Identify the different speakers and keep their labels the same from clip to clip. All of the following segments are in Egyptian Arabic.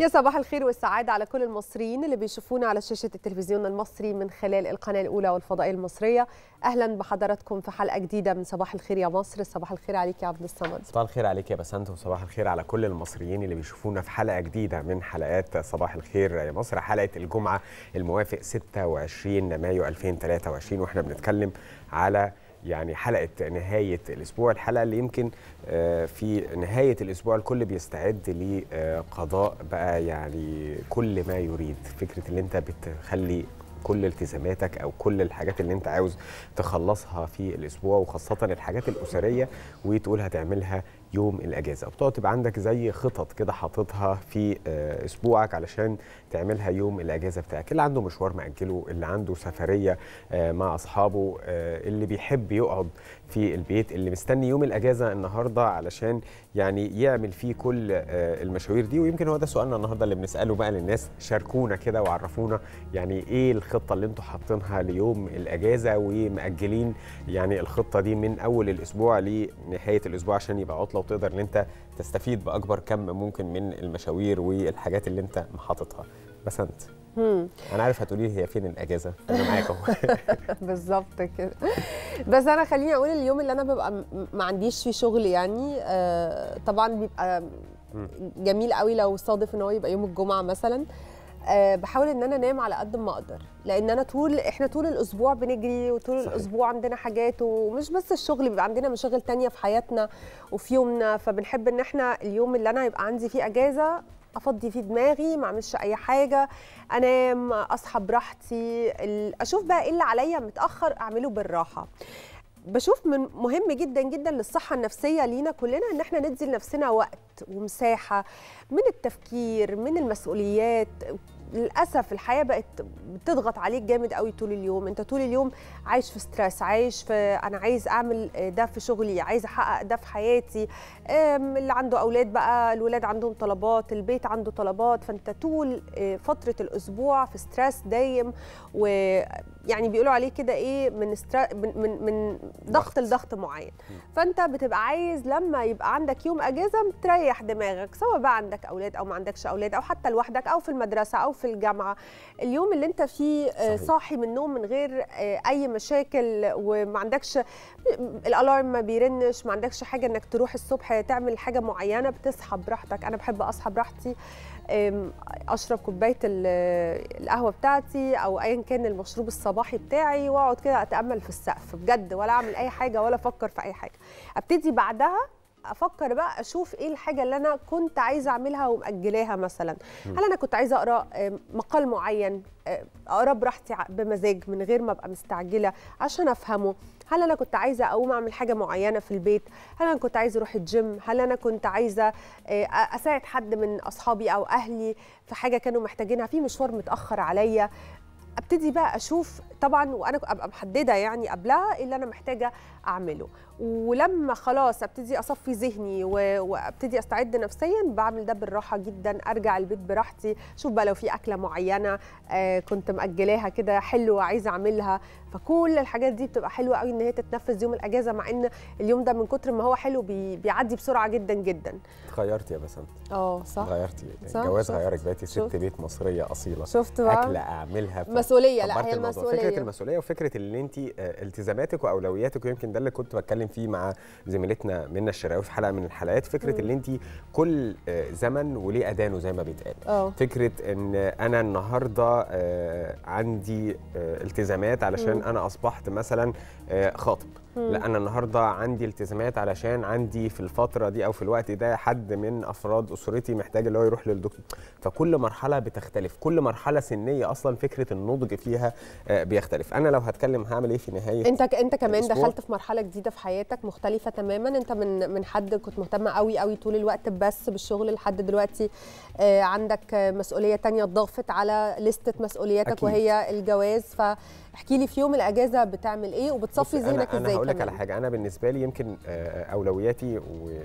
Speaker 1: يا صباح الخير والسعادة على كل المصريين اللي بيشوفونا على شاشة التلفزيون المصري من خلال القناة الأولى والفضائية المصرية أهلا بحضراتكم في حلقة جديدة من صباح الخير يا مصر صباح الخير عليك يا عبد الصمد
Speaker 2: صباح الخير عليك يا بسنت وصباح الخير على كل المصريين اللي بيشوفونا في حلقة جديدة من حلقات صباح الخير يا مصر حلقة الجمعة الموافق 26 مايو 2023 واحنا بنتكلم على يعني حلقة نهاية الأسبوع الحلقة اللي يمكن في نهاية الأسبوع الكل بيستعد لقضاء بقى يعني كل ما يريد فكرة اللي أنت بتخلي كل التزاماتك او كل الحاجات اللي انت عاوز تخلصها في الاسبوع وخاصه الحاجات الاسريه وتقول هتعملها يوم الاجازه وبتقعد تبقى عندك زي خطط كده حاططها في اسبوعك علشان تعملها يوم الاجازه بتاعك اللي عنده مشوار ماجله اللي عنده سفريه مع اصحابه اللي بيحب يقعد في البيت اللي مستني يوم الاجازه النهارده علشان يعني يعمل فيه كل المشاوير دي ويمكن هو ده سؤالنا النهارده اللي بنساله بقى للناس شاركونا كده وعرفونا يعني ايه الخطه اللي انتم حاطينها ليوم الاجازه ومأجلين يعني الخطه دي من اول الاسبوع لنهايه الاسبوع عشان يبقى عطله وتقدر ان انت تستفيد باكبر كم ممكن من المشاوير والحاجات اللي انت حاططها بس انت انا عارف هتقولي لي هي فين الاجازه انا معاك اهو
Speaker 1: بالظبط كده بس انا خليني اقول اليوم اللي انا ببقى ما عنديش فيه شغل يعني آه طبعا بيبقى جميل قوي لو صادف ان هو يبقى يوم الجمعه مثلا أه بحاول ان انا انام على قد ما اقدر لان انا طول احنا طول الاسبوع بنجري وطول صحيح. الاسبوع عندنا حاجات ومش بس الشغل بيبقى عندنا مشاغل تانية في حياتنا وفي يومنا فبنحب ان احنا اليوم اللي انا يبقى عندي فيه اجازه افضي فيه دماغي ما اعملش اي حاجه انام اصحى براحتي اشوف بقى ايه اللي عليا متاخر اعمله بالراحه بشوف من مهم جدا جدا للصحه النفسيه لينا كلنا ان احنا ندي لنفسنا وقت ومساحه من التفكير من المسؤوليات للاسف الحياه بقت بتضغط عليك جامد قوي طول اليوم انت طول اليوم عايش في ستريس عايش في انا عايز اعمل ده في شغلي عايز احقق ده في حياتي اللي عنده اولاد بقى الولاد عندهم طلبات البيت عنده طلبات فانت طول فتره الاسبوع في ستريس دايم ويعني بيقولوا عليه كده ايه من من من ضغط لضغط معين فانت بتبقى عايز لما يبقى عندك يوم اجازه تريح دماغك سواء بقى عندك اولاد او ما عندكش اولاد او حتى لوحدك او في المدرسه او في الجامعه اليوم اللي انت فيه صحيح. صاحي من النوم من غير اي مشاكل وما عندكش الالارم ما بيرنش ما عندكش حاجه انك تروح الصبح تعمل حاجه معينه بتصحى براحتك انا بحب اصحى براحتي اشرب كوبايه القهوه بتاعتي او ايا كان المشروب الصباحي بتاعي واقعد كده اتامل في السقف بجد ولا اعمل اي حاجه ولا افكر في اي حاجه ابتدي بعدها افكر بقى اشوف ايه الحاجه اللي انا كنت عايزه اعملها ومأجلاها مثلا هل انا كنت عايزه اقرا مقال معين اقرا براحتي بمزاج من غير ما ابقى مستعجله عشان افهمه هل انا كنت عايزه اقوم اعمل حاجه معينه في البيت هل انا كنت عايزه اروح الجيم هل انا كنت عايزه اساعد حد من اصحابي او اهلي في حاجه كانوا محتاجينها في مشوار متاخر عليا ابتدي بقى اشوف طبعا وانا ابقى محدده يعني قبلها ايه اللي انا محتاجه اعمله ولما خلاص ابتدي اصفي ذهني وابتدي استعد نفسيا بعمل ده بالراحه جدا ارجع البيت براحتي شوف بقى لو في اكله معينه آه كنت ماجلاها كده حلوه عايزه اعملها فكل الحاجات دي بتبقى حلوه قوي ان هي تتنفذ يوم الاجازه مع ان اليوم ده من كتر ما هو حلو بي بيعدي بسرعه جدا جدا
Speaker 2: اتغيرتي يا بسنت
Speaker 1: اه صح
Speaker 2: غيرتي الجواز غيرك بقيتي ست بيت مصريه اصيله
Speaker 1: شفت بقى
Speaker 2: اكله اعملها
Speaker 1: مسؤوليه لا هي المسؤوليه
Speaker 2: فكره المسؤوليه وفكره ان انت التزاماتك واولوياتك ويمكن ده اللي كنت بتكلم فيه مع زميلتنا منى الشراوي في حلقه من الحلقات فكره ان انت كل زمن وليه اذانه زي ما بيتقال
Speaker 1: أوه.
Speaker 2: فكره ان انا النهارده عندي التزامات علشان م. انا اصبحت مثلا خاطب لا انا النهارده عندي التزامات علشان عندي في الفتره دي او في الوقت ده حد من افراد اسرتي محتاج اللي هو يروح للدكتور فكل مرحله بتختلف كل مرحله سنيه اصلا فكره النضج فيها بيختلف انا لو هتكلم هعمل ايه في نهايه
Speaker 1: انت انت كمان دخلت في مرحله جديده في حياتك مختلفه تماما انت من من حد كنت مهتمه قوي قوي طول الوقت بس بالشغل لحد دلوقتي عندك مسؤوليه تانية ضافت على لسته مسؤولياتك أكيد. وهي الجواز ف احكي لي في يوم الاجازه بتعمل ايه وبتصفي ذهنك ازاي
Speaker 2: انا هقول لك على حاجه انا بالنسبه لي يمكن اولوياتي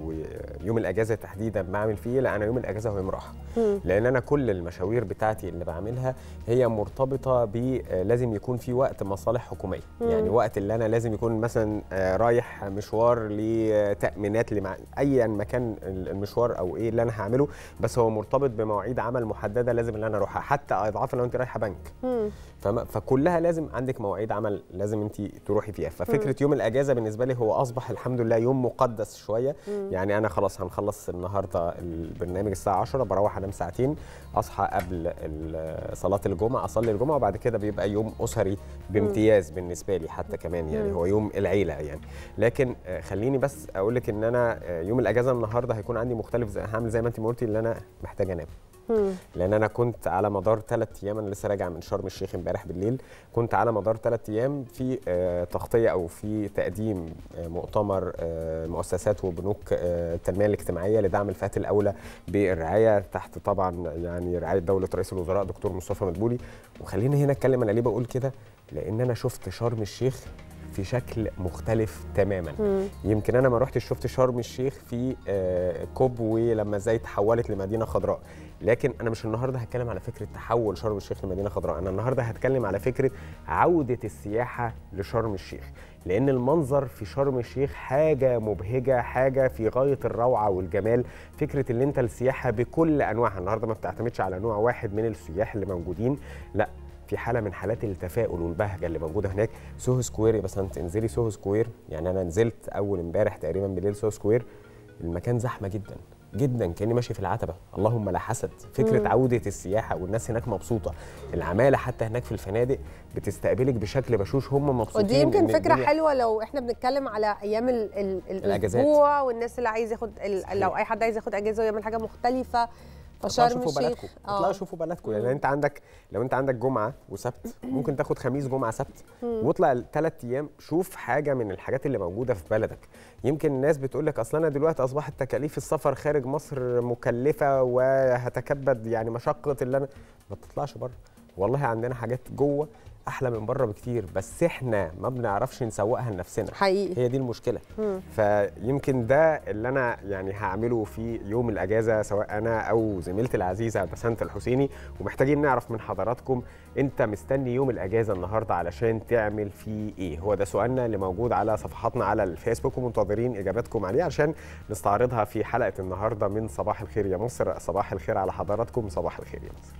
Speaker 2: ويوم الاجازه تحديدا بعمل فيه لا انا يوم الاجازه هو يوم راحه لان انا كل المشاوير بتاعتي اللي بعملها هي مرتبطه ب لازم يكون في وقت مصالح حكوميه
Speaker 1: مم.
Speaker 2: يعني وقت اللي انا لازم يكون مثلا آه، رايح مشوار لتامينات لمع... ايا مكان المشوار او ايه اللي انا هعمله بس هو مرتبط بمواعيد عمل محدده لازم اللي انا اروحها حتى اضعاف لو انت رايحه بنك
Speaker 1: مم.
Speaker 2: فما فكلها لازم عندك مواعيد عمل لازم انت تروحي فيها ففكره يوم الاجازه بالنسبه لي هو اصبح الحمد لله يوم مقدس شويه
Speaker 1: مم.
Speaker 2: يعني انا خلاص هنخلص النهارده البرنامج الساعه 10 بروح انام ساعتين اصحى قبل ال- صلاه الجمعه اصلي الجمعه وبعد كده بيبقى يوم اسري بامتياز بالنسبه لي حتى كمان يعني
Speaker 1: مم.
Speaker 2: هو يوم العيله يعني لكن آه، خليني بس اقول لك ان انا آه، يوم الاجازه النهارده هيكون عندي مختلف زي هعمل زي ما انت ما قلتي اللي انا محتاج انام
Speaker 1: مم.
Speaker 2: لان انا كنت على مدار ثلاث ايام انا لسه راجع من شرم الشيخ امبارح بالليل كنت على مدار ثلاث ايام في آه، تغطيه او في تقديم آه، مؤتمر آه، مؤسسات وبنوك آه، التنميه الاجتماعيه لدعم الفئات الاولى بالرعايه تحت طبعا يعني رعايه دوله رئيس الوزراء دكتور مصطفى مدبولي وخليني هنا اتكلم انا ليه بقول كده لان انا شفت شرم الشيخ في شكل مختلف تماما
Speaker 1: مم.
Speaker 2: يمكن انا ما رحتش شفت شرم الشيخ في آه، كوب ولما ازاي تحولت لمدينه خضراء لكن انا مش النهارده هتكلم على فكره تحول شرم الشيخ لمدينه خضراء انا النهارده هتكلم على فكره عوده السياحه لشرم الشيخ لان المنظر في شرم الشيخ حاجه مبهجه حاجه في غايه الروعه والجمال فكره ان انت السياحه بكل انواعها النهارده ما بتعتمدش على نوع واحد من السياح اللي موجودين لا في حاله من حالات التفاؤل والبهجه اللي موجوده هناك سوهو سكوير يا بس انت انزلي سوهو سكوير يعني انا نزلت اول امبارح تقريبا بالليل سوهو سكوير المكان زحمه جدا جدا كاني ماشي في العتبه اللهم لا حسد فكره
Speaker 1: مم.
Speaker 2: عوده السياحه والناس هناك مبسوطه العماله حتى هناك في الفنادق بتستقبلك بشكل بشوش هم مبسوطين
Speaker 1: ودي يمكن
Speaker 2: إن
Speaker 1: فكره
Speaker 2: الدنيا-
Speaker 1: حلوه لو احنا بنتكلم على ايام ال ال
Speaker 2: الأجازات.
Speaker 1: الاسبوع والناس اللي عايز ياخد ال
Speaker 2: صحيح.
Speaker 1: لو اي حد عايز ياخد اجازه ويعمل حاجه مختلفه
Speaker 2: اطلعوا
Speaker 1: فشرم
Speaker 2: شوفوا
Speaker 1: الشيخ
Speaker 2: بلدكم اطلعوا شوفوا بلدكم لان انت عندك لو انت عندك جمعه وسبت ممكن تاخد خميس جمعه سبت واطلع الثلاث ايام شوف حاجه من الحاجات اللي موجوده في بلدك يمكن الناس بتقول لك اصل انا دلوقتي اصبحت تكاليف السفر خارج مصر مكلفه وهتكبد يعني مشقه اللي انا ما تطلعش بره والله عندنا حاجات جوه احلى من بره بكتير بس احنا ما بنعرفش نسوقها لنفسنا
Speaker 1: حقيقي
Speaker 2: هي دي المشكله
Speaker 1: مم.
Speaker 2: فيمكن ده اللي انا يعني هعمله في يوم الاجازه سواء انا او زميلتي العزيزه بسنت الحسيني ومحتاجين نعرف من حضراتكم انت مستني يوم الاجازه النهارده علشان تعمل فيه ايه هو ده سؤالنا اللي موجود على صفحاتنا على الفيسبوك ومنتظرين اجاباتكم عليه عشان نستعرضها في حلقه النهارده من صباح الخير يا مصر صباح الخير على حضراتكم صباح الخير يا مصر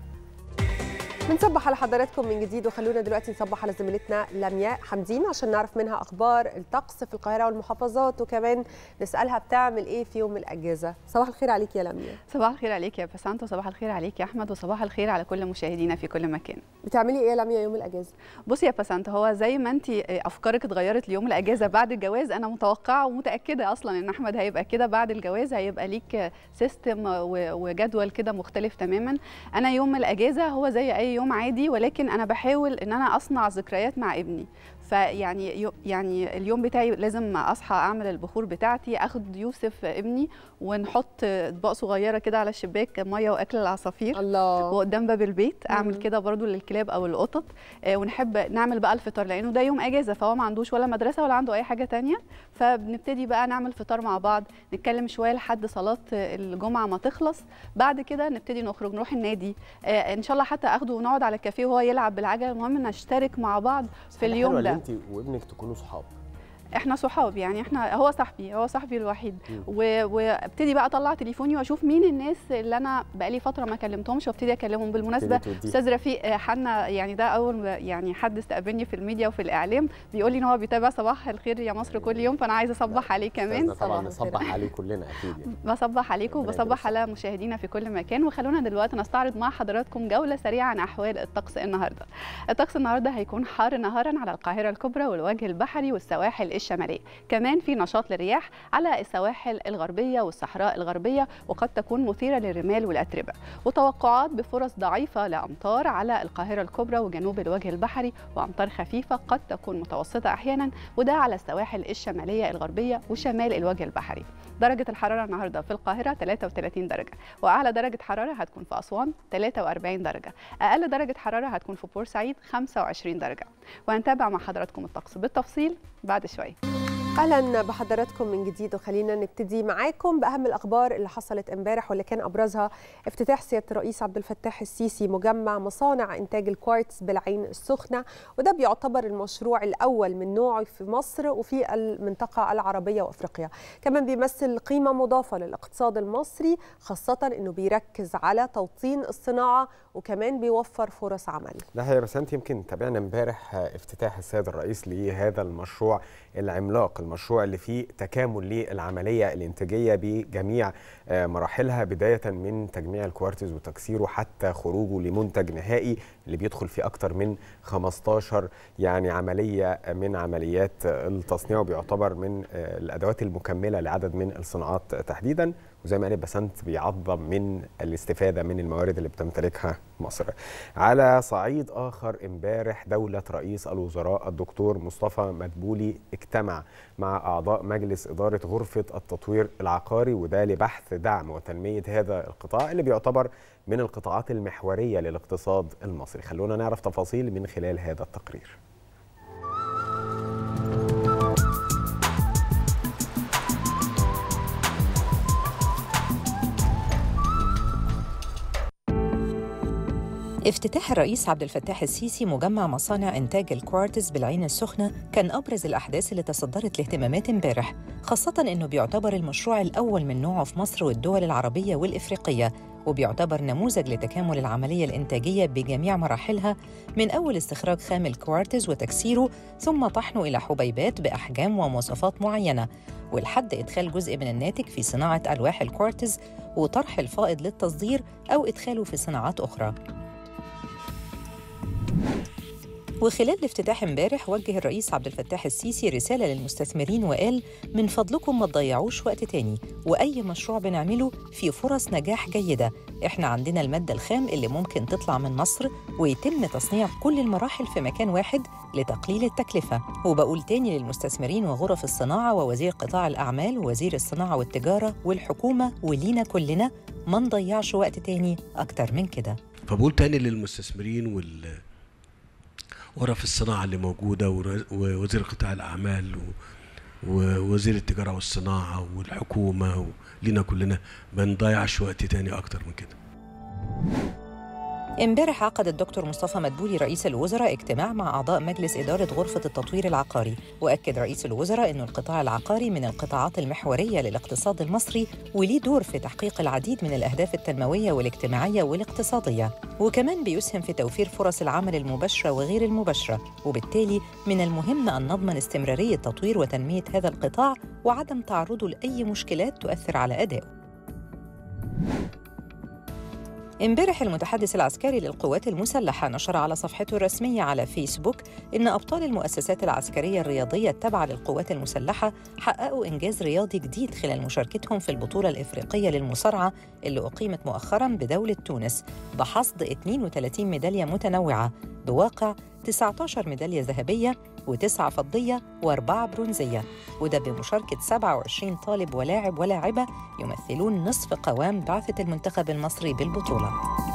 Speaker 1: بنصبح على حضراتكم من جديد وخلونا دلوقتي نصبح على زميلتنا لمياء حمدين عشان نعرف منها اخبار الطقس في القاهره والمحافظات وكمان نسالها بتعمل ايه في يوم الاجازه صباح الخير عليك يا لمياء
Speaker 3: صباح الخير عليك يا بسانت وصباح الخير عليك يا احمد وصباح الخير على كل مشاهدينا في كل مكان
Speaker 1: بتعملي ايه يا لمياء يوم الاجازه
Speaker 3: بصي يا بسانت هو زي ما انت افكارك اتغيرت ليوم الاجازه بعد الجواز انا متوقعه ومتاكده اصلا ان احمد هيبقى كده بعد الجواز هيبقى ليك سيستم وجدول كده مختلف تماما انا يوم الاجازه هو زي اي يوم عادي ولكن انا بحاول ان انا اصنع ذكريات مع ابني فيعني يو- يعني اليوم بتاعي لازم اصحى اعمل البخور بتاعتي اخد يوسف ابني ونحط اطباق صغيره كده على الشباك ميه واكل العصافير
Speaker 1: الله
Speaker 3: وقدام باب البيت اعمل
Speaker 1: مم.
Speaker 3: كده برضو للكلاب او القطط آه، ونحب نعمل بقى الفطار لانه ده يوم اجازه فهو ما عندوش ولا مدرسه ولا عنده اي حاجه تانية فبنبتدي بقى نعمل فطار مع بعض نتكلم شويه لحد صلاه الجمعه ما تخلص بعد كده نبتدي نخرج نروح النادي آه، ان شاء الله حتى اخده ونقعد على الكافيه وهو يلعب بالعجله المهم نشترك مع بعض في اليوم ده
Speaker 2: انت وابنك تكونوا صحاب
Speaker 3: احنا صحاب يعني احنا هو صاحبي هو صاحبي الوحيد
Speaker 2: مم.
Speaker 3: و- وابتدي بقى اطلع تليفوني واشوف مين الناس اللي انا بقالي فتره ما كلمتهمش وابتدي اكلمهم بالمناسبه
Speaker 2: تبتدي توديه.
Speaker 3: استاذ رفيق آه، حنا يعني ده اول ما- يعني حد استقبلني في الميديا وفي الاعلام بيقول لي ان هو بيتابع صباح الخير يا مصر كل يوم فانا عايزه اصبح عليه كمان
Speaker 2: أستاذنا طبعا
Speaker 1: صباح الخير.
Speaker 2: نصبح عليه كلنا اكيد يعني
Speaker 3: بصبح عليكم
Speaker 2: ربنا
Speaker 3: وبصبح
Speaker 2: يديله
Speaker 3: على مشاهدينا في كل مكان وخلونا دلوقتي نستعرض مع حضراتكم جوله سريعه عن احوال الطقس النهارده. الطقس النهارده هيكون حار نهارا على القاهره الكبرى والوجه البحري والسواحل الشماليه، كمان في نشاط للرياح على السواحل الغربيه والصحراء الغربيه وقد تكون مثيره للرمال والاتربه، وتوقعات بفرص ضعيفه لامطار على القاهره الكبرى وجنوب الوجه البحري وامطار خفيفه قد تكون متوسطه احيانا وده على السواحل الشماليه الغربيه وشمال الوجه البحري. درجة الحرارة النهاردة في القاهرة 33 درجة وأعلى درجة حرارة هتكون في أسوان 43 درجة أقل درجة حرارة هتكون في بورسعيد 25 درجة وهنتابع مع حضراتكم الطقس بالتفصيل بعد شوية
Speaker 1: اهلا بحضراتكم من جديد وخلينا نبتدي معاكم باهم الاخبار اللي حصلت امبارح واللي كان ابرزها افتتاح سياده الرئيس عبد الفتاح السيسي مجمع مصانع انتاج الكوارتز بالعين السخنه وده بيعتبر المشروع الاول من نوعه في مصر وفي المنطقه العربيه وافريقيا كمان بيمثل قيمه مضافه للاقتصاد المصري خاصه انه بيركز على توطين الصناعه وكمان بيوفر فرص عمل
Speaker 2: ده هي بس انت يمكن تابعنا امبارح افتتاح السيد الرئيس لهذا المشروع العملاق المشروع اللي فيه تكامل للعمليه الانتاجيه بجميع مراحلها بدايه من تجميع الكوارتز وتكسيره حتى خروجه لمنتج نهائي اللي بيدخل في اكتر من 15 يعني عمليه من عمليات التصنيع وبيعتبر من الادوات المكمله لعدد من الصناعات تحديدا وزي ما قال بسنت بيعظم من الاستفاده من الموارد اللي بتمتلكها مصر. على صعيد اخر امبارح دوله رئيس الوزراء الدكتور مصطفى مدبولي اجتمع مع اعضاء مجلس اداره غرفه التطوير العقاري وده لبحث دعم وتنميه هذا القطاع اللي بيعتبر من القطاعات المحوريه للاقتصاد المصري. خلونا نعرف تفاصيل من خلال هذا التقرير.
Speaker 4: افتتاح الرئيس عبد الفتاح السيسي مجمع مصانع إنتاج الكوارتز بالعين السخنة كان أبرز الأحداث اللي تصدرت الاهتمامات امبارح خاصة إنه بيعتبر المشروع الأول من نوعه في مصر والدول العربية والإفريقية وبيعتبر نموذج لتكامل العملية الإنتاجية بجميع مراحلها من أول استخراج خام الكوارتز وتكسيره ثم طحنه إلى حبيبات بأحجام ومواصفات معينة ولحد إدخال جزء من الناتج في صناعة ألواح الكوارتز وطرح الفائض للتصدير أو إدخاله في صناعات أخرى وخلال الافتتاح امبارح وجه الرئيس عبد الفتاح السيسي رسالة للمستثمرين وقال من فضلكم ما تضيعوش وقت تاني وأي مشروع بنعمله فيه فرص نجاح جيدة احنا عندنا المادة الخام اللي ممكن تطلع من مصر ويتم تصنيع كل المراحل في مكان واحد لتقليل التكلفة وبقول تاني للمستثمرين وغرف الصناعة ووزير قطاع الأعمال ووزير الصناعة والتجارة والحكومة ولينا كلنا ما نضيعش وقت تاني أكتر من كده
Speaker 5: فبقول تاني للمستثمرين وال غرف الصناعة اللي موجودة ووزير قطاع الأعمال ووزير التجارة والصناعة والحكومة ولينا كلنا ما نضيعش وقت تاني أكتر من كده
Speaker 4: امبارح عقد الدكتور مصطفى مدبولي رئيس الوزراء اجتماع مع أعضاء مجلس إدارة غرفة التطوير العقاري وأكد رئيس الوزراء أن القطاع العقاري من القطاعات المحورية للاقتصاد المصري وليه دور في تحقيق العديد من الأهداف التنموية والاجتماعية والاقتصادية وكمان بيسهم في توفير فرص العمل المباشرة وغير المباشرة وبالتالي من المهم أن نضمن استمرارية تطوير وتنمية هذا القطاع وعدم تعرضه لأي مشكلات تؤثر على أدائه امبارح المتحدث العسكري للقوات المسلحة نشر على صفحته الرسمية على فيسبوك إن أبطال المؤسسات العسكرية الرياضية التابعة للقوات المسلحة حققوا إنجاز رياضي جديد خلال مشاركتهم في البطولة الإفريقية للمصارعة اللي أقيمت مؤخراً بدولة تونس بحصد 32 ميدالية متنوعة بواقع 19 ميدالية ذهبية وتسعة فضية وأربعة برونزية وده بمشاركة 27 طالب ولاعب ولاعبة يمثلون نصف قوام بعثة المنتخب المصري بالبطولة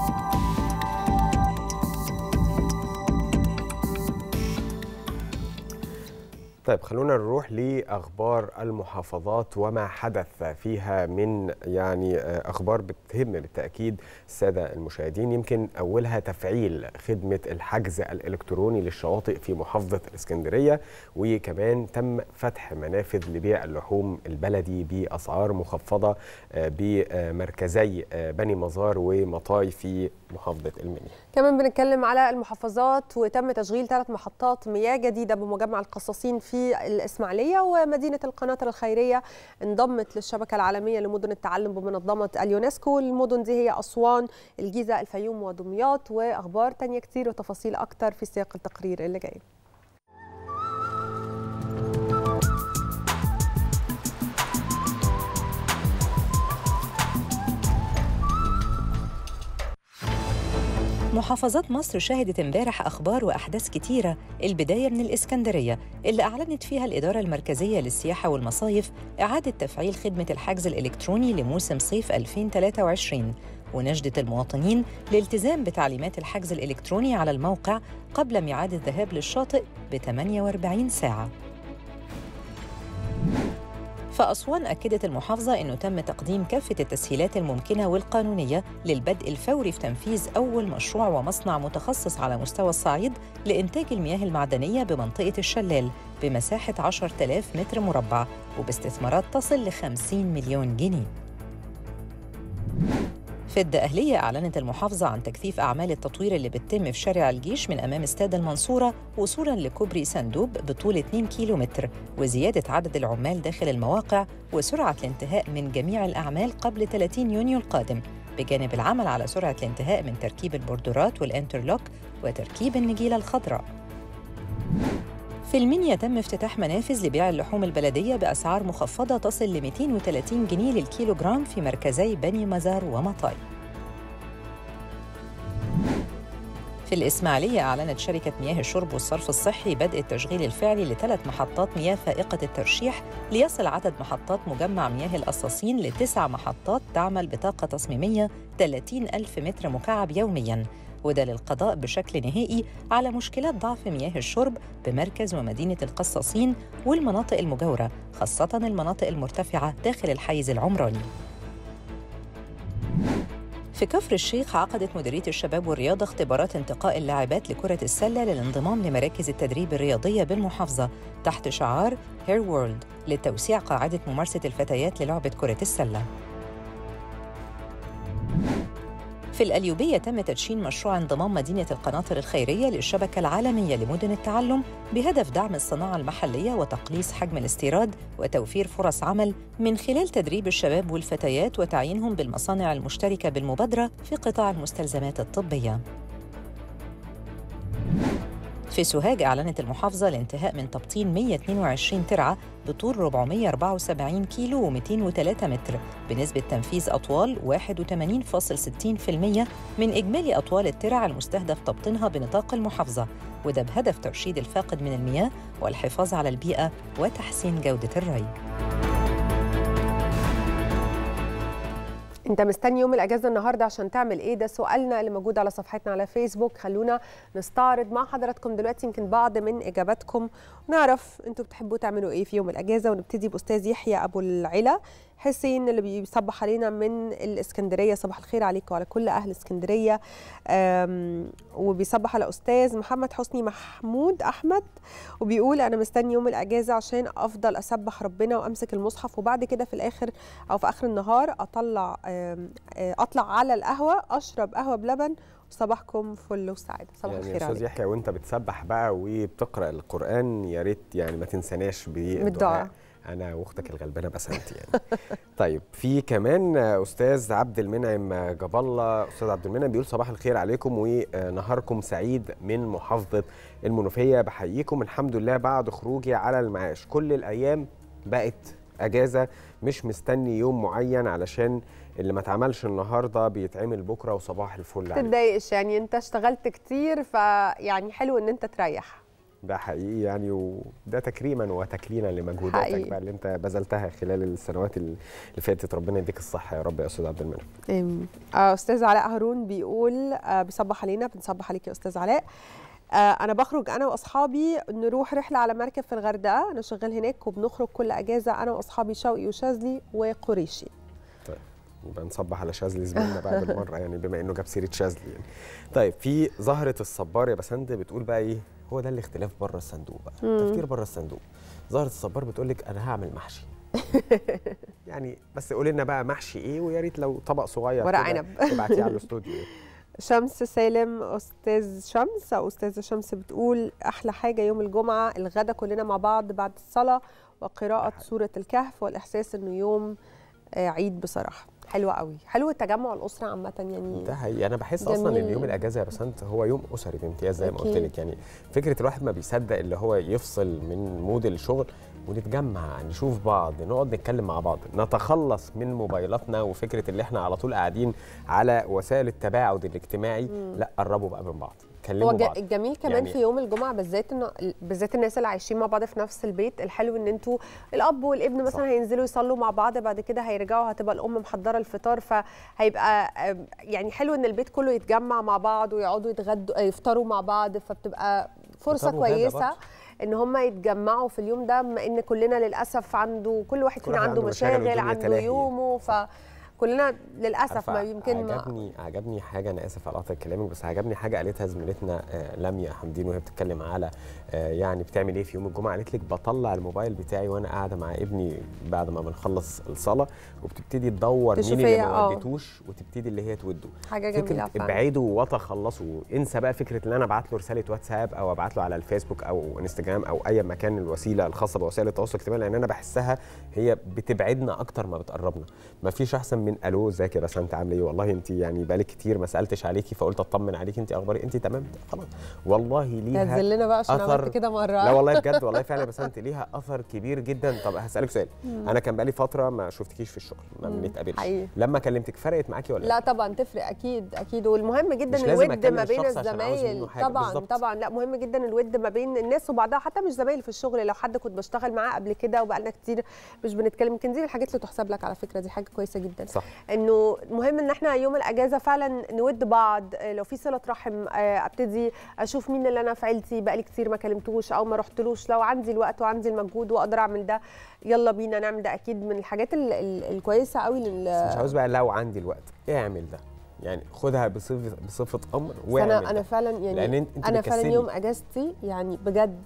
Speaker 2: طيب خلونا نروح لاخبار المحافظات وما حدث فيها من يعني اخبار بتهم بالتاكيد الساده المشاهدين يمكن اولها تفعيل خدمه الحجز الالكتروني للشواطئ في محافظه الاسكندريه وكمان تم فتح منافذ لبيع اللحوم البلدي باسعار مخفضه بمركزي بني مزار ومطاي في محافظه المنيا.
Speaker 1: كمان بنتكلم على المحافظات وتم تشغيل ثلاث محطات مياه جديده بمجمع القصاصين في الإسماعيلية ومدينة القناطر الخيرية انضمت للشبكة العالمية لمدن التعلم بمنظمة اليونسكو المدن دي هي أسوان الجيزة الفيوم ودمياط وأخبار تانية كتير وتفاصيل أكتر في سياق التقرير اللي جاي
Speaker 4: محافظات مصر شهدت امبارح أخبار وأحداث كتيرة البداية من الإسكندرية اللي أعلنت فيها الإدارة المركزية للسياحة والمصايف إعادة تفعيل خدمة الحجز الإلكتروني لموسم صيف 2023 ونجدت المواطنين للالتزام بتعليمات الحجز الإلكتروني على الموقع قبل ميعاد الذهاب للشاطئ ب 48 ساعة فأسوان أكدت المحافظة أنه تم تقديم كافة التسهيلات الممكنة والقانونية للبدء الفوري في تنفيذ أول مشروع ومصنع متخصص على مستوى الصعيد لإنتاج المياه المعدنية بمنطقة الشلال بمساحة 10,000 متر مربع وباستثمارات تصل ل 50 مليون جنيه في الدقهلية أعلنت المحافظة عن تكثيف أعمال التطوير اللي بتتم في شارع الجيش من أمام استاد المنصورة وصولاً لكوبري صندوب بطول 2 كيلومتر وزيادة عدد العمال داخل المواقع وسرعة الانتهاء من جميع الأعمال قبل 30 يونيو القادم بجانب العمل على سرعة الانتهاء من تركيب البوردرات والانترلوك وتركيب النجيلة الخضراء في المنيا تم افتتاح منافذ لبيع اللحوم البلدية بأسعار مخفضة تصل ل 230 جنيه للكيلوغرام في مركزي بني مزار ومطاي في الإسماعيلية أعلنت شركة مياه الشرب والصرف الصحي بدء التشغيل الفعلي لثلاث محطات مياه فائقة الترشيح ليصل عدد محطات مجمع مياه القصاصين لتسع محطات تعمل بطاقة تصميمية 30 ألف متر مكعب يومياً وده للقضاء بشكل نهائي على مشكلات ضعف مياه الشرب بمركز ومدينة القصاصين والمناطق المجاورة خاصة المناطق المرتفعة داخل الحيز العمراني في كفر الشيخ عقدت مديرية الشباب والرياضة اختبارات انتقاء اللاعبات لكرة السلة للانضمام لمراكز التدريب الرياضية بالمحافظة تحت شعار هير وورلد لتوسيع قاعدة ممارسة الفتيات للعبة كرة السلة. في الأليوبية تم تدشين مشروع انضمام مدينة القناطر الخيرية للشبكة العالمية لمدن التعلم بهدف دعم الصناعة المحلية وتقليص حجم الاستيراد وتوفير فرص عمل من خلال تدريب الشباب والفتيات وتعيينهم بالمصانع المشتركة بالمبادرة في قطاع المستلزمات الطبية. في سوهاج أعلنت المحافظة الانتهاء من تبطين 122 ترعة بطول 474 كيلو و203 متر بنسبة تنفيذ أطوال 81.60% من إجمالي أطوال الترع المستهدف تبطينها بنطاق المحافظة وده بهدف ترشيد الفاقد من المياه والحفاظ على البيئة وتحسين جودة الري.
Speaker 1: انت مستني يوم الاجازه النهارده عشان تعمل ايه ده سؤالنا اللي موجود على صفحتنا على فيسبوك خلونا نستعرض مع حضراتكم دلوقتي يمكن بعض من اجاباتكم ونعرف انتوا بتحبوا تعملوا ايه في يوم الاجازه ونبتدي باستاذ يحيى ابو العلا حسين اللي بيصبح علينا من الاسكندريه صباح الخير عليك وعلى كل اهل اسكندريه وبيصبح على استاذ محمد حسني محمود احمد وبيقول انا مستني يوم الاجازه عشان افضل اسبح ربنا وامسك المصحف وبعد كده في الاخر او في اخر النهار اطلع اطلع على القهوه اشرب قهوه بلبن صباحكم فل وسعاده صباح
Speaker 2: يعني
Speaker 1: الخير
Speaker 2: استاذ
Speaker 1: عليك
Speaker 2: يحيى وانت بتسبح بقى وبتقرا القران يا ريت يعني ما تنساناش بالدعاء
Speaker 1: بالدعاء.
Speaker 2: انا واختك الغلبانه بسنت يعني طيب في كمان استاذ عبد المنعم جاب الله استاذ عبد المنعم بيقول صباح الخير عليكم ونهاركم سعيد من محافظه المنوفيه بحييكم الحمد لله بعد خروجي على المعاش كل الايام بقت اجازه مش مستني يوم معين علشان اللي ما اتعملش النهارده بيتعمل بكره وصباح الفل
Speaker 1: ما
Speaker 2: عليكم
Speaker 1: تتضايقش يعني انت اشتغلت كتير فيعني حلو ان انت تريح
Speaker 2: ده حقيقي يعني وده تكريما وتكلينا لمجهوداتك
Speaker 1: حقيقي.
Speaker 2: بقى اللي انت بذلتها خلال السنوات اللي فاتت ربنا يديك الصحه يا رب يا استاذ عبد المنعم
Speaker 1: آمين. آه، استاذ علاء هارون بيقول آه، بيصبح علينا بنصبح عليك يا استاذ علاء آه، انا بخرج انا واصحابي نروح رحله على مركب في الغردقه انا شغال هناك وبنخرج كل اجازه انا واصحابي شوقي وشاذلي وقريشي
Speaker 2: يبقى نصبح على شاذلي زميلنا بقى بالمره يعني بما انه جاب سيره شاذلي يعني طيب في زهره الصبار يا بسنت بتقول بقى ايه هو ده الاختلاف بره الصندوق بقى
Speaker 1: مم.
Speaker 2: تفكير بره الصندوق زهره الصبار بتقول لك انا هعمل محشي يعني بس قولي لنا بقى محشي ايه ويا ريت لو طبق صغير
Speaker 1: ورق
Speaker 2: كده
Speaker 1: عنب.
Speaker 2: ابعتيه على الاستوديو
Speaker 1: شمس سالم استاذ شمس او استاذه شمس بتقول احلى حاجه يوم الجمعه الغدا كلنا مع بعض بعد الصلاه وقراءه سوره الكهف والاحساس انه يوم آه، عيد بصراحه حلوه قوي حلو التجمع الاسره عامه يعني
Speaker 2: ده حقيقي انا بحس اصلا ان
Speaker 1: جميل.
Speaker 2: يوم الاجازه يا بسنت هو يوم اسري بامتياز زي ما قلت
Speaker 1: أكيد.
Speaker 2: لك يعني فكره الواحد ما بيصدق اللي هو يفصل من مود الشغل ونتجمع نشوف بعض نقعد نتكلم مع بعض نتخلص من موبايلاتنا وفكره اللي احنا على طول قاعدين على وسائل التباعد الاجتماعي لا قربوا بقى من بعض كلموا
Speaker 1: هو
Speaker 2: بعض
Speaker 1: ج- الجميل كمان
Speaker 2: يعني-
Speaker 1: يعني في يوم الجمعه بالذات انه بالذات الناس اللي عايشين مع بعض في نفس البيت الحلو ان انتوا الاب والابن مثلا
Speaker 2: صح.
Speaker 1: هينزلوا يصلوا مع بعض بعد كده هيرجعوا هتبقى الام محضره الفطار فهيبقى آم، يعني حلو ان البيت كله يتجمع مع بعض ويقعدوا يتغدوا آه، يفطروا مع بعض فبتبقى فرصه
Speaker 2: فطار وغدا
Speaker 1: كويسه
Speaker 2: برضه.
Speaker 1: ان هم يتجمعوا في اليوم ده بما ان كلنا للاسف عنده كل واحد
Speaker 2: كل
Speaker 1: فينا
Speaker 2: واحد
Speaker 1: عنده
Speaker 2: عنده مشاغل
Speaker 1: مشاغل
Speaker 2: والدنيا
Speaker 1: عنده
Speaker 2: تلاهي.
Speaker 1: يومه فكلنا للاسف
Speaker 2: عارفة
Speaker 1: ما يمكن ما
Speaker 2: عجبني عجبني حاجه انا اسف على قطع كلامك بس عجبني حاجه قالتها زميلتنا آه، لميا حمدين وهي بتتكلم على آه، يعني بتعمل ايه في يوم الجمعه قالت لك بطلع الموبايل بتاعي وانا قاعده مع ابني بعد ما بنخلص الصلاه وبتبتدي تدور مين
Speaker 1: تشوف
Speaker 2: اللي
Speaker 1: هي-
Speaker 2: ما
Speaker 1: آه.
Speaker 2: وديتوش وتبتدي اللي هي توده
Speaker 1: حاجه جميله
Speaker 2: فكره
Speaker 1: فعلا
Speaker 2: ابعدوا وتخلصوا انسى بقى فكره ان انا ابعت له رساله واتساب او ابعت له على الفيسبوك او انستجرام او اي مكان الوسيله الخاصه بوسائل التواصل الاجتماعي لان انا بحسها هي بتبعدنا اكتر ما بتقربنا ما فيش احسن من الو ازيك يا بسنت عامله ايه والله انت يعني بقالك كتير ما سالتش عليكي فقلت اطمن عليكي انت اخبارك انت تمام خلاص والله ليها
Speaker 1: تنزلنا بقى عشان
Speaker 2: أثر-
Speaker 1: عملت كده مره
Speaker 2: لا والله بجد والله فعلا بس انت ليها اثر كبير جدا طب هسالك سؤال انا كان بقالي فتره ما شفتكيش في الشغل ما
Speaker 1: مم.
Speaker 2: بنتقابلش
Speaker 1: حقيقي.
Speaker 2: لما كلمتك فرقت معاكي ولا
Speaker 1: لا طبعا تفرق اكيد اكيد والمهم جدا
Speaker 2: مش لازم
Speaker 1: الود
Speaker 2: أكلم
Speaker 1: ما بين
Speaker 2: الشخص عشان عاوز منه
Speaker 1: الزمايل
Speaker 2: حاجة،
Speaker 1: طبعا
Speaker 2: بالظبط.
Speaker 1: طبعا لا مهم جدا الود ما بين الناس وبعضها حتى مش زمايل في الشغل لو حد كنت بشتغل معاه قبل كده وبقالنا كتير مش بنتكلم يمكن دي من الحاجات اللي تحسب لك على فكره دي حاجه كويسه جدا
Speaker 2: صح
Speaker 1: انه مهم ان احنا يوم الاجازه فعلا نود بعض آه، لو في صله رحم آه، ابتدي اشوف مين اللي انا في عيلتي بقالي كتير ما كلمتوش او ما رحتلوش لو عندي الوقت وعندي المجهود واقدر اعمل ده يلا بينا نعمل ده اكيد من الحاجات ال- ال- الكويسه قوي لل
Speaker 2: بس مش عاوز بقى لو عندي الوقت اعمل ده يعني خدها بصفه بصفه امر
Speaker 1: بس
Speaker 2: واعمل
Speaker 1: انا انا
Speaker 2: ده.
Speaker 1: فعلا
Speaker 2: لان
Speaker 1: يعني
Speaker 2: انت انت
Speaker 1: انا فعلا
Speaker 2: بتكسلي.
Speaker 1: يوم اجازتي يعني بجد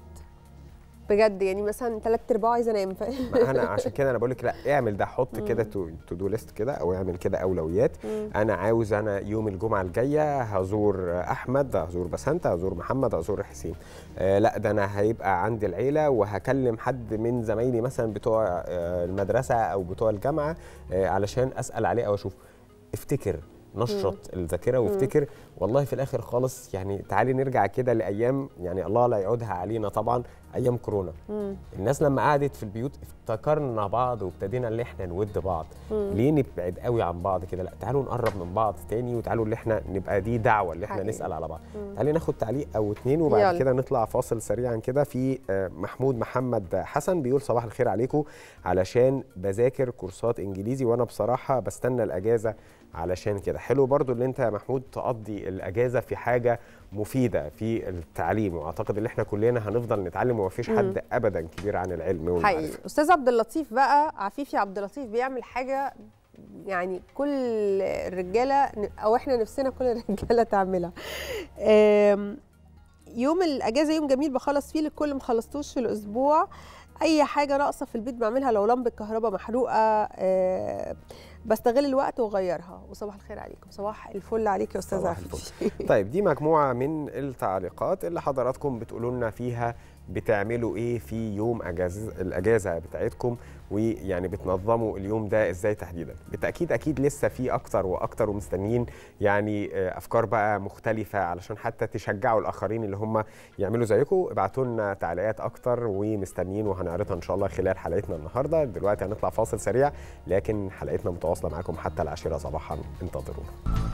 Speaker 1: بجد يعني مثلا ثلاث ارباع عايزه انام فاهم
Speaker 2: ما انا عشان كده انا بقول لك لا اعمل ده حط كده تو دو ليست كده او اعمل كده اولويات انا عاوز انا يوم الجمعه الجايه هزور احمد هزور بسنت هزور محمد هزور حسين آه لا ده انا هيبقى عندي العيله وهكلم حد من زمايلي مثلا بتوع آه المدرسه او بتوع الجامعه آه علشان اسال عليه او اشوف افتكر نشط الذاكره وافتكر والله في الاخر خالص يعني تعالي نرجع كده لايام يعني الله لا يعودها علينا طبعا ايام كورونا الناس لما قعدت في البيوت افتكرنا بعض وابتدينا ان احنا نود بعض ليه نبعد قوي عن بعض كده لا تعالوا نقرب من بعض تاني وتعالوا اللي احنا نبقى دي دعوه اللي احنا
Speaker 1: حقيقي.
Speaker 2: نسال على بعض تعالي ناخد تعليق او اتنين وبعد
Speaker 1: يلا.
Speaker 2: كده نطلع فاصل سريعا كده في آه، محمود محمد حسن بيقول صباح الخير عليكم علشان بذاكر كورسات انجليزي وانا بصراحه بستنى الاجازه علشان كده حلو برضو اللي انت يا محمود تقضي الاجازه في حاجه مفيده في التعليم واعتقد ان احنا كلنا هنفضل نتعلم ومفيش حد ابدا كبير عن العلم والمعرفه
Speaker 1: حقيقي استاذ عبد اللطيف بقى عفيفي عبد اللطيف بيعمل حاجه يعني كل الرجاله او احنا نفسنا كل الرجاله تعملها آم، يوم الاجازه يوم جميل بخلص فيه لكل ما خلصتوش في الاسبوع اي حاجه ناقصه في البيت بعملها لو لمبه كهرباء محروقه آه، بستغل الوقت واغيرها وصباح الخير عليكم صباح الفل عليك يا استاذ
Speaker 2: صباح
Speaker 1: عفيفي
Speaker 2: طيب دي مجموعة من التعليقات اللي حضراتكم بتقولوا لنا فيها بتعملوا ايه في يوم أجاز الاجازه بتاعتكم ويعني بتنظموا اليوم ده ازاي تحديدا بالتاكيد اكيد لسه في اكتر واكتر ومستنيين يعني آه، افكار بقى مختلفه علشان حتى تشجعوا الاخرين اللي هم يعملوا زيكم ابعتوا لنا تعليقات اكتر ومستنيين وهنعرضها ان شاء الله خلال حلقتنا النهارده دلوقتي هنطلع فاصل سريع لكن حلقتنا متواصله معاكم حتى العاشره صباحا انتظرونا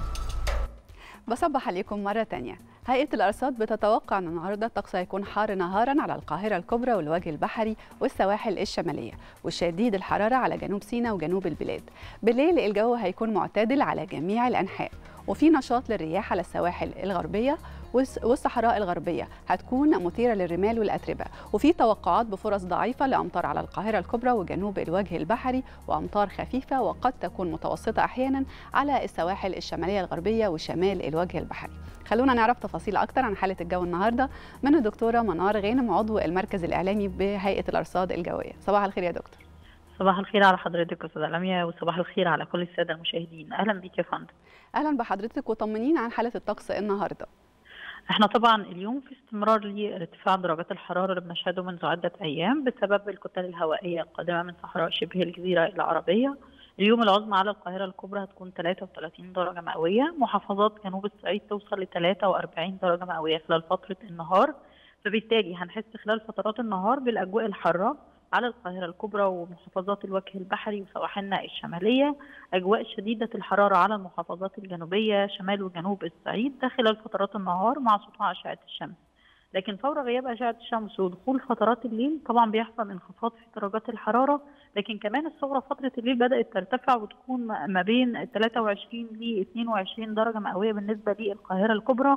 Speaker 3: بصبح عليكم مرة تانية هيئة الأرصاد بتتوقع أن النهاردة الطقس هيكون حار نهارا على القاهرة الكبرى والوجه البحري والسواحل الشمالية وشديد الحرارة على جنوب سيناء وجنوب البلاد بالليل الجو هيكون معتدل على جميع الأنحاء وفي نشاط للرياح على السواحل الغربية والس- والصحراء الغربية هتكون مثيرة للرمال والأتربة وفي توقعات بفرص ضعيفة لأمطار على القاهرة الكبرى وجنوب الوجه البحري وأمطار خفيفة وقد تكون متوسطة أحيانا على السواحل الشمالية الغربية وشمال الوجه البحري خلونا نعرف تفاصيل أكتر عن حالة الجو النهاردة من الدكتورة منار غانم عضو المركز الإعلامي بهيئة الأرصاد الجوية صباح الخير يا دكتور
Speaker 6: صباح الخير على حضرتك استاذه لميا وصباح الخير على كل الساده المشاهدين اهلا بيك يا فندم
Speaker 3: أهلا بحضرتك وطمنينا عن حالة الطقس النهاردة
Speaker 6: احنا طبعا اليوم في استمرار لارتفاع درجات الحراره اللي بنشهده منذ عده ايام بسبب الكتل الهوائيه القادمه من صحراء شبه الجزيره العربيه اليوم العظمى على القاهره الكبرى هتكون 33 درجه مئويه محافظات جنوب الصعيد توصل ل 43 درجه مئويه خلال فتره النهار فبالتالي هنحس خلال فترات النهار بالاجواء الحاره على القاهرة الكبرى ومحافظات الوجه البحري وسواحلنا الشمالية أجواء شديدة الحرارة على المحافظات الجنوبية شمال وجنوب الصعيد ده خلال فترات النهار مع سطوع أشعة الشمس لكن فور غياب أشعة الشمس ودخول فترات الليل طبعا بيحصل انخفاض في درجات الحرارة لكن كمان الصغرى فترة الليل بدأت ترتفع وتكون ما بين 23 ل 22 درجة مئوية بالنسبة للقاهرة الكبرى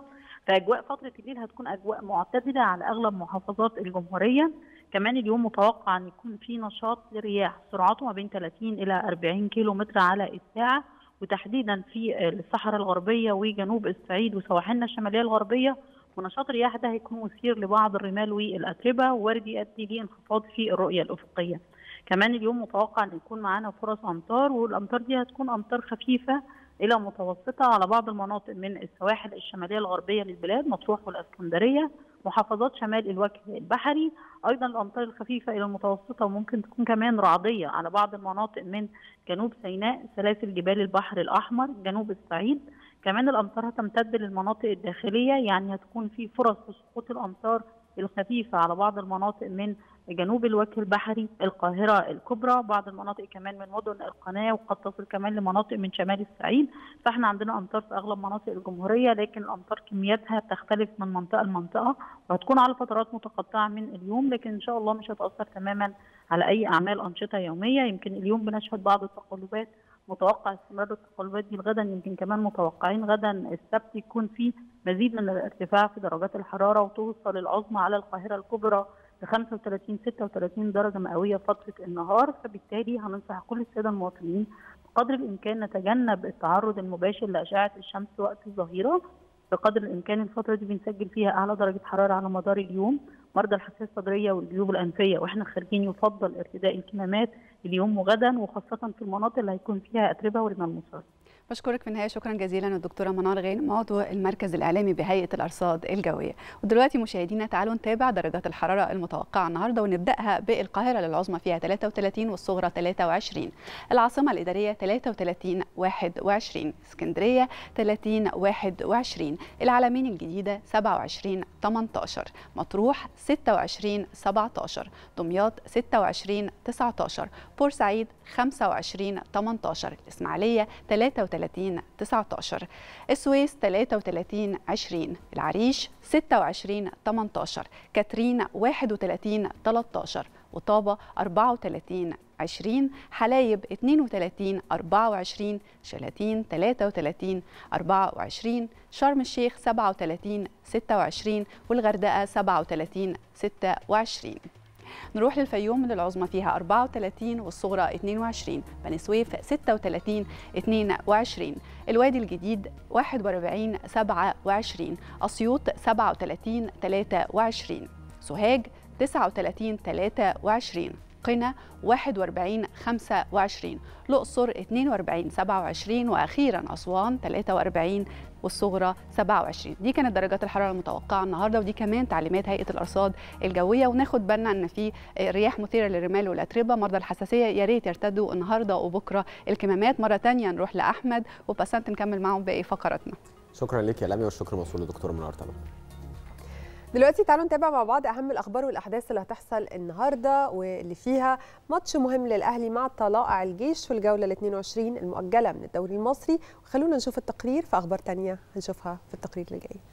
Speaker 6: فاجواء فتره الليل هتكون اجواء معتدله على اغلب محافظات الجمهوريه كمان اليوم متوقع ان يكون في نشاط للرياح سرعته ما بين 30 الى 40 كيلو متر على الساعه وتحديدا في الصحراء الغربيه وجنوب الصعيد وسواحلنا الشماليه الغربيه ونشاط الرياح ده هيكون مثير لبعض الرمال والاتربه وارد يؤدي لانخفاض في الرؤيه الافقيه. كمان اليوم متوقع ان يكون معانا فرص امطار والامطار دي هتكون امطار خفيفه الى متوسطه على بعض المناطق من السواحل الشماليه الغربيه للبلاد مطروح والاسكندريه محافظات شمال الوجه البحري ايضا الامطار الخفيفه الى المتوسطه وممكن تكون كمان رعديه على بعض المناطق من جنوب سيناء سلاسل جبال البحر الاحمر جنوب الصعيد كمان الامطار هتمتد للمناطق الداخليه يعني هتكون في فرص لسقوط الامطار الخفيفه على بعض المناطق من جنوب الوجه البحري القاهرة الكبرى بعض المناطق كمان من مدن القناة وقد تصل كمان لمناطق من شمال الصعيد فاحنا عندنا أمطار في أغلب مناطق الجمهورية لكن الأمطار كمياتها تختلف من منطقة لمنطقة وهتكون على فترات متقطعة من اليوم لكن إن شاء الله مش هتأثر تماما على أي أعمال أنشطة يومية يمكن اليوم بنشهد بعض التقلبات متوقع استمرار التقلبات دي غدا يمكن كمان متوقعين غدا السبت يكون في مزيد من الارتفاع في درجات الحراره وتوصل العظمى على القاهره الكبرى ل 35 36 درجه مئويه فتره النهار فبالتالي هننصح كل الساده المواطنين بقدر الامكان نتجنب التعرض المباشر لاشعه الشمس وقت الظهيره بقدر الامكان الفتره دي بنسجل فيها اعلى درجه حراره على مدار اليوم مرضى الحساسيه الصدريه والجيوب الانفيه واحنا خارجين يفضل ارتداء الكمامات اليوم وغدا وخاصه في المناطق اللي هيكون فيها اتربه ورمال مصاب
Speaker 3: بشكرك في النهايه شكرا جزيلا الدكتوره منار غانم عضو المركز الاعلامي بهيئه الارصاد الجويه ودلوقتي مشاهدينا تعالوا نتابع درجات الحراره المتوقعه النهارده ونبداها بالقاهره للعظمى فيها 33 والصغرى 23 العاصمه الاداريه 33 21 اسكندريه 30 21 العلمين الجديده 27 18 مطروح 26 17 دمياط 26 19 بورسعيد 25 18 الاسماعيليه 33 33 19 السويس 33 20 العريش 26 18 كاترين 31 13 وطابة 34 20 حلايب 32 24 شلاتين 33 24 شرم الشيخ 37 26 والغردقة 37 26 نروح للفيوم للعظمى فيها 34 والصغرى 22 بني سويف 36 22 الوادي الجديد 41 27 أسيوط 37 23 سوهاج 39 23 قنا 41 25 الأقصر 42 27 وأخيرا أسوان 43 والصغرى 27 دي كانت درجات الحراره المتوقعه النهارده ودي كمان تعليمات هيئه الارصاد الجويه وناخد بالنا ان في رياح مثيره للرمال والاتربه مرضى الحساسيه يا ريت يرتدوا النهارده وبكره الكمامات مره ثانيه نروح لاحمد وبسنت نكمل معاهم باقي فقراتنا
Speaker 2: شكرا لك يا لميا والشكر موصول للدكتوره منار طبعا
Speaker 1: دلوقتي تعالوا نتابع مع بعض اهم الاخبار والاحداث اللي هتحصل النهارده واللي فيها ماتش مهم للاهلي مع طلائع الجيش في الجوله ال 22 المؤجله من الدوري المصري وخلونا نشوف التقرير في اخبار تانية هنشوفها في التقرير اللي جاي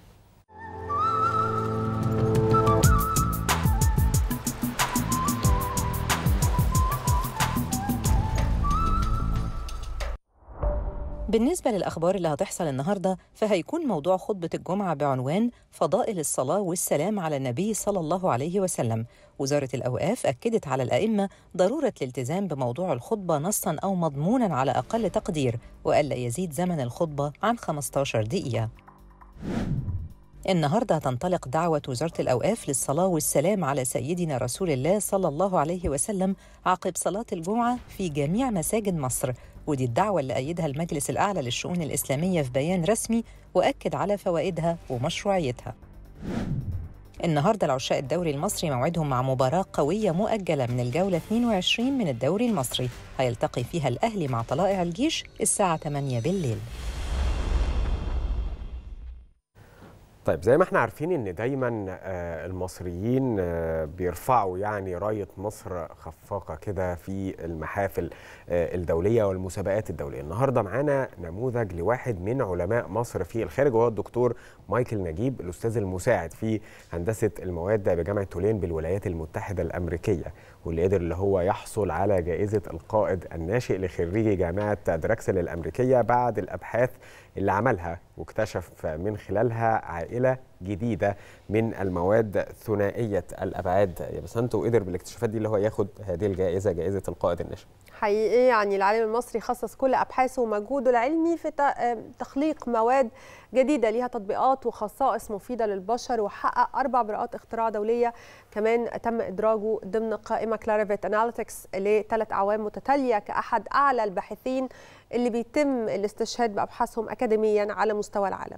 Speaker 4: بالنسبة للأخبار اللي هتحصل النهاردة فهيكون موضوع خطبة الجمعة بعنوان فضائل الصلاة والسلام على النبي صلى الله عليه وسلم وزارة الأوقاف أكدت على الأئمة ضرورة الالتزام بموضوع الخطبة نصاً أو مضموناً على أقل تقدير وألا يزيد زمن الخطبة عن 15 دقيقة النهارده هتنطلق دعوة وزارة الأوقاف للصلاة والسلام على سيدنا رسول الله صلى الله عليه وسلم عقب صلاة الجمعة في جميع مساجد مصر ودي الدعوة اللي أيدها المجلس الأعلى للشؤون الإسلامية في بيان رسمي وأكد على فوائدها ومشروعيتها النهارده العشاء الدوري المصري موعدهم مع مباراة قوية مؤجلة من الجولة 22 من الدوري المصري هيلتقي فيها الأهلي مع طلائع الجيش الساعة 8 بالليل
Speaker 2: طيب زي ما احنا عارفين ان دايما آه، المصريين آه، بيرفعوا يعني رايه مصر خفاقه كده في المحافل آه، الدوليه والمسابقات الدوليه النهارده معانا نموذج لواحد من علماء مصر في الخارج وهو الدكتور مايكل نجيب الاستاذ المساعد في هندسه المواد بجامعه تولين بالولايات المتحده الامريكيه واللي قدر اللي هو يحصل على جائزه القائد الناشئ لخريجي جامعه دراكسل الامريكيه بعد الابحاث اللي عملها واكتشف من خلالها عائله جديده من المواد ثنائيه الابعاد يا بسنت وقدر بالاكتشافات دي اللي هو ياخد هذه الجائزه جائزه القائد الناشئ
Speaker 1: حقيقي يعني العالم المصري خصص كل ابحاثه ومجهوده العلمي في تخليق مواد جديده ليها تطبيقات وخصائص مفيده للبشر وحقق اربع براءات اختراع دوليه كمان تم ادراجه ضمن قائمه كلاريفيت اناليتكس لثلاث اعوام متتاليه كاحد اعلى الباحثين اللي بيتم الاستشهاد بابحاثهم اكاديميا على مستوى العالم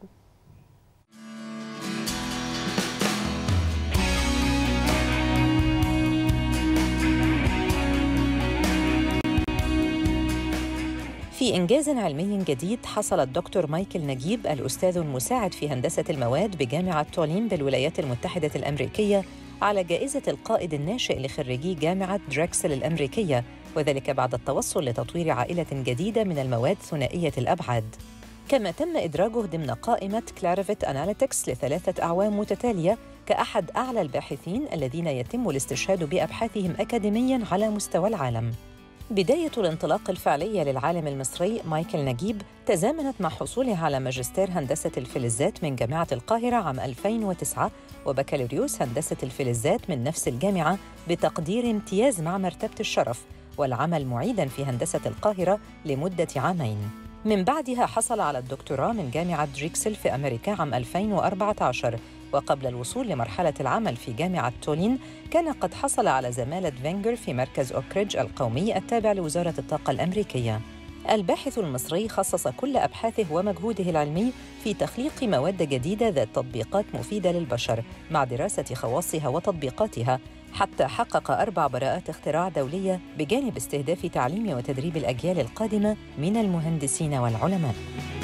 Speaker 4: في إنجاز علمي جديد حصل الدكتور مايكل نجيب الأستاذ المساعد في هندسة المواد بجامعة تولين بالولايات المتحدة الأمريكية على جائزة القائد الناشئ لخريجي جامعة دراكسل الأمريكية وذلك بعد التوصل لتطوير عائلة جديدة من المواد ثنائية الأبعاد كما تم إدراجه ضمن قائمة كلاريفيت أناليتكس لثلاثة أعوام متتالية كأحد أعلى الباحثين الذين يتم الاستشهاد بأبحاثهم أكاديمياً على مستوى العالم بداية الانطلاق الفعلية للعالم المصري مايكل نجيب تزامنت مع حصوله على ماجستير هندسة الفلزات من جامعة القاهرة عام 2009 وبكالوريوس هندسة الفلزات من نفس الجامعة بتقدير امتياز مع مرتبة الشرف والعمل معيداً في هندسة القاهرة لمدة عامين من بعدها حصل على الدكتوراه من جامعة دريكسل في أمريكا عام 2014 وقبل الوصول لمرحلة العمل في جامعة تولين كان قد حصل على زمالة فينجر في مركز أوكريدج القومي التابع لوزارة الطاقة الأمريكية الباحث المصري خصص كل أبحاثه ومجهوده العلمي في تخليق مواد جديدة ذات تطبيقات مفيدة للبشر مع دراسة خواصها وتطبيقاتها حتى حقق أربع براءات اختراع دولية بجانب استهداف تعليم وتدريب الأجيال القادمة من المهندسين والعلماء.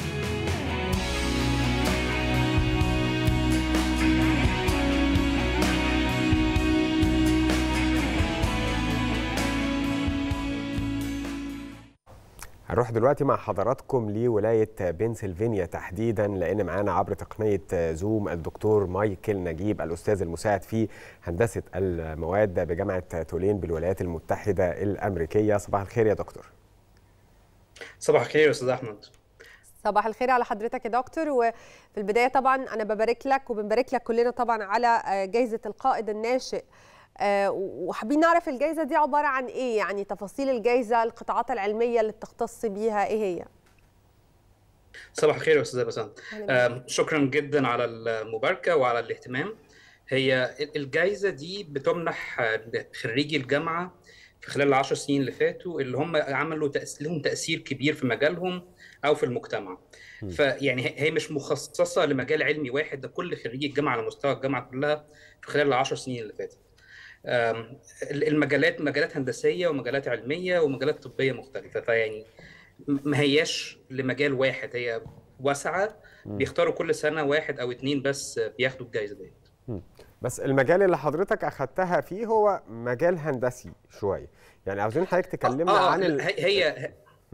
Speaker 2: هنروح دلوقتي مع حضراتكم لولاية بنسلفانيا تحديدا لأن معانا عبر تقنية زوم الدكتور مايكل نجيب الأستاذ المساعد في هندسة المواد بجامعة تولين بالولايات المتحدة الأمريكية صباح الخير يا دكتور
Speaker 7: صباح الخير يا أستاذ أحمد
Speaker 1: صباح الخير على حضرتك يا دكتور وفي البداية طبعا أنا ببارك لك وبنبارك لك كلنا طبعا على جائزة القائد الناشئ وحابين نعرف الجائزة دي عبارة عن إيه يعني تفاصيل الجائزة القطاعات العلمية اللي بتختص بيها إيه هي
Speaker 7: صباح الخير يا أستاذة بسنت شكرا جدا على المباركة وعلى الاهتمام هي الجائزة دي بتمنح خريجي الجامعة في خلال العشر سنين اللي فاتوا اللي هم عملوا تأس... لهم تأثير كبير في مجالهم أو في المجتمع م. فيعني هي مش مخصصة لمجال علمي واحد ده كل خريجي الجامعة على مستوى الجامعة كلها في خلال العشر سنين اللي فاتت المجالات مجالات هندسيه ومجالات علميه ومجالات طبيه مختلفه فيعني ما هياش لمجال واحد هي واسعه بيختاروا كل سنه واحد او اتنين بس بياخدوا الجائزه ديت
Speaker 2: بس المجال اللي حضرتك اخذتها فيه هو مجال هندسي شويه يعني عاوزين حضرتك تكلمنا
Speaker 7: آه
Speaker 2: عن
Speaker 7: ال... هي هي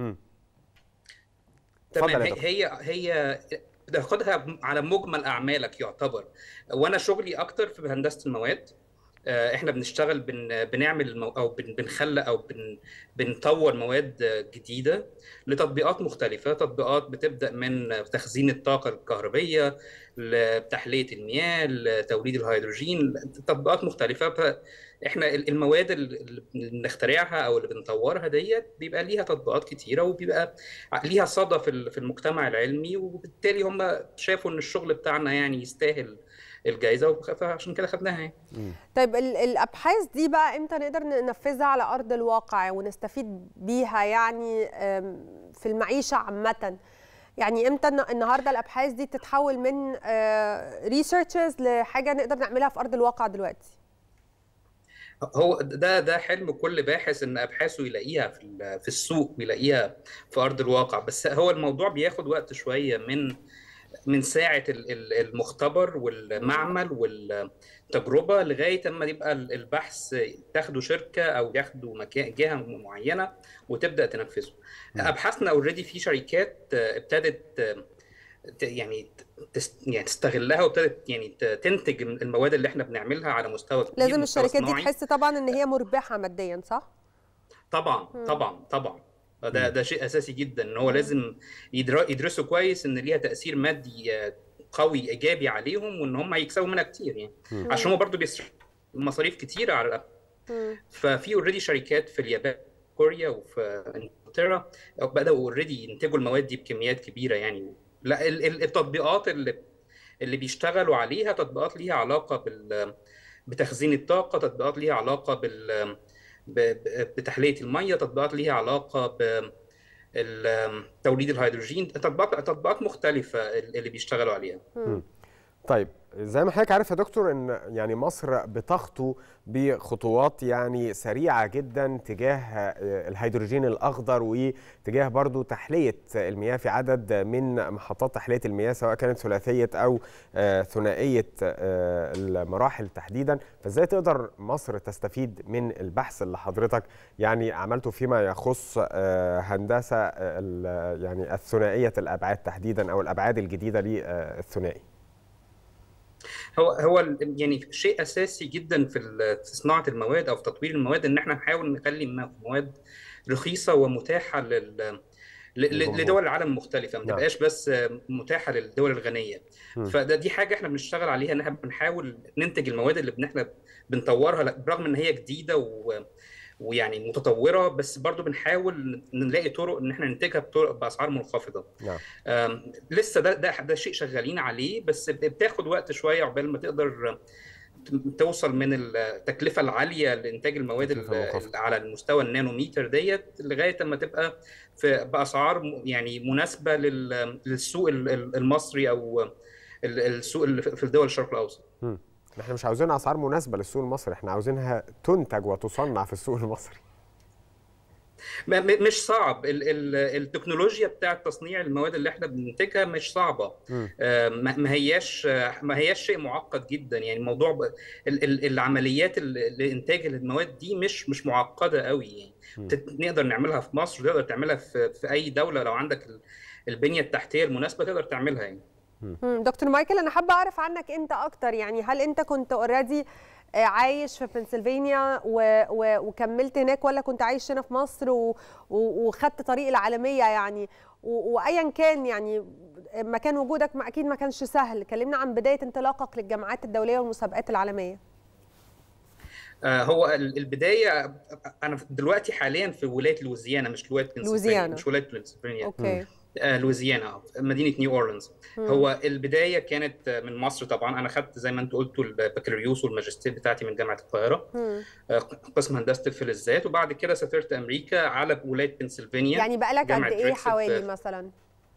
Speaker 7: تمام هي هي هي بتاخدها على مجمل اعمالك يعتبر وانا شغلي اكتر في هندسه المواد احنا بنشتغل بن بنعمل المو... او بن بنخلق او بن بنطور مواد جديده لتطبيقات مختلفه تطبيقات بتبدا من تخزين الطاقه الكهربيه لتحليه المياه لتوليد الهيدروجين تطبيقات مختلفه فاحنا المواد اللي بنخترعها او اللي بنطورها ديت بيبقى ليها تطبيقات كتيره وبيبقى ليها صدى في المجتمع العلمي وبالتالي هم شافوا ان الشغل بتاعنا يعني يستاهل الجائزه فعشان كده خدناها يعني.
Speaker 1: طيب الابحاث دي بقى امتى نقدر ننفذها على ارض الواقع ونستفيد بيها يعني في المعيشه عامه يعني امتى النهارده الابحاث دي تتحول من ريسيرشز لحاجه نقدر نعملها في ارض الواقع دلوقتي
Speaker 7: هو ده ده حلم كل باحث ان ابحاثه يلاقيها في في السوق ويلاقيها في ارض الواقع بس هو الموضوع بياخد وقت شويه من من ساعه المختبر والمعمل والتجربه لغايه اما يبقى البحث تاخده شركه او ياخده مكان جهه معينه وتبدا تنفذه ابحاثنا اوريدي في شركات ابتدت ت- يعني تس يعني تستغلها وابتدت يعني ت- تنتج المواد اللي احنا بنعملها على مستوى كبير
Speaker 1: لازم
Speaker 7: مستوى
Speaker 1: الشركات دي
Speaker 7: صناعي.
Speaker 1: تحس طبعا ان هي مربحه ماديا صح
Speaker 7: طبعا طبعا طبعا ده ده شيء اساسي جدا ان هو لازم يدر- يدرسوا كويس ان ليها تاثير مادي آه، قوي ايجابي عليهم وان هم هيكسبوا منها كتير يعني عشان هم برضو بيصرفوا مصاريف كتيره على
Speaker 1: مم.
Speaker 7: ففي اوريدي شركات في اليابان كوريا وفي انجلترا بداوا اوريدي ينتجوا المواد دي بكميات كبيره يعني لا ال- ال- التطبيقات اللي اللي بيشتغلوا عليها تطبيقات ليها علاقه بال بتخزين الطاقه تطبيقات ليها علاقه بال ب- ب- بتحليه الميه تطبيقات ليها علاقه ب ال- توليد الهيدروجين تطبيقات تطبيقات مختلفه اللي بيشتغلوا عليها
Speaker 2: طيب زي ما حضرتك عارف يا دكتور ان يعني مصر بتخطو بخطوات يعني سريعه جدا تجاه آه، الهيدروجين الاخضر وتجاه برضو تحليه المياه في عدد من محطات تحليه المياه سواء كانت ثلاثيه او آه، ثنائيه آه، المراحل تحديدا فازاي تقدر مصر تستفيد من البحث اللي حضرتك يعني عملته فيما يخص آه، هندسه آه، ال- يعني الثنائيه الابعاد تحديدا او الابعاد الجديده للثنائي
Speaker 7: هو هو ال- يعني شيء اساسي جدا في ال- في صناعه المواد او في تطوير المواد ان احنا نحاول نخلي الم- المواد رخيصه ومتاحه لل ل- ل-
Speaker 2: للجمهور.
Speaker 7: لدول العالم مختلفه ما
Speaker 2: نعم.
Speaker 7: تبقاش بس متاحه للدول الغنيه
Speaker 2: مم.
Speaker 7: فده دي حاجه احنا بنشتغل عليها ان احنا بنحاول ننتج المواد اللي بن- احنا بنطورها لا- برغم ان هي جديده و ويعني متطوره بس برضو بنحاول نلاقي طرق ان احنا ننتجها بطرق باسعار منخفضه
Speaker 2: نعم
Speaker 7: أم، لسه ده ده ده شيء شغالين عليه بس بتاخد وقت شويه عقبال ما تقدر ت- توصل من التكلفه العاليه لانتاج المواد ال-
Speaker 2: التكلفة المنخفضة.
Speaker 7: ال- على المستوى النانوميتر ديت لغايه اما تبقى في باسعار م- يعني مناسبه لل- للسوق ال- ال- المصري او ال- السوق اللي في في الدول الشرق الاوسط
Speaker 2: مم. احنا مش عاوزين اسعار مناسبه للسوق المصري احنا عاوزينها تنتج وتصنع في السوق المصري
Speaker 7: ما- م- مش صعب ال- ال- التكنولوجيا بتاعه تصنيع المواد اللي احنا بننتجها مش صعبه
Speaker 2: مم.
Speaker 7: آه، ما ما هياش ما هياش شيء معقد جدا يعني الموضوع ب- ال- ال- العمليات ال- لانتاج المواد دي مش مش معقده قوي يعني
Speaker 2: مم.
Speaker 7: تت- نقدر نعملها في مصر تقدر تعملها في في اي دوله لو عندك ال- البنيه التحتيه المناسبه تقدر تعملها يعني
Speaker 1: مم. دكتور مايكل انا حابه اعرف عنك انت اكتر يعني هل انت كنت اوريدي عايش في بنسلفانيا و... و... وكملت هناك ولا كنت عايش هنا في مصر و... و... وخدت طريق العالميه يعني و... وايا كان يعني مكان وجودك ما اكيد ما كانش سهل كلمنا عن بدايه انطلاقك للجامعات الدوليه والمسابقات العالميه
Speaker 7: آه، هو ال- البدايه انا دلوقتي حاليا في ولايه لويزيانا مش ولايه بنسلفانيا
Speaker 1: لويزيانا.
Speaker 7: مش ولايه بنسلفانيا
Speaker 1: اوكي
Speaker 7: آه، لويزيانا مدينه نيو اورلينز
Speaker 1: مم.
Speaker 7: هو البدايه كانت آه، من مصر طبعا انا خدت زي ما انت قلتوا البكالوريوس والماجستير بتاعتي من جامعه القاهره
Speaker 1: مم.
Speaker 7: آه، قسم هندسه الفلزات وبعد كده سافرت امريكا على ولايه بنسلفانيا
Speaker 1: يعني بقالك قد
Speaker 7: جامعة
Speaker 1: ايه
Speaker 7: دريكسل
Speaker 1: حوالي
Speaker 7: في-
Speaker 1: مثلا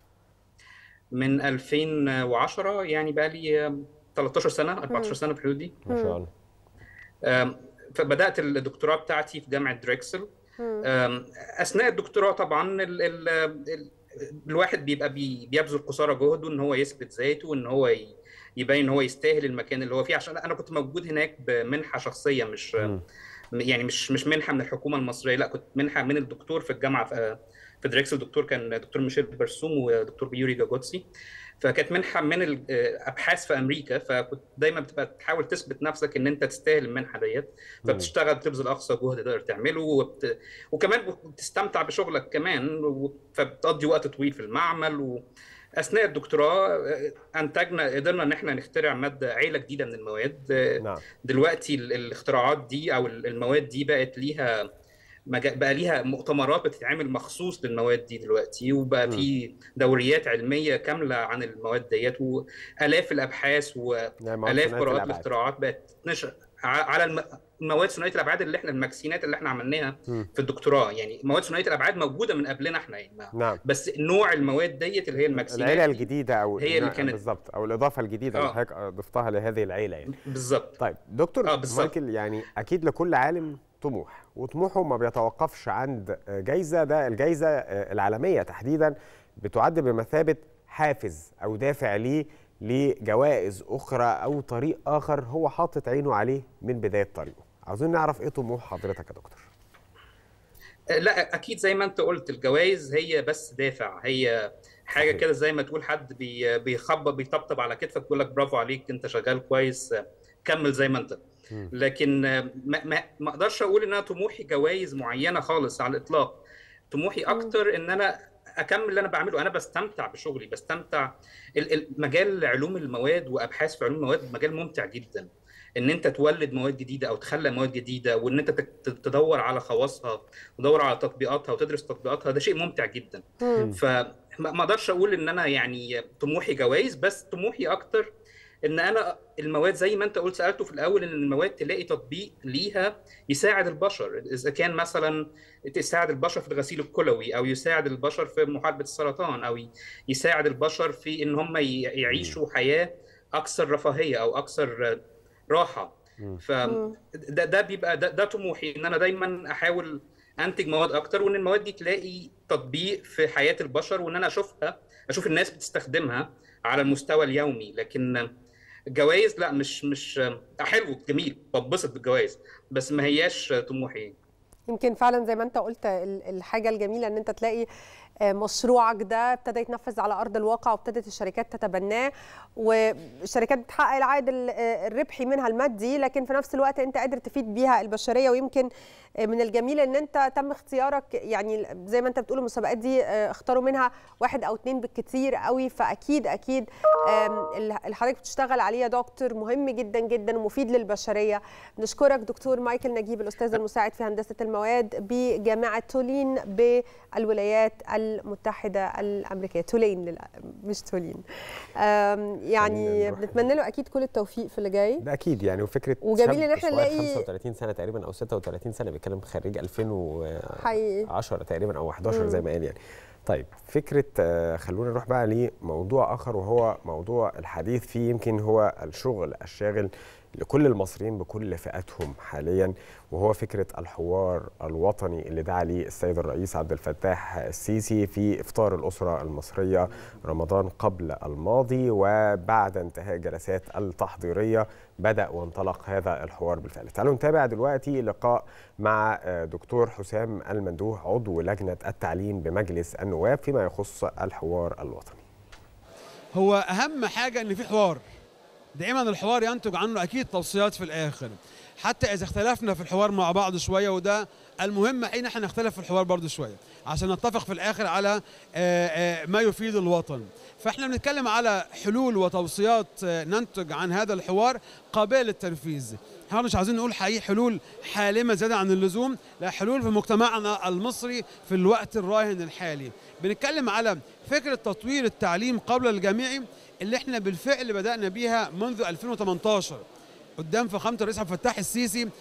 Speaker 7: من 2010 يعني بقى لي آه، 13 سنه 14 سنه في الحدود دي
Speaker 2: ما شاء الله
Speaker 7: آم، فبدات الدكتوراه بتاعتي في جامعه دريكسل
Speaker 1: مم.
Speaker 7: آم، اثناء الدكتوراه طبعا ال ال ال الواحد بيبقى بي بيبذل قصارى جهده ان هو يثبت ذاته وان هو ي- يبين ان هو يستاهل المكان اللي هو فيه عشان انا كنت موجود هناك بمنحه شخصيه مش
Speaker 2: مم.
Speaker 7: يعني مش مش منحه من الحكومه المصريه لا كنت منحه من الدكتور في الجامعه في في دريكسل دكتور كان دكتور ميشيل برسوم ودكتور بيوري جاجوتسي فكانت منحه من الابحاث في امريكا فكنت دايما بتبقى تحاول تثبت نفسك ان انت تستاهل المنحه ديت فبتشتغل بتبذل اقصى جهد تقدر تعمله وبت... وكمان بتستمتع بشغلك كمان و... فبتقضي وقت طويل في المعمل و... اثناء الدكتوراه آه، انتجنا قدرنا ان احنا نخترع ماده عيله جديده من المواد آه،
Speaker 2: نعم
Speaker 7: دلوقتي ال- الاختراعات دي او ال- المواد دي بقت ليها مجا- بقى ليها مؤتمرات بتتعمل مخصوص للمواد دي دلوقتي وبقى
Speaker 2: مم.
Speaker 7: في دوريات علميه كامله عن المواد ديت والاف الابحاث
Speaker 2: يعني مواد
Speaker 7: والاف
Speaker 2: ثنائية
Speaker 7: براءات
Speaker 2: الأبعاد.
Speaker 7: الاختراعات بقت تنشر ع- على الم- المواد ثنائيه الابعاد اللي احنا الماكسينات اللي احنا عملناها
Speaker 2: مم.
Speaker 7: في الدكتوراه يعني مواد ثنائيه الابعاد موجوده من قبلنا احنا يعني ما-
Speaker 2: نعم
Speaker 7: بس نوع المواد ديت اللي هي الماكسينات
Speaker 2: العيله
Speaker 7: دي
Speaker 2: الجديده او
Speaker 7: هي اللي
Speaker 2: نعم،
Speaker 7: كانت-
Speaker 2: بالظبط او الاضافه الجديده اللي
Speaker 7: آه.
Speaker 2: حضرتك ضفتها لهذه العيله يعني
Speaker 7: بالظبط
Speaker 2: طيب دكتور
Speaker 7: آه، بالظبط.
Speaker 2: مايكل يعني اكيد لكل عالم طموح وطموحه ما بيتوقفش عند جايزه ده الجايزه العالميه تحديدا بتعد بمثابه حافز او دافع ليه لجوائز اخرى او طريق اخر هو حاطط عينه عليه من بدايه طريقه عاوزين نعرف ايه طموح حضرتك يا دكتور
Speaker 7: لا اكيد زي ما انت قلت الجوائز هي بس دافع هي حاجه
Speaker 2: صحيح.
Speaker 7: كده زي ما تقول حد بي- بيخبط بيطبطب على كتفك بيقول لك برافو عليك انت شغال كويس كمل زي ما انت
Speaker 2: مم.
Speaker 7: لكن ما ما ما اقدرش اقول ان انا طموحي جوائز معينه خالص على الاطلاق طموحي اكتر ان انا اكمل اللي انا بعمله انا بستمتع بشغلي بستمتع ال- ال- مجال علوم المواد وابحاث في علوم المواد مجال ممتع جدا ان انت تولد مواد جديده او تخلق مواد جديده وان انت تك- تدور على خواصها وتدور على تطبيقاتها وتدرس تطبيقاتها ده شيء ممتع جدا
Speaker 1: مم.
Speaker 7: فما ما اقدرش اقول ان انا يعني طموحي جوائز بس طموحي اكتر ان انا المواد زي ما انت قلت سالته في الاول ان المواد تلاقي تطبيق ليها يساعد البشر اذا كان مثلا تساعد البشر في الغسيل الكلوي او يساعد البشر في محاربه السرطان او يساعد البشر في ان هم ي- يعيشوا حياه اكثر رفاهيه او اكثر راحه
Speaker 2: مم.
Speaker 7: فده ده بيبقى ده, ده طموحي ان انا دايما احاول انتج مواد اكتر وان المواد دي تلاقي تطبيق في حياه البشر وان انا اشوفها اشوف الناس بتستخدمها على المستوى اليومي لكن الجوائز لا مش مش حلو جميل بتبسط بالجوائز بس ما هياش طموحي
Speaker 1: يمكن فعلا زي ما انت قلت ال- الحاجه الجميله ان انت تلاقي آه، مشروعك ده ابتدى يتنفذ على ارض الواقع وابتدت الشركات تتبناه والشركات بتحقق العائد ال- آه، الربحي منها المادي لكن في نفس الوقت انت قادر تفيد بيها البشريه ويمكن آه، من الجميل ان انت تم اختيارك يعني زي ما انت بتقول المسابقات دي آه، اختاروا منها واحد او اتنين بالكتير قوي فاكيد اكيد آم، اللي اللي حضرتك بتشتغل عليه يا دكتور مهم جدا جدا ومفيد للبشريه نشكرك دكتور مايكل نجيب الاستاذ المساعد في هندسه المواد بجامعه تولين بالولايات المتحده الامريكيه تولين للأ- مش تولين آم، يعني
Speaker 2: خلينا نروح
Speaker 1: بنتمنى له اكيد كل التوفيق في اللي جاي
Speaker 2: ده اكيد يعني وفكره
Speaker 1: وجميل
Speaker 2: شاب
Speaker 1: إن إحنا
Speaker 2: صغير
Speaker 1: نلاقي-
Speaker 2: 35 سنه تقريبا او 36 سنه بيتكلم خريج 2010
Speaker 1: حقيقي
Speaker 2: تقريبا او 11
Speaker 1: مم.
Speaker 2: زي ما قال يعني طيب فكره آه، خلونا نروح بقى لموضوع اخر وهو موضوع الحديث فيه يمكن هو الشغل الشاغل لكل المصريين بكل فئاتهم حاليا وهو فكره الحوار الوطني اللي دعا ليه السيد الرئيس عبد الفتاح السيسي في افطار الاسره المصريه رمضان قبل الماضي وبعد انتهاء الجلسات التحضيريه بدا وانطلق هذا الحوار بالفعل. تعالوا نتابع دلوقتي لقاء مع آه، دكتور حسام المندوح عضو لجنه التعليم بمجلس النواب فيما يخص الحوار الوطني.
Speaker 8: هو اهم حاجه ان في حوار دائما الحوار ينتج عنه اكيد توصيات في الاخر حتى اذا اختلفنا في الحوار مع بعض شويه وده المهم حين احنا نختلف في الحوار برضه شويه عشان نتفق في الاخر على آه، آه، ما يفيد الوطن فاحنا بنتكلم على حلول وتوصيات آه، ننتج عن هذا الحوار قابله للتنفيذ احنا مش عايزين نقول حقيقي حلول حالمه زياده عن اللزوم لا حلول في مجتمعنا المصري في الوقت الراهن الحالي بنتكلم على فكره تطوير التعليم قبل الجامعي اللي احنا بالفعل بدانا بيها منذ 2018 قدام فخامه الرئيس عبد الفتاح السيسي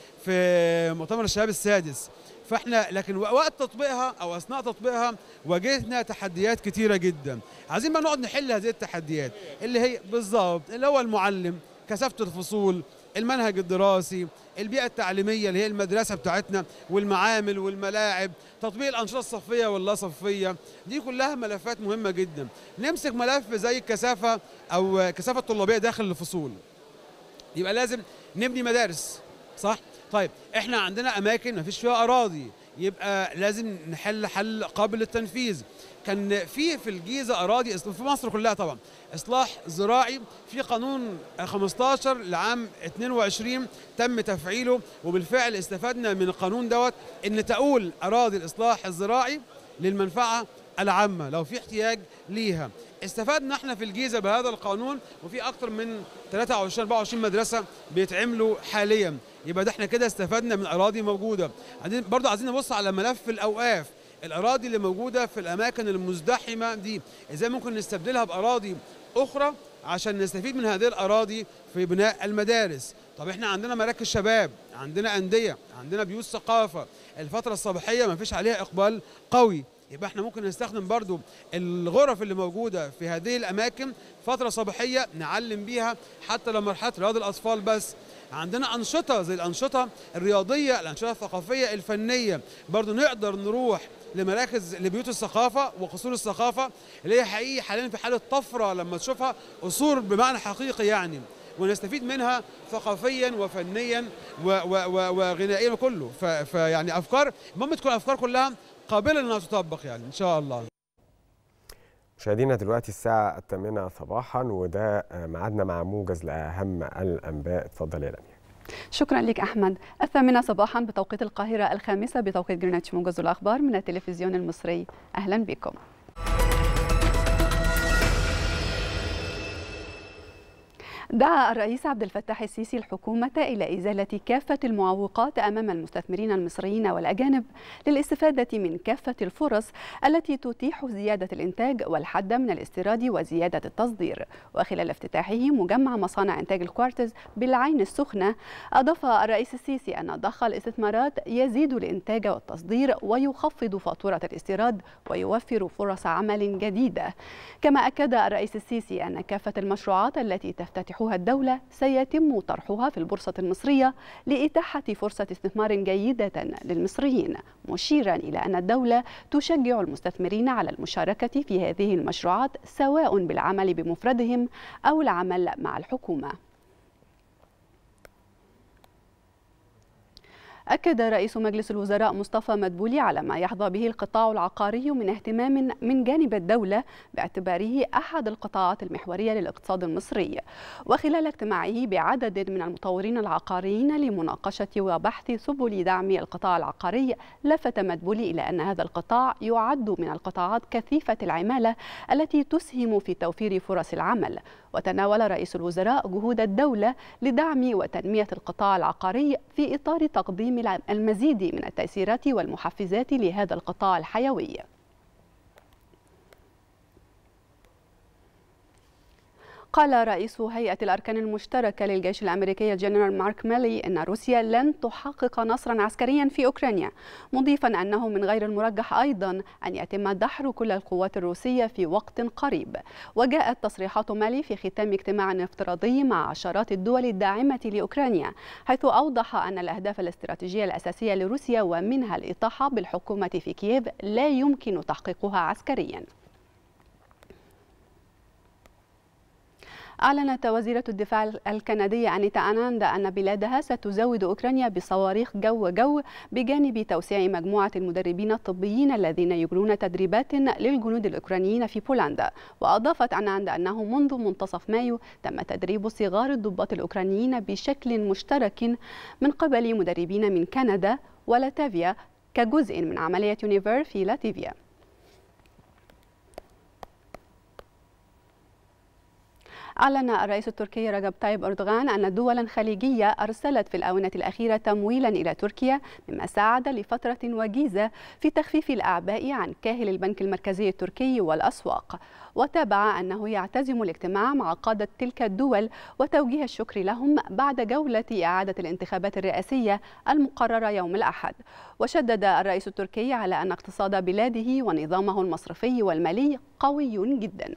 Speaker 8: في مؤتمر الشباب السادس فاحنا لكن وقت تطبيقها او اثناء تطبيقها واجهتنا تحديات كتيره جدا عايزين بقى نقعد نحل هذه التحديات اللي هي بالظبط اللي هو المعلم كثافه الفصول المنهج الدراسي البيئة التعليمية اللي هي المدرسة بتاعتنا والمعامل والملاعب تطبيق الأنشطة الصفية واللا صفية دي كلها ملفات مهمة جدا نمسك ملف زي الكثافة أو كثافة الطلابية داخل الفصول يبقى لازم نبني مدارس صح طيب احنا عندنا اماكن ما فيش فيها اراضي يبقى لازم نحل حل قابل للتنفيذ كان في في الجيزه اراضي في مصر كلها طبعا اصلاح زراعي في قانون 15 لعام 22 تم تفعيله وبالفعل استفدنا من القانون دوت ان تؤول اراضي الاصلاح الزراعي للمنفعه العامه لو في احتياج ليها استفدنا احنا في الجيزه بهذا القانون وفي اكثر من 23 24 مدرسه بيتعملوا حاليا يبقى ده احنا كده استفدنا من اراضي موجوده عايزين برضه عايزين نبص على ملف الاوقاف الاراضي اللي موجوده في الاماكن المزدحمه دي ازاي ممكن نستبدلها باراضي اخرى عشان نستفيد من هذه الاراضي في بناء المدارس طب احنا عندنا مراكز شباب عندنا انديه عندنا بيوت ثقافه الفتره الصباحيه ما فيش عليها اقبال قوي يبقى احنا ممكن نستخدم برضو الغرف اللي موجودة في هذه الأماكن فترة صباحية نعلم بيها حتى لو مرحلة رياض الأطفال بس عندنا أنشطة زي الأنشطة الرياضية الأنشطة الثقافية الفنية برضو نقدر نروح لمراكز لبيوت الثقافة وقصور الثقافة اللي هي حقيقي حاليا في حالة طفرة لما تشوفها قصور بمعنى حقيقي يعني ونستفيد منها ثقافيا وفنيا و- و- و- وغنائيا وكله ف- فيعني افكار المهم تكون افكار كلها قابله انها تطبق يعني ان شاء الله
Speaker 2: مشاهدينا دلوقتي الساعة الثامنة صباحا وده آه، ميعادنا مع موجز لأهم الأنباء اتفضل يا لميا
Speaker 3: شكرا لك أحمد الثامنة صباحا بتوقيت القاهرة الخامسة بتوقيت جرينتش موجز الأخبار من التلفزيون المصري أهلا بكم دعا الرئيس عبد الفتاح السيسي الحكومة إلى إزالة كافة المعوقات أمام المستثمرين المصريين والأجانب للاستفادة من كافة الفرص التي تتيح زيادة الإنتاج والحد من الاستيراد وزيادة التصدير وخلال افتتاحه مجمع مصانع إنتاج الكوارتز بالعين السخنة أضاف الرئيس السيسي أن ضخ الاستثمارات يزيد الإنتاج والتصدير ويخفض فاتورة الاستيراد ويوفر فرص عمل جديدة كما أكد الرئيس السيسي أن كافة المشروعات التي تفتتحها الدولة سيتم طرحها في البورصة المصرية لإتاحة فرصة استثمار جيدة للمصريين مشيرا إلى أن الدولة تشجع المستثمرين على المشاركة في هذه المشروعات سواء بالعمل بمفردهم أو العمل مع الحكومة أكد رئيس مجلس الوزراء مصطفى مدبولي على ما يحظى به القطاع العقاري من اهتمام من جانب الدولة باعتباره أحد القطاعات المحورية للاقتصاد المصري وخلال اجتماعه بعدد من المطورين العقاريين لمناقشة وبحث سبل دعم القطاع العقاري لفت مدبولي إلى أن هذا القطاع يعد من القطاعات كثيفة العمالة التي تسهم في توفير فرص العمل وتناول رئيس الوزراء جهود الدولة لدعم وتنمية القطاع العقاري في إطار تقديم المزيد من التيسيرات والمحفزات لهذا القطاع الحيوي قال رئيس هيئة الأركان المشتركة للجيش الأمريكي الجنرال مارك ميلي أن روسيا لن تحقق نصرا عسكريا في أوكرانيا مضيفا أنه من غير المرجح أيضا أن يتم دحر كل القوات الروسية في وقت قريب وجاءت تصريحات مالي في ختام اجتماع افتراضي مع عشرات الدول الداعمة لأوكرانيا حيث أوضح أن الأهداف الاستراتيجية الأساسية لروسيا ومنها الإطاحة بالحكومة في كييف لا يمكن تحقيقها عسكريا أعلنت وزيرة الدفاع الكندية أنيتا أناندا أن بلادها ستزود أوكرانيا بصواريخ جو جو بجانب توسيع مجموعة المدربين الطبيين الذين يجرون تدريبات للجنود الأوكرانيين في بولندا وأضافت أناندا أنه منذ منتصف مايو تم تدريب صغار الضباط الأوكرانيين بشكل مشترك من قبل مدربين من كندا ولاتفيا كجزء من عملية يونيفر في لاتفيا أعلن الرئيس التركي رجب طيب أردوغان أن دولا خليجية أرسلت في الآونة الأخيرة تمويلا إلى تركيا مما ساعد لفترة وجيزة في تخفيف الأعباء عن كاهل البنك المركزي التركي والأسواق وتابع أنه يعتزم الاجتماع مع قادة تلك الدول وتوجيه الشكر لهم بعد جولة إعادة الانتخابات الرئاسية المقررة يوم الأحد وشدد الرئيس التركي على أن اقتصاد بلاده ونظامه المصرفي والمالي قوي جداً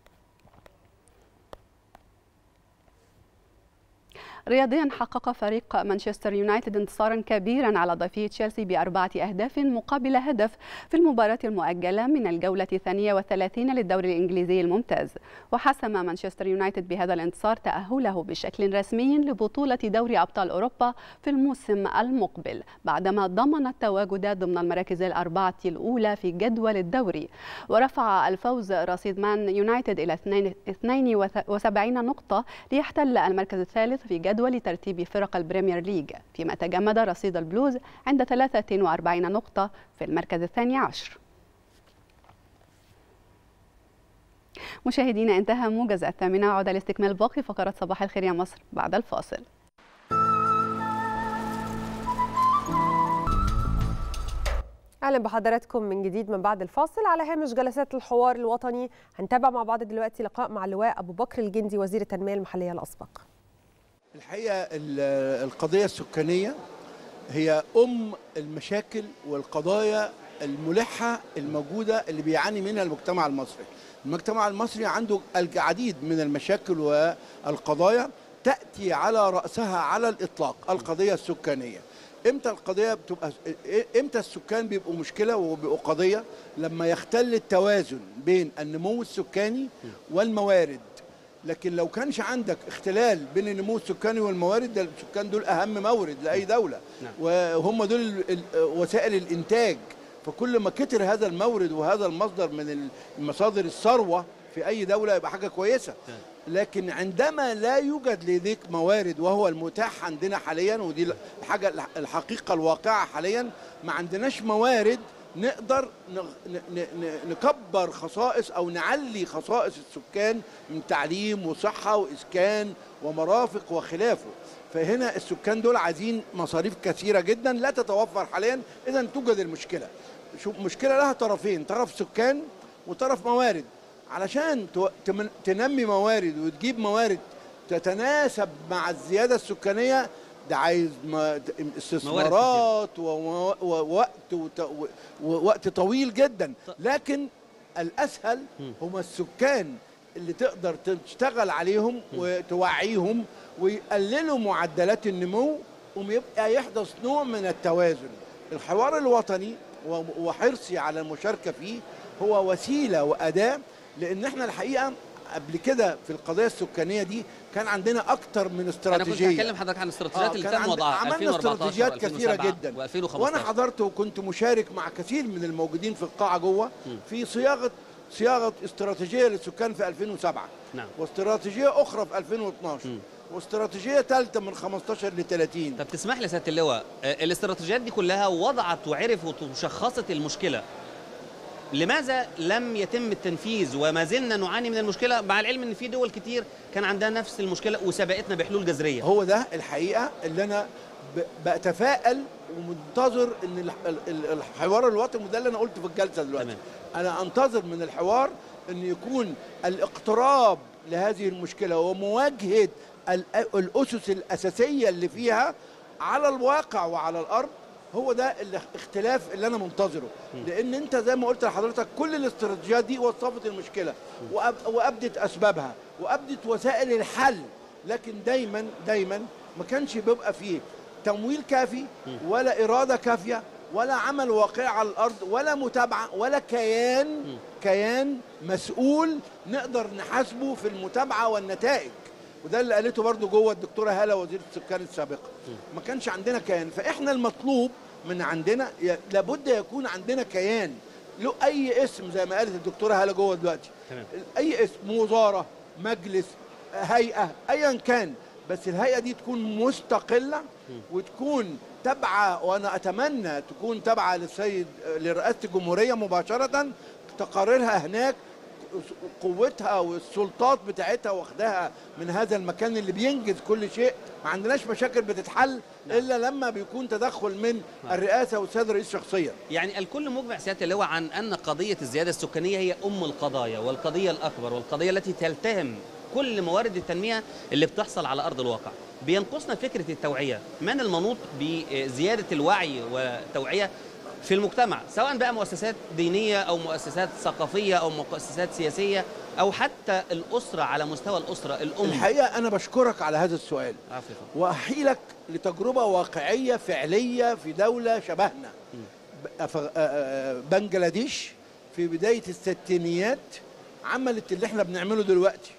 Speaker 3: رياضيا حقق فريق مانشستر يونايتد انتصارا كبيرا على ضيفي تشيلسي بأربعة أهداف مقابل هدف في المباراة المؤجلة من الجولة الثانية والثلاثين للدوري الإنجليزي الممتاز وحسم مانشستر يونايتد بهذا الانتصار تأهله بشكل رسمي لبطولة دوري أبطال أوروبا في الموسم المقبل بعدما ضمن التواجد ضمن المراكز الأربعة الأولى في جدول الدوري ورفع الفوز رصيد مان يونايتد إلى 72 نقطة ليحتل المركز الثالث في جدول جدول ترتيب فرق البريمير ليج فيما تجمد رصيد البلوز عند 43 نقطة في المركز الثاني عشر مشاهدينا انتهى موجز الثامنة عودة لاستكمال باقي فقرات صباح الخير يا مصر بعد الفاصل
Speaker 1: اهلا بحضراتكم من جديد من بعد الفاصل على هامش جلسات الحوار الوطني هنتابع مع بعض دلوقتي لقاء مع اللواء ابو بكر الجندي وزير التنميه المحليه الاسبق
Speaker 9: الحقيقه القضيه السكانيه هي ام المشاكل والقضايا الملحه الموجوده اللي بيعاني منها المجتمع المصري. المجتمع المصري عنده العديد من المشاكل والقضايا تاتي على راسها على الاطلاق القضيه السكانيه. امتى القضيه بتبقى امتى السكان بيبقوا مشكله وبيبقوا قضيه لما يختل التوازن بين النمو السكاني والموارد لكن لو كانش عندك اختلال بين النمو السكاني والموارد ده السكان دول اهم مورد لاي دوله
Speaker 10: نعم.
Speaker 9: وهم دول ال- ال- وسائل الانتاج فكل ما كتر هذا المورد وهذا المصدر من المصادر الثروه في اي دوله يبقى حاجه كويسه لكن عندما لا يوجد لديك موارد وهو المتاح عندنا حاليا ودي الحاجه الحقيقه الواقعه حاليا ما عندناش موارد نقدر ن- ن- ن- نكبر خصائص او نعلي خصائص السكان من تعليم وصحه واسكان ومرافق وخلافه فهنا السكان دول عايزين مصاريف كثيره جدا لا تتوفر حاليا اذا توجد المشكله شو مشكله لها طرفين طرف سكان وطرف موارد علشان تو- تمن- تنمي موارد وتجيب موارد تتناسب مع الزياده السكانيه ده عايز ما- استثمارات ومو- ووقت وت- و- ووقت طويل جدا لكن الاسهل هم السكان اللي تقدر تشتغل عليهم وتوعيهم ويقللوا معدلات النمو ويبقى يحدث نوع من التوازن الحوار الوطني و- وحرصي على المشاركه فيه هو وسيله واداه لان احنا الحقيقه قبل كده في القضيه السكانيه دي كان عندنا اكتر من
Speaker 10: انا
Speaker 9: استراتيجيه
Speaker 10: كنت هكلم حضرتك عن الاستراتيجيات اللي
Speaker 9: كان
Speaker 10: تم
Speaker 9: عند-
Speaker 10: وضعها
Speaker 9: عملنا
Speaker 10: 2014
Speaker 9: استراتيجيات كثيره
Speaker 10: و2007
Speaker 9: جدا
Speaker 10: و2015
Speaker 9: وانا حضرت وكنت مشارك مع كثير من الموجودين في القاعه جوه في صياغه صياغه استراتيجيه للسكان في 2007
Speaker 10: نعم
Speaker 9: واستراتيجيه اخرى في 2012 واستراتيجيه ثالثه من 15 ل 30
Speaker 10: طب تسمح لي سياده اللواء آه، الاستراتيجيات دي كلها وضعت وعرفت وشخصت المشكله لماذا لم يتم التنفيذ وما زلنا نعاني من المشكله مع العلم ان في دول كتير كان عندها نفس المشكله وسبقتنا بحلول جذريه
Speaker 9: هو ده الحقيقه اللي انا ب- بتفائل ومنتظر ان الح- ال- ال- الحوار الوطني وده اللي انا قلته في الجلسه دلوقتي
Speaker 10: تمام.
Speaker 9: انا انتظر من الحوار ان يكون الاقتراب لهذه المشكله ومواجهه ال- الاسس الاساسيه اللي فيها على الواقع وعلى الارض هو ده الاختلاف اللي انا منتظره لان انت زي ما قلت لحضرتك كل الاستراتيجيات دي وصفت المشكله وأب- وابدت اسبابها وابدت وسائل الحل لكن دايما دايما ما كانش بيبقى فيه تمويل كافي ولا اراده كافيه ولا عمل واقعي على الارض ولا متابعه ولا كيان كيان مسؤول نقدر نحاسبه في المتابعه والنتائج وده اللي قالته برضو جوه الدكتوره هاله وزيره السكان السابقه ما كانش عندنا كيان فاحنا المطلوب من عندنا ي- لابد يكون عندنا كيان له اي اسم زي ما قالت الدكتوره هاله جوه دلوقتي
Speaker 10: تمام.
Speaker 9: اي اسم وزاره مجلس هيئه ايا كان بس الهيئه دي تكون مستقله وتكون تابعه وانا اتمنى تكون تابعه للسيد لرئاسه الجمهوريه مباشره تقاريرها هناك قوتها والسلطات بتاعتها واخداها من هذا المكان اللي بينجز كل شيء ما عندناش مشاكل بتتحل الا لما بيكون تدخل من الرئاسه والسيد الرئيس شخصيا
Speaker 10: يعني الكل مجمع سياده اللواء عن ان قضيه الزياده السكانيه هي ام القضايا والقضيه الاكبر والقضيه التي تلتهم كل موارد التنميه اللي بتحصل على ارض الواقع بينقصنا فكره التوعيه من المنوط بزياده الوعي والتوعيه في المجتمع سواء بقى مؤسسات دينيه او مؤسسات ثقافيه او مؤسسات سياسيه او حتى الاسره على مستوى الاسره الام
Speaker 9: الحقيقه انا بشكرك على هذا السؤال
Speaker 10: عفوا.
Speaker 9: واحيلك لتجربه واقعيه فعليه في دوله شبهنا ب- أف- آه، بنجلاديش في بدايه الستينيات عملت اللي احنا بنعمله دلوقتي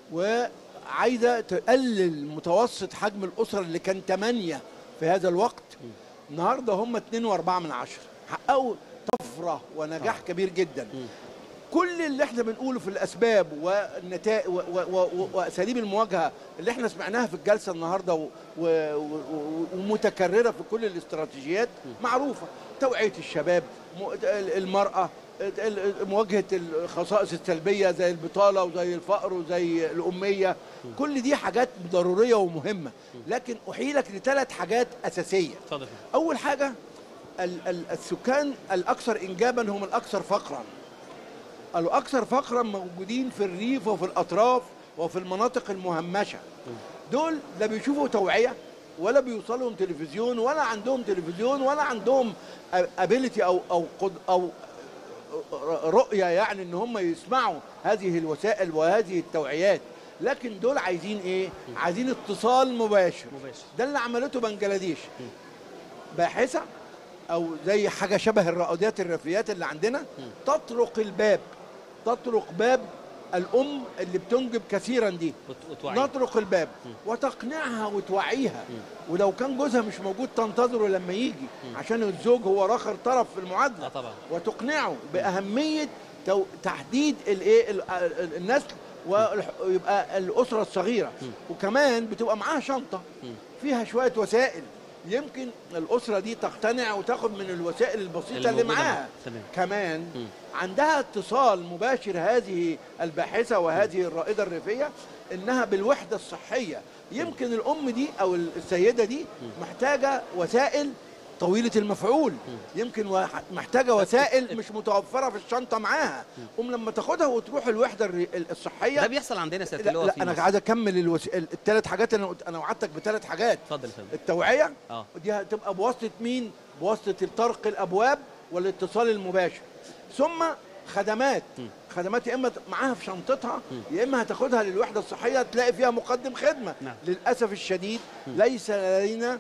Speaker 9: وعايزه تقلل متوسط حجم الاسره اللي كان 8 في هذا الوقت النهارده هم 2.4 من عشرة حققوا طفره ونجاح كبير جدا كل اللي احنا بنقوله في الاسباب والنتائج و- و- و- واساليب المواجهه اللي احنا سمعناها في الجلسه النهارده و- و- و- ومتكرره في كل الاستراتيجيات معروفه توعيه الشباب م- المراه ال- مواجهه الخصائص السلبيه زي البطاله وزي الفقر وزي الاميه كل دي حاجات ضروريه ومهمه لكن احيلك لثلاث حاجات اساسيه
Speaker 10: اتفضل
Speaker 9: اول حاجه ال- ال- السكان الاكثر انجابا هم الاكثر فقرا الاكثر فقرا موجودين في الريف وفي الاطراف وفي المناطق المهمشه دول لا بيشوفوا توعيه ولا بيوصلهم تلفزيون ولا عندهم تلفزيون ولا عندهم ابيليتي او او قد- او رؤيه يعني ان هم يسمعوا هذه الوسائل وهذه التوعيات لكن دول عايزين ايه عايزين اتصال مباشر
Speaker 10: مباشر.
Speaker 9: ده اللي عملته بنجلاديش باحثه او زي حاجه شبه الرائدات الرفيات اللي عندنا تطرق الباب تطرق باب الام اللي بتنجب كثيرا دي
Speaker 10: وتوعيها.
Speaker 9: نطرق الباب وتقنعها وتوعيها ولو كان جوزها مش موجود تنتظره لما يجي عشان الزوج هو راخر طرف في المعادله
Speaker 10: اه طبعا
Speaker 9: وتقنعه باهميه تو- تحديد الايه ال- ال- النسل والح- ويبقى الاسره الصغيره وكمان بتبقى معاها شنطه فيها شويه وسائل يمكن الاسره دي تقتنع وتاخد من الوسائل البسيطه اللي,
Speaker 10: موجودة
Speaker 9: معاها
Speaker 10: معاها. تمام
Speaker 9: كمان
Speaker 10: مم.
Speaker 9: عندها اتصال مباشر هذه الباحثه وهذه الرائده الريفيه انها بالوحده الصحيه يمكن الام دي او السيده دي محتاجه وسائل طويله المفعول يمكن واحد- محتاجه وسائل مش متوفره في الشنطه معاها ام لما تاخدها وتروح الوحده الري- الصحيه
Speaker 10: ده بيحصل عندنا سياده
Speaker 9: لا,
Speaker 10: اللواء
Speaker 9: لا
Speaker 10: في
Speaker 9: انا
Speaker 10: مصر.
Speaker 9: عايز اكمل الوس... الثلاث حاجات انا قلت- انا وعدتك بثلاث حاجات
Speaker 10: اتفضل يا فندم
Speaker 9: التوعيه
Speaker 10: اه
Speaker 9: دي هتبقى بواسطه مين؟ بواسطه طرق الابواب والاتصال المباشر ثم خدمات خدمات يا اما معاها في شنطتها يا اما هتاخدها للوحده الصحيه تلاقي فيها مقدم خدمه
Speaker 10: نعم.
Speaker 9: للاسف الشديد ليس لدينا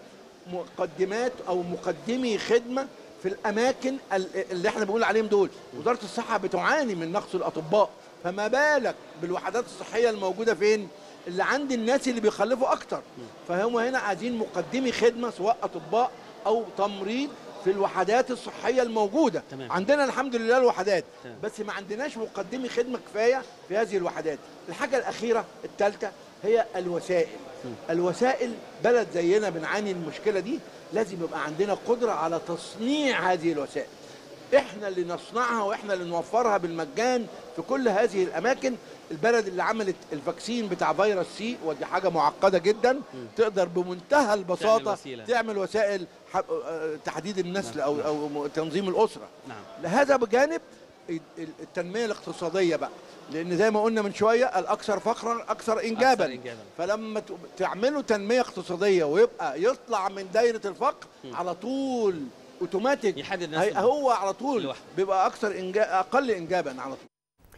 Speaker 9: مقدمات او مقدمي خدمه في الاماكن ال- اللي احنا بنقول عليهم دول وزاره الصحه بتعاني من نقص الاطباء فما بالك بالوحدات الصحيه الموجوده فين اللي عند الناس اللي بيخلفوا اكتر فهم هنا عايزين مقدمي خدمه سواء اطباء او تمريض في الوحدات الصحيه الموجوده
Speaker 10: تمام.
Speaker 9: عندنا الحمد لله الوحدات
Speaker 10: تمام.
Speaker 9: بس ما عندناش مقدمي خدمه كفايه في هذه الوحدات الحاجه الاخيره الثالثه هي الوسائل الوسائل بلد زينا بنعاني من المشكله دي لازم يبقى عندنا قدره على تصنيع هذه الوسائل احنا اللي نصنعها واحنا اللي نوفرها بالمجان في كل هذه الاماكن البلد اللي عملت الفاكسين بتاع فيروس سي ودي حاجه معقده جدا تقدر بمنتهى البساطه
Speaker 10: وسيلة.
Speaker 9: تعمل وسائل ح- آه، تحديد النسل او او م- تنظيم الاسره
Speaker 10: نعم
Speaker 9: لهذا بجانب ال- ال- التنميه الاقتصاديه بقى لان زي ما قلنا من شويه الاكثر فقرا اكثر انجابا
Speaker 10: أكثر إنجاباً.
Speaker 9: فلما ت- تعملوا تنميه اقتصاديه ويبقى يطلع من دايره الفقر على طول اوتوماتيك
Speaker 10: يحدد
Speaker 9: هي-
Speaker 10: نفسه
Speaker 9: هو على طول
Speaker 10: لوحده.
Speaker 9: بيبقى اكثر إنجا... اقل انجابا على طول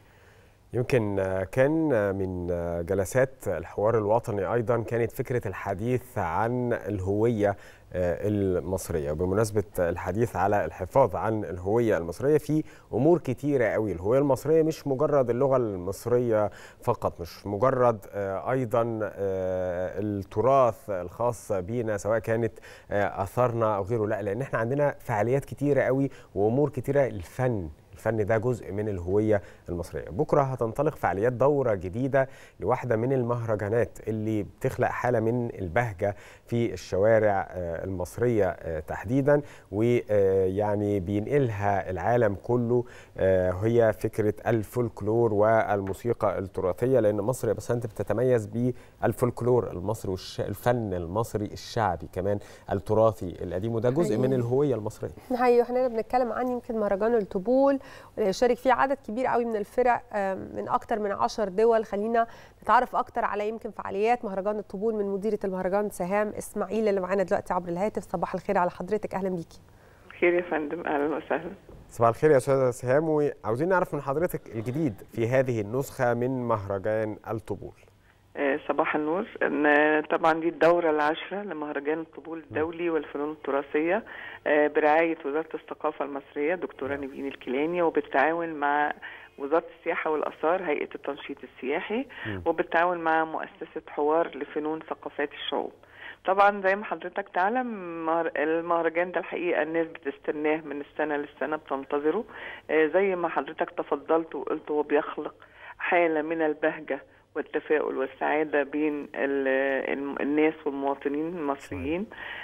Speaker 2: يمكن آه، كان آه، من آه، جلسات الحوار الوطني ايضا كانت فكره الحديث عن الهويه آه، المصريه وبمناسبه الحديث على الحفاظ عن الهويه المصريه في امور كتيره قوي الهويه المصريه مش مجرد اللغه المصريه فقط مش مجرد آه، ايضا آه، التراث الخاص بينا سواء كانت آه، اثارنا او غيره لا لان احنا عندنا فعاليات كتيره قوي وامور كتيره الفن الفن ده جزء من الهوية المصرية بكرة هتنطلق فعاليات دورة جديدة لواحدة من المهرجانات اللي بتخلق حالة من البهجة في الشوارع آه، المصرية آه، تحديدا ويعني بينقلها العالم كله آه، هي فكرة الفولكلور والموسيقى التراثية لأن مصر يا بسنت بتتميز بالفولكلور المصري والفن المصري الشعبي كمان التراثي القديم وده جزء من
Speaker 1: حقيقي.
Speaker 2: الهوية المصرية
Speaker 1: حقيقي واحنا هنا بنتكلم عن يمكن مهرجان الطبول واللي يشارك فيه عدد كبير قوي من الفرق آم، من اكتر من عشر دول خلينا نتعرف اكتر على يمكن فعاليات مهرجان الطبول من مديره المهرجان سهام اسماعيل اللي معانا دلوقتي عبر الهاتف صباح الخير على حضرتك اهلا بيكي
Speaker 11: خير يا فندم اهلا وسهلا
Speaker 2: صباح الخير يا استاذه سهام وعاوزين نعرف من حضرتك الجديد في هذه النسخه من مهرجان الطبول
Speaker 11: آه، صباح النور ان طبعا دي الدوره العاشره لمهرجان الطبول الدولي والفنون التراثيه آه، برعايه وزاره الثقافه المصريه دكتوره نبيل الكيلاني وبالتعاون مع وزاره السياحه والاثار هيئه التنشيط السياحي وبالتعاون مع مؤسسه حوار لفنون ثقافات الشعوب طبعا زي ما حضرتك تعلم مهر- المهرجان ده الحقيقه الناس بتستناه من السنه للسنه بتنتظره آه، زي ما حضرتك تفضلت وقلت هو بيخلق حاله من البهجه والتفاؤل والسعاده بين ال- الم- الناس والمواطنين المصريين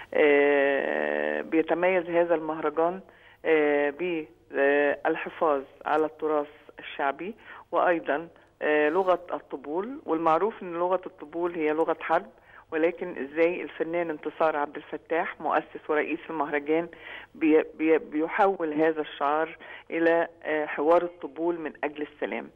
Speaker 11: آه، بيتميز هذا المهرجان آه، بالحفاظ على التراث الشعبي وايضا آه، لغه الطبول والمعروف ان لغه الطبول هي لغه حرب ولكن ازاي الفنان انتصار عبد الفتاح مؤسس ورئيس المهرجان بي بي بيحول هذا الشعار الى آه، حوار الطبول من اجل السلام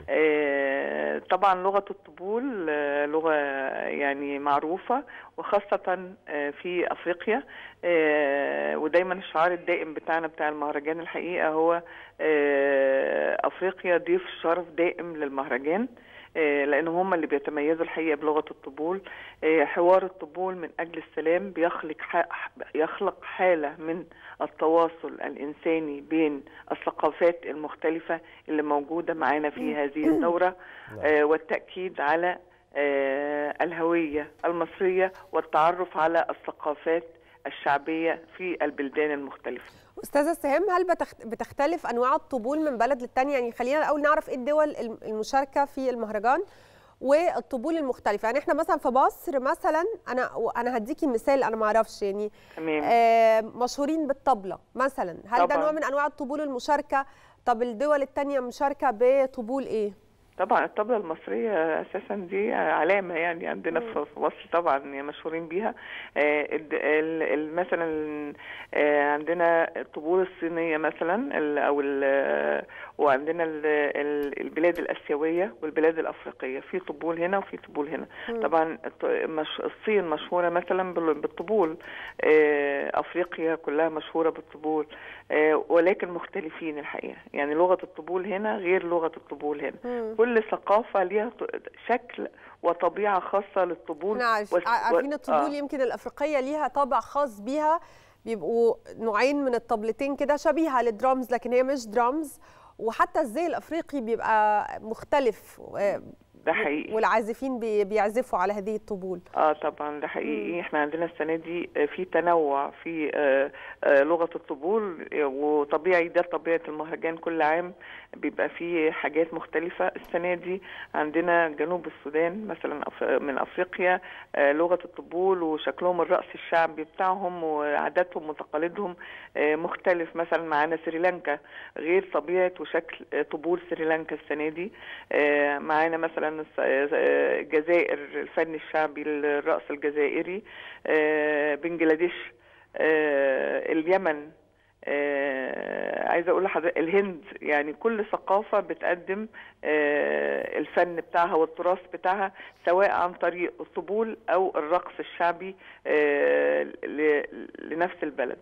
Speaker 11: آه، طبعا لغه الطبول آه، لغه يعني معروفه وخاصه آه، في افريقيا آه، ودايما الشعار الدائم بتاعنا بتاع المهرجان الحقيقه هو آه، افريقيا ضيف شرف دائم للمهرجان آه، لان هم اللي بيتميزوا الحقيقه بلغه الطبول آه، حوار الطبول من اجل السلام بيخلق ح- يخلق حاله من التواصل الانساني بين الثقافات المختلفه اللي موجوده معانا في هذه الدوره آه، والتاكيد على آه، الهويه المصريه والتعرف على الثقافات الشعبيه في البلدان المختلفه
Speaker 1: استاذه سهام هل بتخت- بتختلف انواع الطبول من بلد للتانيه يعني خلينا الاول نعرف ايه الدول الم- المشاركه في المهرجان والطبول المختلفه يعني احنا مثلا في مصر مثلا انا انا هديكي مثال انا ما اعرفش يعني
Speaker 11: تمام
Speaker 1: آه مشهورين بالطبله مثلا هل ده
Speaker 11: طبعاً.
Speaker 1: نوع من انواع الطبول المشاركه طب الدول التانيه مشاركه بطبول ايه
Speaker 11: طبعا الطبلة المصرية أساسا دي علامة يعني عندنا في في مصر طبعا يعني مشهورين بيها آه، الد- ال- ال- مثلا آه، عندنا الطبول الصينية مثلا ال- أو ال- وعندنا ال- ال- البلاد الآسيوية والبلاد الأفريقية في طبول هنا وفي طبول هنا طبعا الط- مش- الصين مشهورة مثلا بال- بالطبول آه، أفريقيا كلها مشهورة بالطبول آه، ولكن مختلفين الحقيقة يعني لغة الطبول هنا غير لغة الطبول هنا كل ثقافة ليها ط- شكل وطبيعة خاصة للطبول
Speaker 1: احنا عارف-
Speaker 11: وال-
Speaker 1: عارفين
Speaker 11: و-
Speaker 1: الطبول
Speaker 11: آه.
Speaker 1: يمكن الافريقيه ليها طابع خاص بيها بيبقوا نوعين من الطبلتين كده شبيهه للدرامز لكن هي مش درامز وحتى الزي الافريقي بيبقى مختلف آه،
Speaker 11: ده حقيقي
Speaker 1: والعازفين بي- بيعزفوا على هذه الطبول
Speaker 11: اه طبعا ده حقيقي احنا عندنا السنه دي آه، في تنوع في آه، آه، لغه الطبول آه، وطبيعي ده طبيعه المهرجان كل عام بيبقى فيه حاجات مختلفه السنه دي عندنا جنوب السودان مثلا أف- من افريقيا آه، لغه الطبول وشكلهم الرقص الشعبي بتاعهم وعاداتهم وتقاليدهم آه، مختلف مثلا معانا سريلانكا غير طبيعه وشكل آه، طبول سريلانكا السنه دي آه، معانا مثلا الس- آه، الجزائر الفن الشعبي الرقص الجزائري آه، بنجلاديش آه، اليمن آه، عايزه اقول لحضرتك الهند يعني كل ثقافه بتقدم آه، الفن بتاعها والتراث بتاعها سواء عن طريق الطبول او الرقص الشعبي آه، ل- لنفس البلد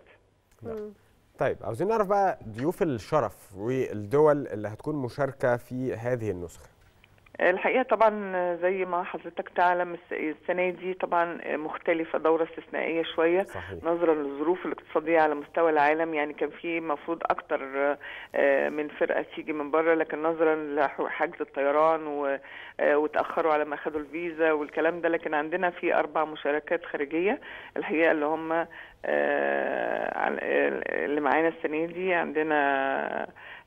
Speaker 2: طيب عاوزين نعرف بقى ضيوف الشرف والدول اللي هتكون مشاركه في هذه النسخه
Speaker 11: الحقيقه طبعا زي ما حضرتك تعلم الس- السنه دي طبعا مختلفه دوره استثنائيه شويه
Speaker 2: صحيح
Speaker 11: نظرا للظروف الاقتصاديه على مستوى العالم يعني كان في مفروض اكتر آه، من فرقه تيجي من بره لكن نظرا لحجز الطيران و- آه، وتاخروا على ما خدوا الفيزا والكلام ده لكن عندنا في اربع مشاركات خارجيه الحقيقه اللي هم آه، عن- آه، اللي معانا السنه دي عندنا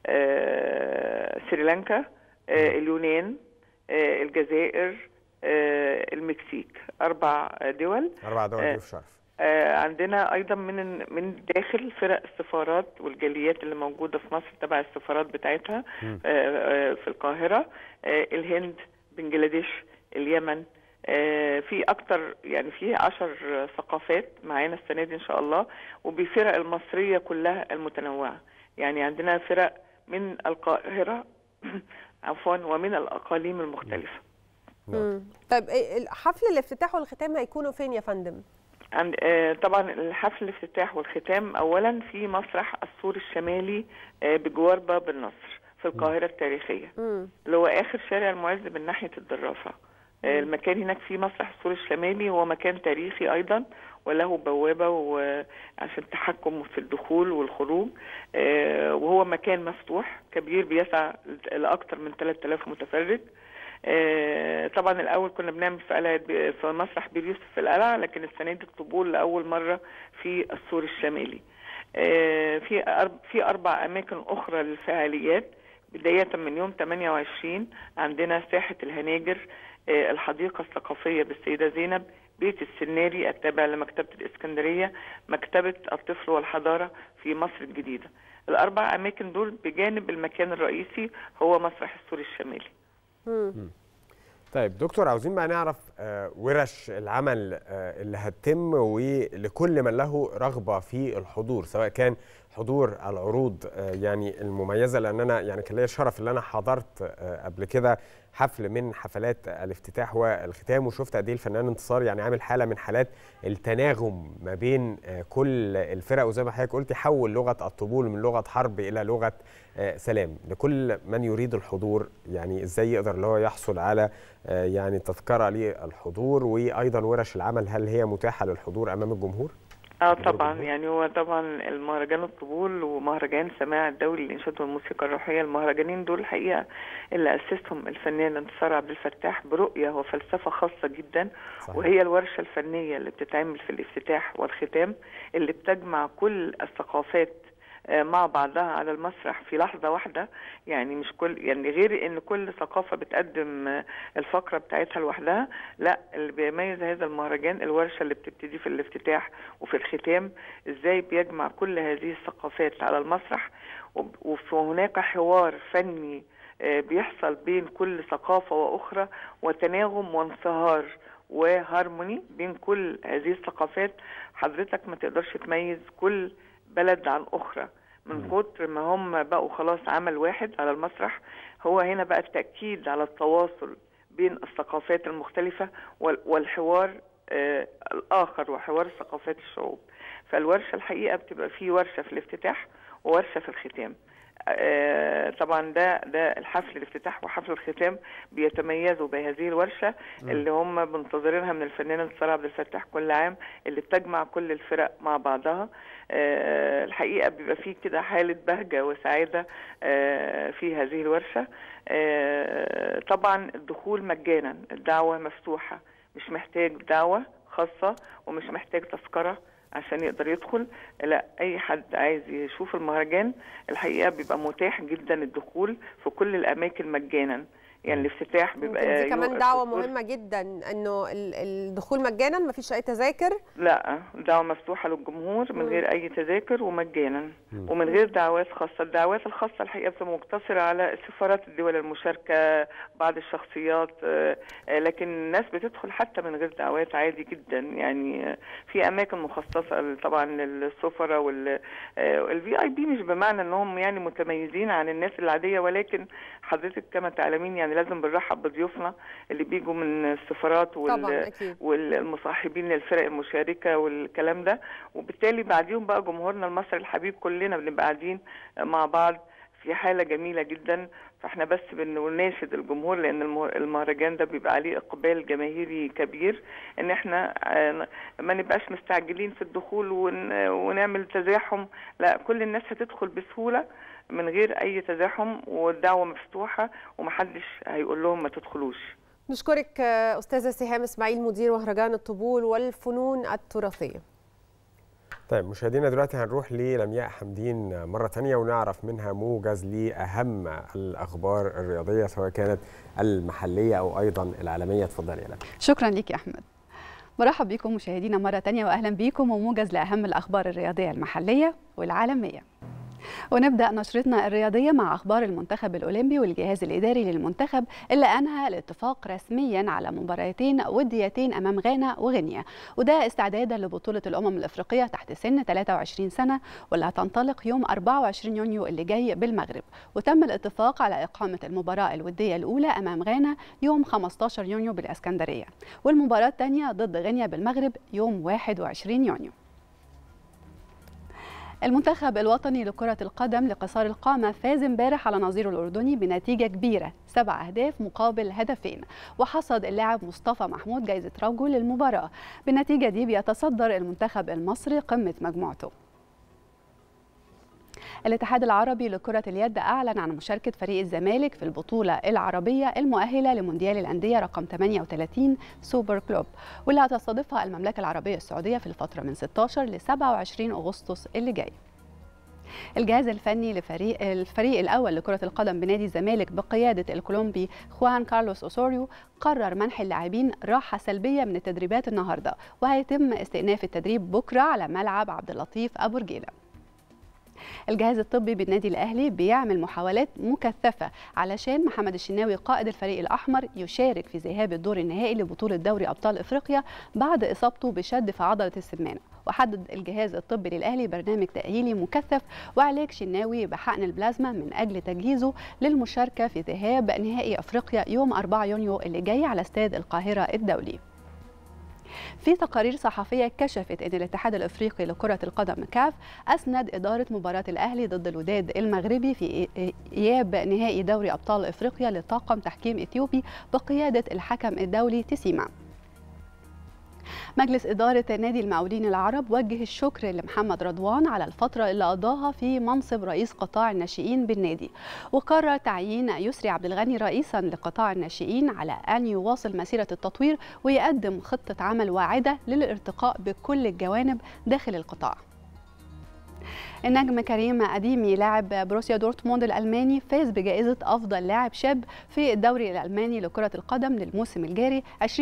Speaker 11: آه، سريلانكا آه، اليونان آه، الجزائر آه، المكسيك اربع دول
Speaker 2: اربع دول
Speaker 11: آه،
Speaker 2: ضيوف شرف
Speaker 11: آه، عندنا ايضا من من داخل فرق السفارات والجاليات اللي موجوده في مصر تبع السفارات بتاعتها
Speaker 2: مم.
Speaker 11: آه، آه، في القاهره آه، الهند بنجلاديش اليمن آه، في اكتر يعني في عشر ثقافات معانا السنه دي ان شاء الله وبفرق المصريه كلها المتنوعه يعني عندنا فرق من القاهره عفوا ومن الاقاليم المختلفه
Speaker 1: مم. طيب إيه حفل الافتتاح والختام هيكونوا فين يا فندم
Speaker 11: عند آه، طبعا الحفل الافتتاح والختام اولا في مسرح السور الشمالي آه، بجوار باب النصر في القاهره التاريخيه
Speaker 1: مم.
Speaker 11: اللي هو اخر شارع المعز من ناحيه الدراسه آه، المكان هناك في مسرح السور الشمالي هو مكان تاريخي ايضا وله بوابه وعشان التحكم في الدخول والخروج آه، وهو مكان مفتوح كبير بيسع لاكثر من 3000 متفرج آه، طبعا الاول كنا بنعمل في قلعه ب- في مسرح بير يوسف في القلعه لكن السنه دي الطبول لاول مره في السور الشمالي آه، في أرب- في اربع اماكن اخرى للفعاليات بدايه من يوم 28 عندنا ساحه الهناجر آه، الحديقه الثقافيه بالسيده زينب بيت السناري التابع لمكتبه الاسكندريه مكتبه الطفل والحضاره في مصر الجديده الاربع اماكن دول بجانب المكان الرئيسي هو مسرح السور الشمالي
Speaker 1: مم.
Speaker 2: طيب دكتور عاوزين بقى نعرف آه، ورش العمل آه، اللي هتتم ولكل من له رغبة في الحضور سواء كان حضور العروض آه، يعني المميزه لان انا يعني كان ليا الشرف ان انا حضرت آه، قبل كده حفل من حفلات الافتتاح والختام وشفت قد ايه الفنان انتصار يعني عامل حاله من حالات التناغم ما بين آه، كل الفرق وزي ما حضرتك قلت حول لغه الطبول من لغه حرب الى لغه آه، سلام لكل من يريد الحضور يعني ازاي يقدر اللي هو يحصل على آه، يعني تذكره للحضور وايضا ورش العمل هل هي متاحه للحضور امام الجمهور؟
Speaker 11: اه طبعا يعني هو طبعا المهرجان الطبول ومهرجان سماع الدولي للانشاد والموسيقى الروحيه المهرجانين دول الحقيقه اللي اسسهم الفنان انتصار عبد الفتاح برؤيه وفلسفه خاصه جدا
Speaker 2: صحيح.
Speaker 11: وهي الورشه الفنيه اللي بتتعمل في الافتتاح والختام اللي بتجمع كل الثقافات آه، مع بعضها على المسرح في لحظة واحدة يعني مش كل يعني غير ان كل ثقافة بتقدم آه، الفقرة بتاعتها لوحدها لا اللي بيميز هذا المهرجان الورشة اللي بتبتدي في الافتتاح وفي الختام ازاي بيجمع كل هذه الثقافات على المسرح وب- وهناك حوار فني آه، بيحصل بين كل ثقافة وأخرى وتناغم وانصهار وهارموني بين كل هذه الثقافات حضرتك ما تقدرش تميز كل بلد عن أخرى من كتر ما هم بقوا خلاص عمل واحد على المسرح هو هنا بقى التأكيد على التواصل بين الثقافات المختلفة وال- والحوار آه الآخر وحوار ثقافات الشعوب فالورشة الحقيقة بتبقى فيه ورشة في الافتتاح وورشة في الختام آه، طبعا ده ده الحفل الافتتاح وحفل الختام بيتميزوا بهذه الورشه
Speaker 12: مم.
Speaker 11: اللي هم منتظرينها من الفنان انتصار عبد الفتاح كل عام اللي بتجمع كل الفرق مع بعضها آه، الحقيقه بيبقى فيه كده حاله بهجه وسعاده آه، في هذه الورشه آه، طبعا الدخول مجانا الدعوه مفتوحه مش محتاج دعوه خاصه ومش محتاج تذكره عشان يقدر يدخل لا اي حد عايز يشوف المهرجان الحقيقه بيبقى متاح جدا الدخول في كل الاماكن مجانا يعني الافتتاح بيبقى
Speaker 1: دي كمان
Speaker 11: يو-
Speaker 1: دعوه
Speaker 11: الدخول-
Speaker 1: مهمه جدا انه ال- الدخول مجانا مفيش اي تذاكر
Speaker 11: لا دعوة مفتوحة للجمهور من
Speaker 1: مم.
Speaker 11: غير أي تذاكر ومجانا ومن غير دعوات خاصة الدعوات الخاصة الحقيقة بتبقى مقتصرة على سفارات الدول المشاركة بعض الشخصيات آه، آه، لكن الناس بتدخل حتى من غير دعوات عادي جدا يعني آه، في أماكن مخصصة طبعا للسفراء والفي اي بي مش بمعنى انهم يعني متميزين عن الناس العادية ولكن حضرتك كما تعلمين يعني لازم بنرحب بضيوفنا اللي بيجوا من السفارات وال
Speaker 1: طبعا اكيد
Speaker 11: والمصاحبين للفرق المشاركه والكلام ده وبالتالي بعديهم بقى جمهورنا المصري الحبيب كلنا بنبقى قاعدين مع بعض في حاله جميله جدا فاحنا بس بنناشد الجمهور لان المه- المهرجان ده بيبقى عليه اقبال جماهيري كبير ان احنا آه، ما نبقاش مستعجلين في الدخول ون- ونعمل تزاحم لا كل الناس هتدخل بسهوله من غير اي تزاحم والدعوه مفتوحه ومحدش هيقول لهم ما تدخلوش
Speaker 1: نشكرك آه، استاذه سهام اسماعيل مدير مهرجان الطبول والفنون التراثيه
Speaker 2: طيب مشاهدينا دلوقتي هنروح للمياء حمدين مرة تانية ونعرف منها موجز لأهم الأخبار الرياضية سواء كانت المحلية أو أيضا العالمية اتفضلي يا لمياء
Speaker 3: شكرا ليك يا أحمد مرحب بكم مشاهدينا مرة تانية وأهلا بكم وموجز لأهم الأخبار الرياضية المحلية والعالمية ونبدأ نشرتنا الرياضية مع أخبار المنتخب الأولمبي والجهاز الإداري للمنتخب اللي أنهى الاتفاق رسميا على مباراتين وديتين أمام غانا وغينيا وده استعدادا لبطولة الأمم الأفريقية تحت سن 23 سنة واللي هتنطلق يوم 24 يونيو اللي جاي بالمغرب وتم الاتفاق على إقامة المباراة الودية الأولى أمام غانا يوم 15 يونيو بالإسكندرية والمباراة الثانية ضد غينيا بالمغرب يوم 21 يونيو المنتخب الوطني لكرة القدم لقصار القامة فاز امبارح على نظيره الأردني بنتيجة كبيرة سبع أهداف مقابل هدفين وحصد اللاعب مصطفى محمود جايزة رجل للمباراة بالنتيجة دي بيتصدر المنتخب المصري قمة مجموعته الاتحاد العربي لكرة اليد أعلن عن مشاركة فريق الزمالك في البطولة العربية المؤهلة لمونديال الأندية رقم 38 سوبر كلوب واللي هتستضيفها المملكة العربية السعودية في الفترة من 16 ل 27 أغسطس اللي جاي. الجهاز الفني لفريق الفريق الأول لكرة القدم بنادي الزمالك بقيادة الكولومبي خوان كارلوس أوسوريو قرر منح اللاعبين راحة سلبية من التدريبات النهاردة وهيتم استئناف التدريب بكرة على ملعب عبد اللطيف أبو رجيلة. الجهاز الطبي بالنادي الاهلي بيعمل محاولات مكثفه علشان محمد الشناوي قائد الفريق الاحمر يشارك في ذهاب الدور النهائي لبطوله دوري ابطال افريقيا بعد اصابته بشد في عضله السمانه وحدد الجهاز الطبي للاهلي برنامج تاهيلي مكثف وعلاج شناوي بحقن البلازما من اجل تجهيزه للمشاركه في ذهاب نهائي افريقيا يوم 4 يونيو اللي جاي على استاد القاهره الدولي في تقارير صحفية كشفت أن الاتحاد الأفريقي لكرة القدم كاف أسند إدارة مباراة الأهلي ضد الوداد المغربي في إياب نهائي دوري أبطال أفريقيا لطاقم تحكيم إثيوبي بقيادة الحكم الدولي تسيما مجلس إدارة نادي المقاولين العرب وجه الشكر لمحمد رضوان على الفترة اللي قضاها في منصب رئيس قطاع الناشئين بالنادي وقرر تعيين يسري عبد الغني رئيسا لقطاع الناشئين على أن يواصل مسيرة التطوير ويقدم خطة عمل واعدة للارتقاء بكل الجوانب داخل القطاع النجم كريم أديمي لاعب بروسيا دورتموند الألماني فاز بجائزة أفضل لاعب شاب في الدوري الألماني لكرة القدم للموسم الجاري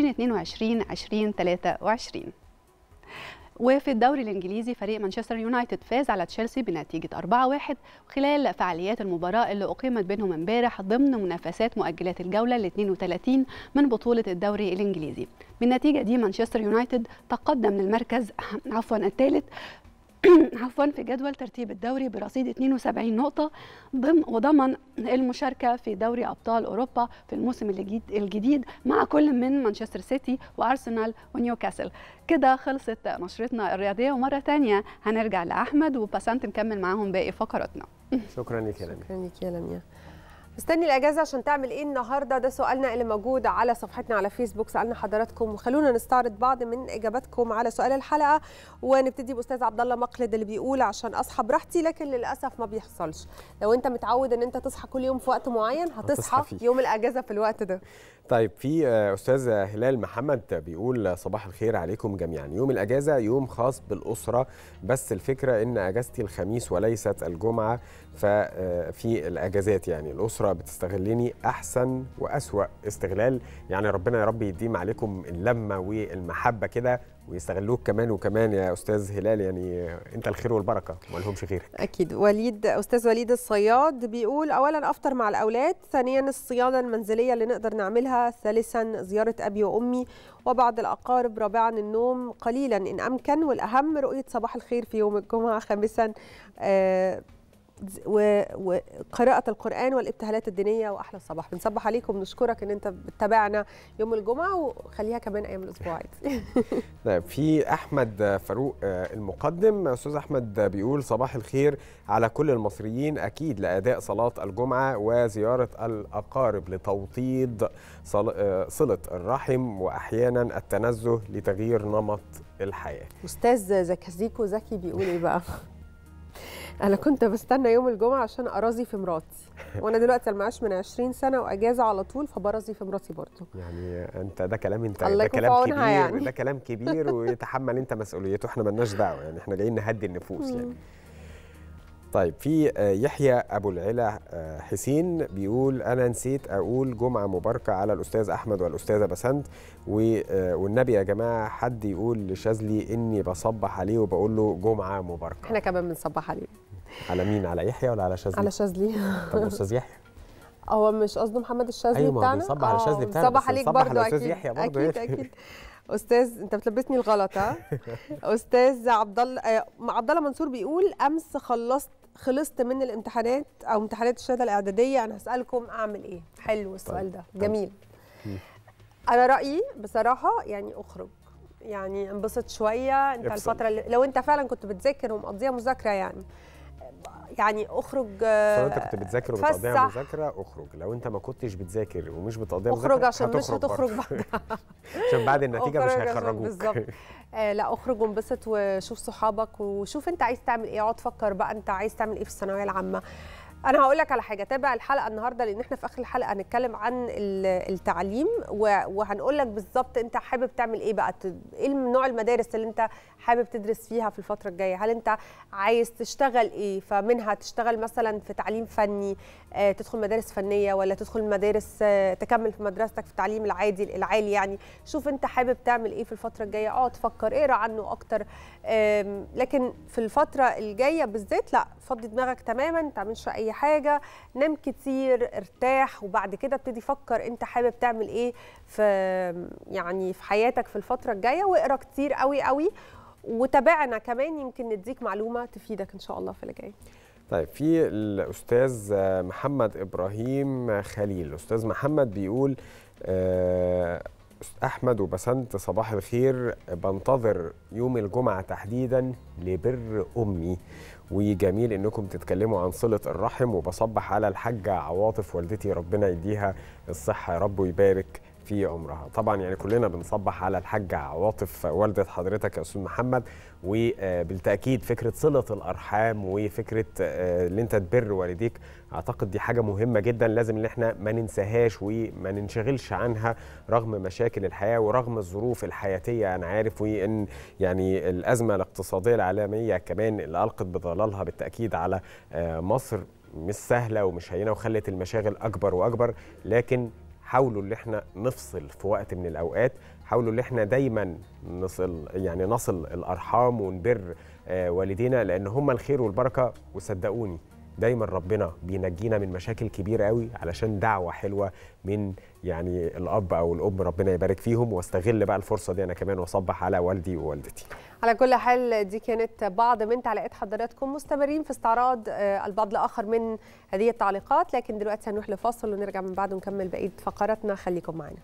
Speaker 3: 2022-2023 وفي الدوري الانجليزي فريق مانشستر يونايتد فاز على تشيلسي بنتيجه 4-1 خلال فعاليات المباراه اللي اقيمت بينهم امبارح ضمن منافسات مؤجلات الجوله ال 32 من بطوله الدوري الانجليزي بالنتيجه دي مانشستر يونايتد تقدم للمركز عفوا الثالث عفوا في جدول ترتيب الدوري برصيد 72 نقطة ضمن وضمن المشاركة في دوري أبطال أوروبا في الموسم الجديد, الجديد مع كل من مانشستر سيتي وأرسنال ونيوكاسل كده خلصت نشرتنا الرياضية ومرة تانية هنرجع لأحمد وبسنت نكمل معاهم باقي فقراتنا
Speaker 2: شكرا لك يا لميا
Speaker 1: شكرا لك يا لميا مستني الاجازه عشان تعمل ايه النهارده ده سؤالنا اللي موجود على صفحتنا على فيسبوك سالنا حضراتكم وخلونا نستعرض بعض من اجاباتكم على سؤال الحلقه ونبتدي باستاذ عبد الله مقلد اللي بيقول عشان اصحى براحتي لكن للاسف ما بيحصلش لو انت متعود ان انت تصحى كل يوم في وقت معين هتصحى
Speaker 2: فيه.
Speaker 1: يوم الاجازه في الوقت ده
Speaker 2: طيب في استاذ هلال محمد بيقول صباح الخير عليكم جميعا يوم الاجازه يوم خاص بالاسره بس الفكره ان اجازتي الخميس وليست الجمعه ففي الاجازات يعني الاسره بتستغلني احسن واسوا استغلال يعني ربنا يا رب يديم عليكم اللمه والمحبه كده ويستغلوك كمان وكمان يا استاذ هلال يعني انت الخير والبركه ما لهمش غيرك
Speaker 1: اكيد وليد استاذ وليد الصياد بيقول اولا افطر مع الاولاد ثانيا الصيانه المنزليه اللي نقدر نعملها ثالثا زياره ابي وامي وبعض الاقارب رابعا النوم قليلا ان امكن والاهم رؤيه صباح الخير في يوم الجمعه خامسا آه وقراءة القرآن والابتهالات الدينية وأحلى الصباح بنصبح عليكم نشكرك إن أنت بتتابعنا يوم الجمعة وخليها كمان أيام الأسبوع عادي
Speaker 2: طيب في أحمد فاروق المقدم أستاذ أحمد بيقول صباح الخير على كل المصريين أكيد لأداء صلاة الجمعة وزيارة الأقارب لتوطيد صلة الرحم وأحيانا التنزه لتغيير نمط الحياة
Speaker 1: أستاذ زكازيكو زكي بيقول إيه بقى؟ انا كنت بستنى يوم الجمعه عشان ارازي في مراتي وانا دلوقتي المعاش من 20 سنه واجازه على طول فبرازي في مراتي برضه
Speaker 2: يعني انت ده كلام انت
Speaker 1: الله
Speaker 2: ده
Speaker 1: يكون في
Speaker 2: كلام
Speaker 1: عونها
Speaker 2: كبير
Speaker 1: يعني.
Speaker 2: ده كلام كبير ويتحمل انت مسؤوليته احنا ملناش دعوه يعني احنا جايين نهدي النفوس يعني طيب في آه، يحيى ابو العلا آه، حسين بيقول انا نسيت اقول جمعه مباركه على الاستاذ احمد والاستاذه بسنت و- آه، والنبي يا جماعه حد يقول لشاذلي اني بصبح عليه وبقول له جمعه مباركه
Speaker 1: احنا كمان بنصبح عليه
Speaker 2: على مين على يحيى ولا على شاذلي
Speaker 1: على شاذلي
Speaker 2: طب استاذ يحيى
Speaker 1: هو مش قصده محمد الشاذلي
Speaker 2: أيوة، ما هو
Speaker 1: بتاعنا
Speaker 2: بيصبح على الشاذلي بتاعنا،
Speaker 1: بنصبح
Speaker 2: بس
Speaker 1: عليك
Speaker 2: بنصبح
Speaker 1: برضه
Speaker 2: على أستاذ
Speaker 1: اكيد
Speaker 2: يحيى برضه
Speaker 1: اكيد
Speaker 2: يعني.
Speaker 1: اكيد استاذ انت بتلبسني الغلط ها استاذ عبد الله آه، عبد الله منصور بيقول امس خلصت خلصت من الامتحانات او امتحانات الشهاده الاعداديه انا هسالكم اعمل ايه حلو السؤال ده جميل انا رايي بصراحه يعني اخرج يعني انبسط شويه انت
Speaker 2: افصل.
Speaker 1: الفتره اللي لو انت فعلا كنت بتذاكر ومقضيها مذاكره يعني يعني اخرج آه،
Speaker 2: لو انت كنت بتذاكر وبتقضيها
Speaker 1: اتفسح.
Speaker 2: مذاكره اخرج لو انت ما كنتش بتذاكر ومش بتقضيها
Speaker 1: اخرج
Speaker 2: مذاكره
Speaker 1: عشان مش هتخرج
Speaker 2: برضه.
Speaker 1: بعدها
Speaker 2: عشان بعد النتيجه مش
Speaker 1: أخرج عشان
Speaker 2: هيخرجوك
Speaker 1: بالظبط آه لا اخرج وانبسط وشوف صحابك وشوف انت عايز تعمل ايه اقعد فكر بقى انت عايز تعمل ايه في الثانويه العامه انا هقول لك على حاجه تابع الحلقه النهارده لان احنا في اخر الحلقه هنتكلم عن ال- التعليم و- وهنقول لك بالظبط انت حابب تعمل ايه بقى ت- ايه نوع المدارس اللي انت حابب تدرس فيها في الفتره الجايه هل انت عايز تشتغل ايه فمنها تشتغل مثلا في تعليم فني آه، تدخل مدارس فنيه ولا تدخل مدارس آه، تكمل في مدرستك في التعليم العادي العالي يعني شوف انت حابب تعمل ايه في الفتره الجايه اقعد فكر اقرا عنه اكتر آم، لكن في الفتره الجايه بالذات لا فضي دماغك تماما ما تعملش اي حاجه نام كتير ارتاح وبعد كده ابتدي فكر انت حابب تعمل ايه في يعني في حياتك في الفتره الجايه واقرا كتير قوي قوي وتابعنا كمان يمكن نديك معلومه تفيدك ان شاء الله في اللي جاي
Speaker 2: طيب في الاستاذ محمد ابراهيم خليل الاستاذ محمد بيقول آه، احمد وبسنت صباح الخير بنتظر يوم الجمعه تحديدا لبر امي وجميل انكم تتكلموا عن صله الرحم وبصبح على الحاجه عواطف والدتي ربنا يديها الصحه يا رب ويبارك في عمرها طبعا يعني كلنا بنصبح على الحاجة عواطف والدة حضرتك يا أستاذ محمد وبالتأكيد فكرة صلة الأرحام وفكرة آه، اللي أنت تبر والديك أعتقد دي حاجة مهمة جدا لازم إن احنا ما ننساهاش وما ننشغلش عنها رغم مشاكل الحياة ورغم الظروف الحياتية أنا عارف وإن يعني الأزمة الاقتصادية العالمية كمان اللي ألقت بظلالها بالتأكيد على آه، مصر مش سهلة ومش هينة وخلت المشاغل أكبر وأكبر لكن حاولوا ان احنا نفصل في وقت من الاوقات حاولوا ان احنا دايما نصل يعني نصل الارحام ونبر آه، والدينا لان هم الخير والبركه وصدقوني دايما ربنا بينجينا من مشاكل كبيره قوي علشان دعوه حلوه من يعني الاب او الام ربنا يبارك فيهم واستغل بقى الفرصه دي انا كمان واصبح على والدي ووالدتي
Speaker 1: على كل حال دي كانت بعض من تعليقات حضراتكم مستمرين في استعراض آه، البعض الاخر من هذه التعليقات لكن دلوقتي هنروح لفاصل ونرجع من بعده ونكمل بقيه فقراتنا خليكم معانا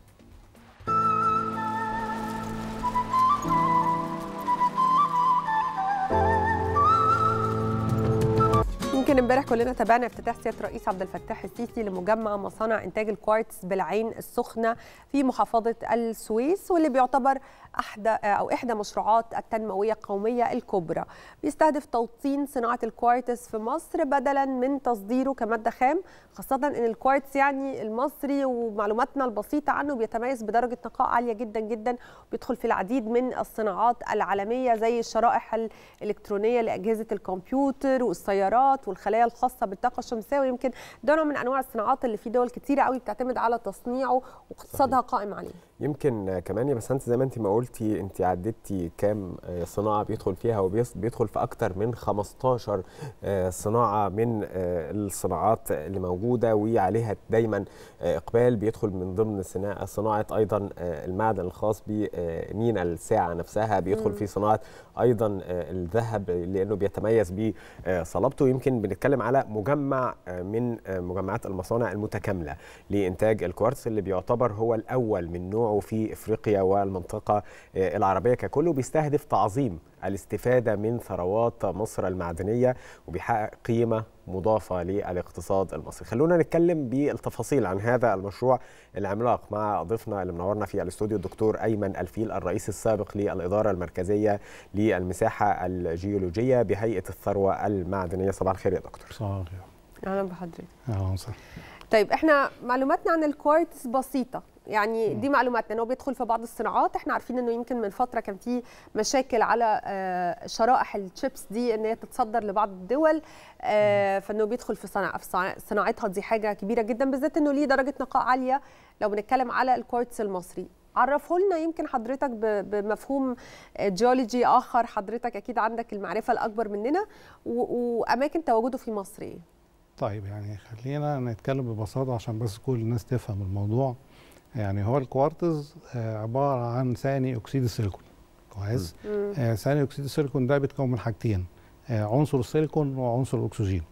Speaker 1: يمكن امبارح كلنا تابعنا افتتاح سياده الرئيس عبد الفتاح السيسي لمجمع مصانع انتاج الكوارتز بالعين السخنه في محافظه السويس واللي بيعتبر احدى او احدى مشروعات التنمويه القوميه الكبرى بيستهدف توطين صناعه الكوارتز في مصر بدلا من تصديره كماده خام خاصه ان الكوارتز يعني المصري ومعلوماتنا البسيطه عنه بيتميز بدرجه نقاء عاليه جدا جدا بيدخل في العديد من الصناعات العالميه زي الشرائح الالكترونيه لاجهزه الكمبيوتر والسيارات والخلايا الخاصه بالطاقه الشمسيه ويمكن ده نوع من انواع الصناعات اللي في دول كتيره قوي بتعتمد على تصنيعه واقتصادها قائم عليه
Speaker 2: يمكن كمان يا بسنت زي ما انت ما قلتي انت عدتي كام آه، صناعه بيدخل فيها وبيدخل في اكتر من 15 آه، صناعه من آه، الصناعات اللي موجوده وعليها دايما آه، اقبال بيدخل من ضمن صناعه صناعه ايضا آه، المعدن الخاص بمينا الساعه نفسها بيدخل
Speaker 12: مم.
Speaker 2: في صناعه ايضا آه، الذهب لانه بيتميز بصلابته يمكن بنتكلم على مجمع آه، من آه، مجمعات المصانع المتكامله لانتاج الكوارتز اللي بيعتبر هو الاول من نوعه في افريقيا والمنطقه آه، العربيه ككل وبيستهدف تعظيم الاستفاده من ثروات مصر المعدنيه وبيحقق قيمه مضافه للاقتصاد المصري. خلونا نتكلم بالتفاصيل عن هذا المشروع العملاق مع ضيفنا اللي منورنا في الاستوديو الدكتور ايمن الفيل الرئيس السابق للاداره المركزيه للمساحه الجيولوجيه بهيئه الثروه المعدنيه. صباح الخير يا دكتور.
Speaker 12: صباح الخير
Speaker 1: اهلا بحضرتك
Speaker 12: اهلا وسهلا
Speaker 1: طيب احنا معلوماتنا عن الكوارتز بسيطه يعني دي معلوماتنا ان هو بيدخل في بعض الصناعات احنا عارفين انه يمكن من فتره كان في مشاكل على آه، شرائح الشيبس دي ان هي تتصدر لبعض الدول آه، فانه بيدخل في صناعه في صناعة- صناعتها دي حاجه كبيره جدا بالذات انه ليه درجه نقاء عاليه لو بنتكلم على الكوارتز المصري عرفه لنا يمكن حضرتك ب- بمفهوم جيولوجي اخر حضرتك اكيد عندك المعرفه الاكبر مننا و- واماكن تواجده في مصر ايه
Speaker 12: طيب يعني خلينا نتكلم ببساطه عشان بس كل الناس تفهم الموضوع يعني هو الكوارتز آه، عباره عن ثاني اكسيد السيليكون كويس
Speaker 13: مم.
Speaker 12: آه، ثاني اكسيد السيليكون ده بيتكون من حاجتين آه، عنصر السيليكون وعنصر الاكسجين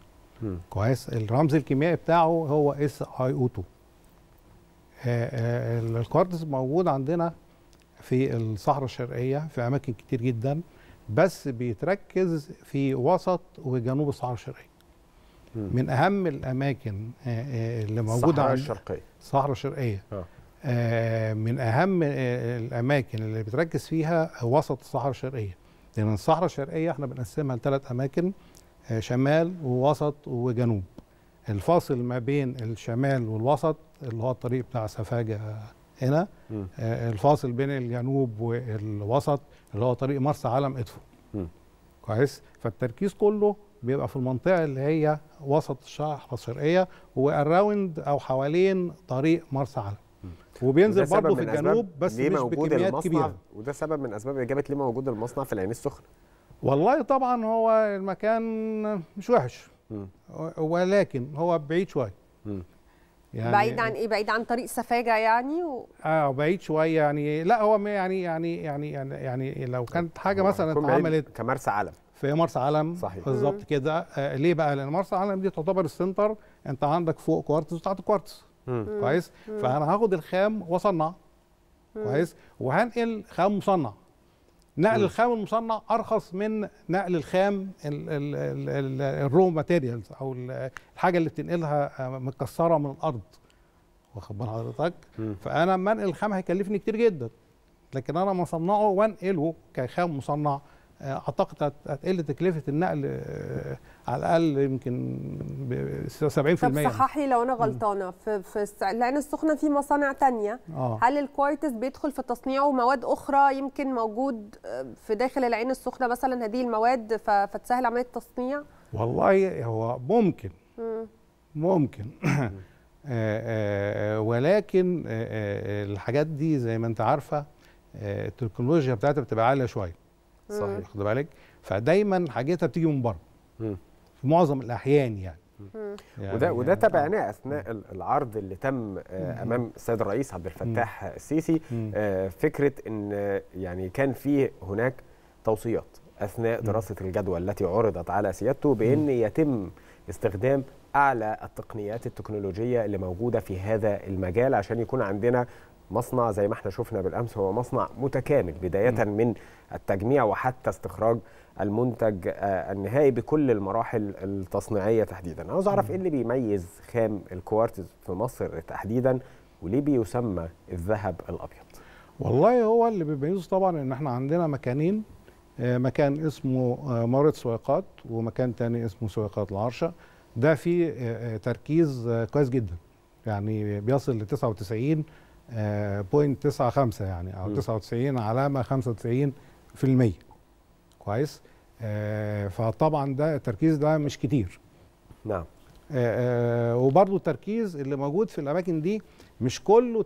Speaker 12: كويس الرمز الكيميائي بتاعه هو اس اي او 2 الكوارتز موجود عندنا في الصحراء الشرقيه في اماكن كتير جدا بس بيتركز في وسط وجنوب الصحراء الشرقيه من اهم الاماكن آه، آه، اللي موجوده
Speaker 2: الصحراء
Speaker 12: عند-
Speaker 2: الشرقيه
Speaker 12: الصحراء الشرقيه
Speaker 2: آه.
Speaker 12: آه، من اهم آه، الاماكن اللي بتركز فيها وسط الصحراء الشرقيه لان الصحراء الشرقيه احنا بنقسمها لثلاث اماكن آه، شمال ووسط وجنوب الفاصل ما بين الشمال والوسط اللي هو الطريق بتاع سفاجة هنا
Speaker 2: مم.
Speaker 12: آه، الفاصل بين الجنوب والوسط اللي هو طريق مرسى علم ادفو
Speaker 2: مم.
Speaker 12: كويس فالتركيز كله بيبقى في المنطقه اللي هي وسط الصحراء الشرقيه واراوند او حوالين طريق مرسى علم وبينزل
Speaker 2: وده سبب
Speaker 12: برضه في
Speaker 2: من أسباب
Speaker 12: الجنوب بس
Speaker 2: ليه
Speaker 12: مش
Speaker 2: موجود
Speaker 12: بكميات
Speaker 2: المصنع
Speaker 12: كبيره
Speaker 2: وده سبب من اسباب اجابه ليه موجود المصنع في العين السخنه
Speaker 12: والله طبعا هو المكان مش وحش
Speaker 2: مم.
Speaker 12: ولكن هو بعيد شويه
Speaker 2: مم.
Speaker 12: يعني
Speaker 1: بعيد عن ايه بعيد عن طريق سفاجه يعني و...
Speaker 12: اه بعيد شويه يعني لا هو ما يعني يعني يعني يعني, يعني لو كانت حاجه
Speaker 2: هو
Speaker 12: مثلا
Speaker 2: هيكون بعيد
Speaker 12: اتعملت
Speaker 2: كمرسى علم
Speaker 12: في مرسى علم
Speaker 2: صحيح.
Speaker 12: بالظبط كده آه ليه بقى لان مرسى علم دي تعتبر السنتر انت عندك فوق كوارتز وتحت كوارتز
Speaker 2: مم.
Speaker 12: كويس فانا هاخد الخام واصنع كويس وهنقل خام مصنع نقل
Speaker 2: مم.
Speaker 12: الخام المصنع ارخص من نقل الخام ال- ال- ال- ال- الرو ماتيريالز او ال- الحاجه اللي بتنقلها آه، متكسره من الارض واخد بال حضرتك
Speaker 2: مم.
Speaker 12: فانا لما انقل الخام هيكلفني كتير جدا لكن انا لما اصنعه وانقله كخام مصنع آه، اعتقد هت- هتقل تكلفه النقل آه، على الاقل يمكن ب 70%
Speaker 1: طب
Speaker 12: يعني.
Speaker 1: صححي لو انا غلطانه في في الس- العين السخنه في مصانع تانية
Speaker 12: اه
Speaker 1: هل الكوارتز بيدخل في تصنيعه مواد اخرى يمكن موجود آه، في داخل العين السخنه مثلا هذه المواد ف- فتسهل عمليه التصنيع
Speaker 12: والله هو ممكن
Speaker 1: مم.
Speaker 12: ممكن آه، آه، ولكن آه، آه، الحاجات دي زي ما انت عارفه آه، التكنولوجيا بتاعتها بتبقى عاليه شويه
Speaker 2: صحيح
Speaker 12: واخد بالك فدايما حاجتها بتيجي من بره
Speaker 2: مم.
Speaker 12: في معظم الاحيان يعني,
Speaker 1: مم.
Speaker 12: يعني
Speaker 2: وده وده
Speaker 12: آه،
Speaker 2: تابعناه اثناء ال- العرض اللي تم آه، امام السيد الرئيس عبد الفتاح السيسي
Speaker 12: مم.
Speaker 2: آه، فكره ان آه، يعني كان في هناك توصيات اثناء
Speaker 12: مم.
Speaker 2: دراسه الجدوى التي عرضت على سيادته بان يتم استخدام اعلى التقنيات التكنولوجيه اللي موجوده في هذا المجال عشان يكون عندنا مصنع زي ما احنا شفنا بالامس هو مصنع متكامل بدايه من التجميع وحتى استخراج المنتج آه، النهائي بكل المراحل التصنيعيه تحديدا عاوز اعرف ايه اللي بيميز خام الكوارتز في مصر تحديدا وليه بيسمى الذهب الابيض
Speaker 12: والله هو اللي بيميزه طبعا ان احنا عندنا مكانين آه، مكان اسمه آه، مورد سويقات ومكان تاني اسمه سويقات العرشه ده فيه آه، آه، تركيز آه، كويس جدا يعني بيصل ل 99 آه، بوينت 95 يعني او
Speaker 2: م.
Speaker 12: 99 علامه 95 في المية كويس آه، فطبعا ده التركيز ده مش كتير
Speaker 2: نعم
Speaker 12: آه، آه، وبرضو التركيز اللي موجود في الاماكن دي مش كله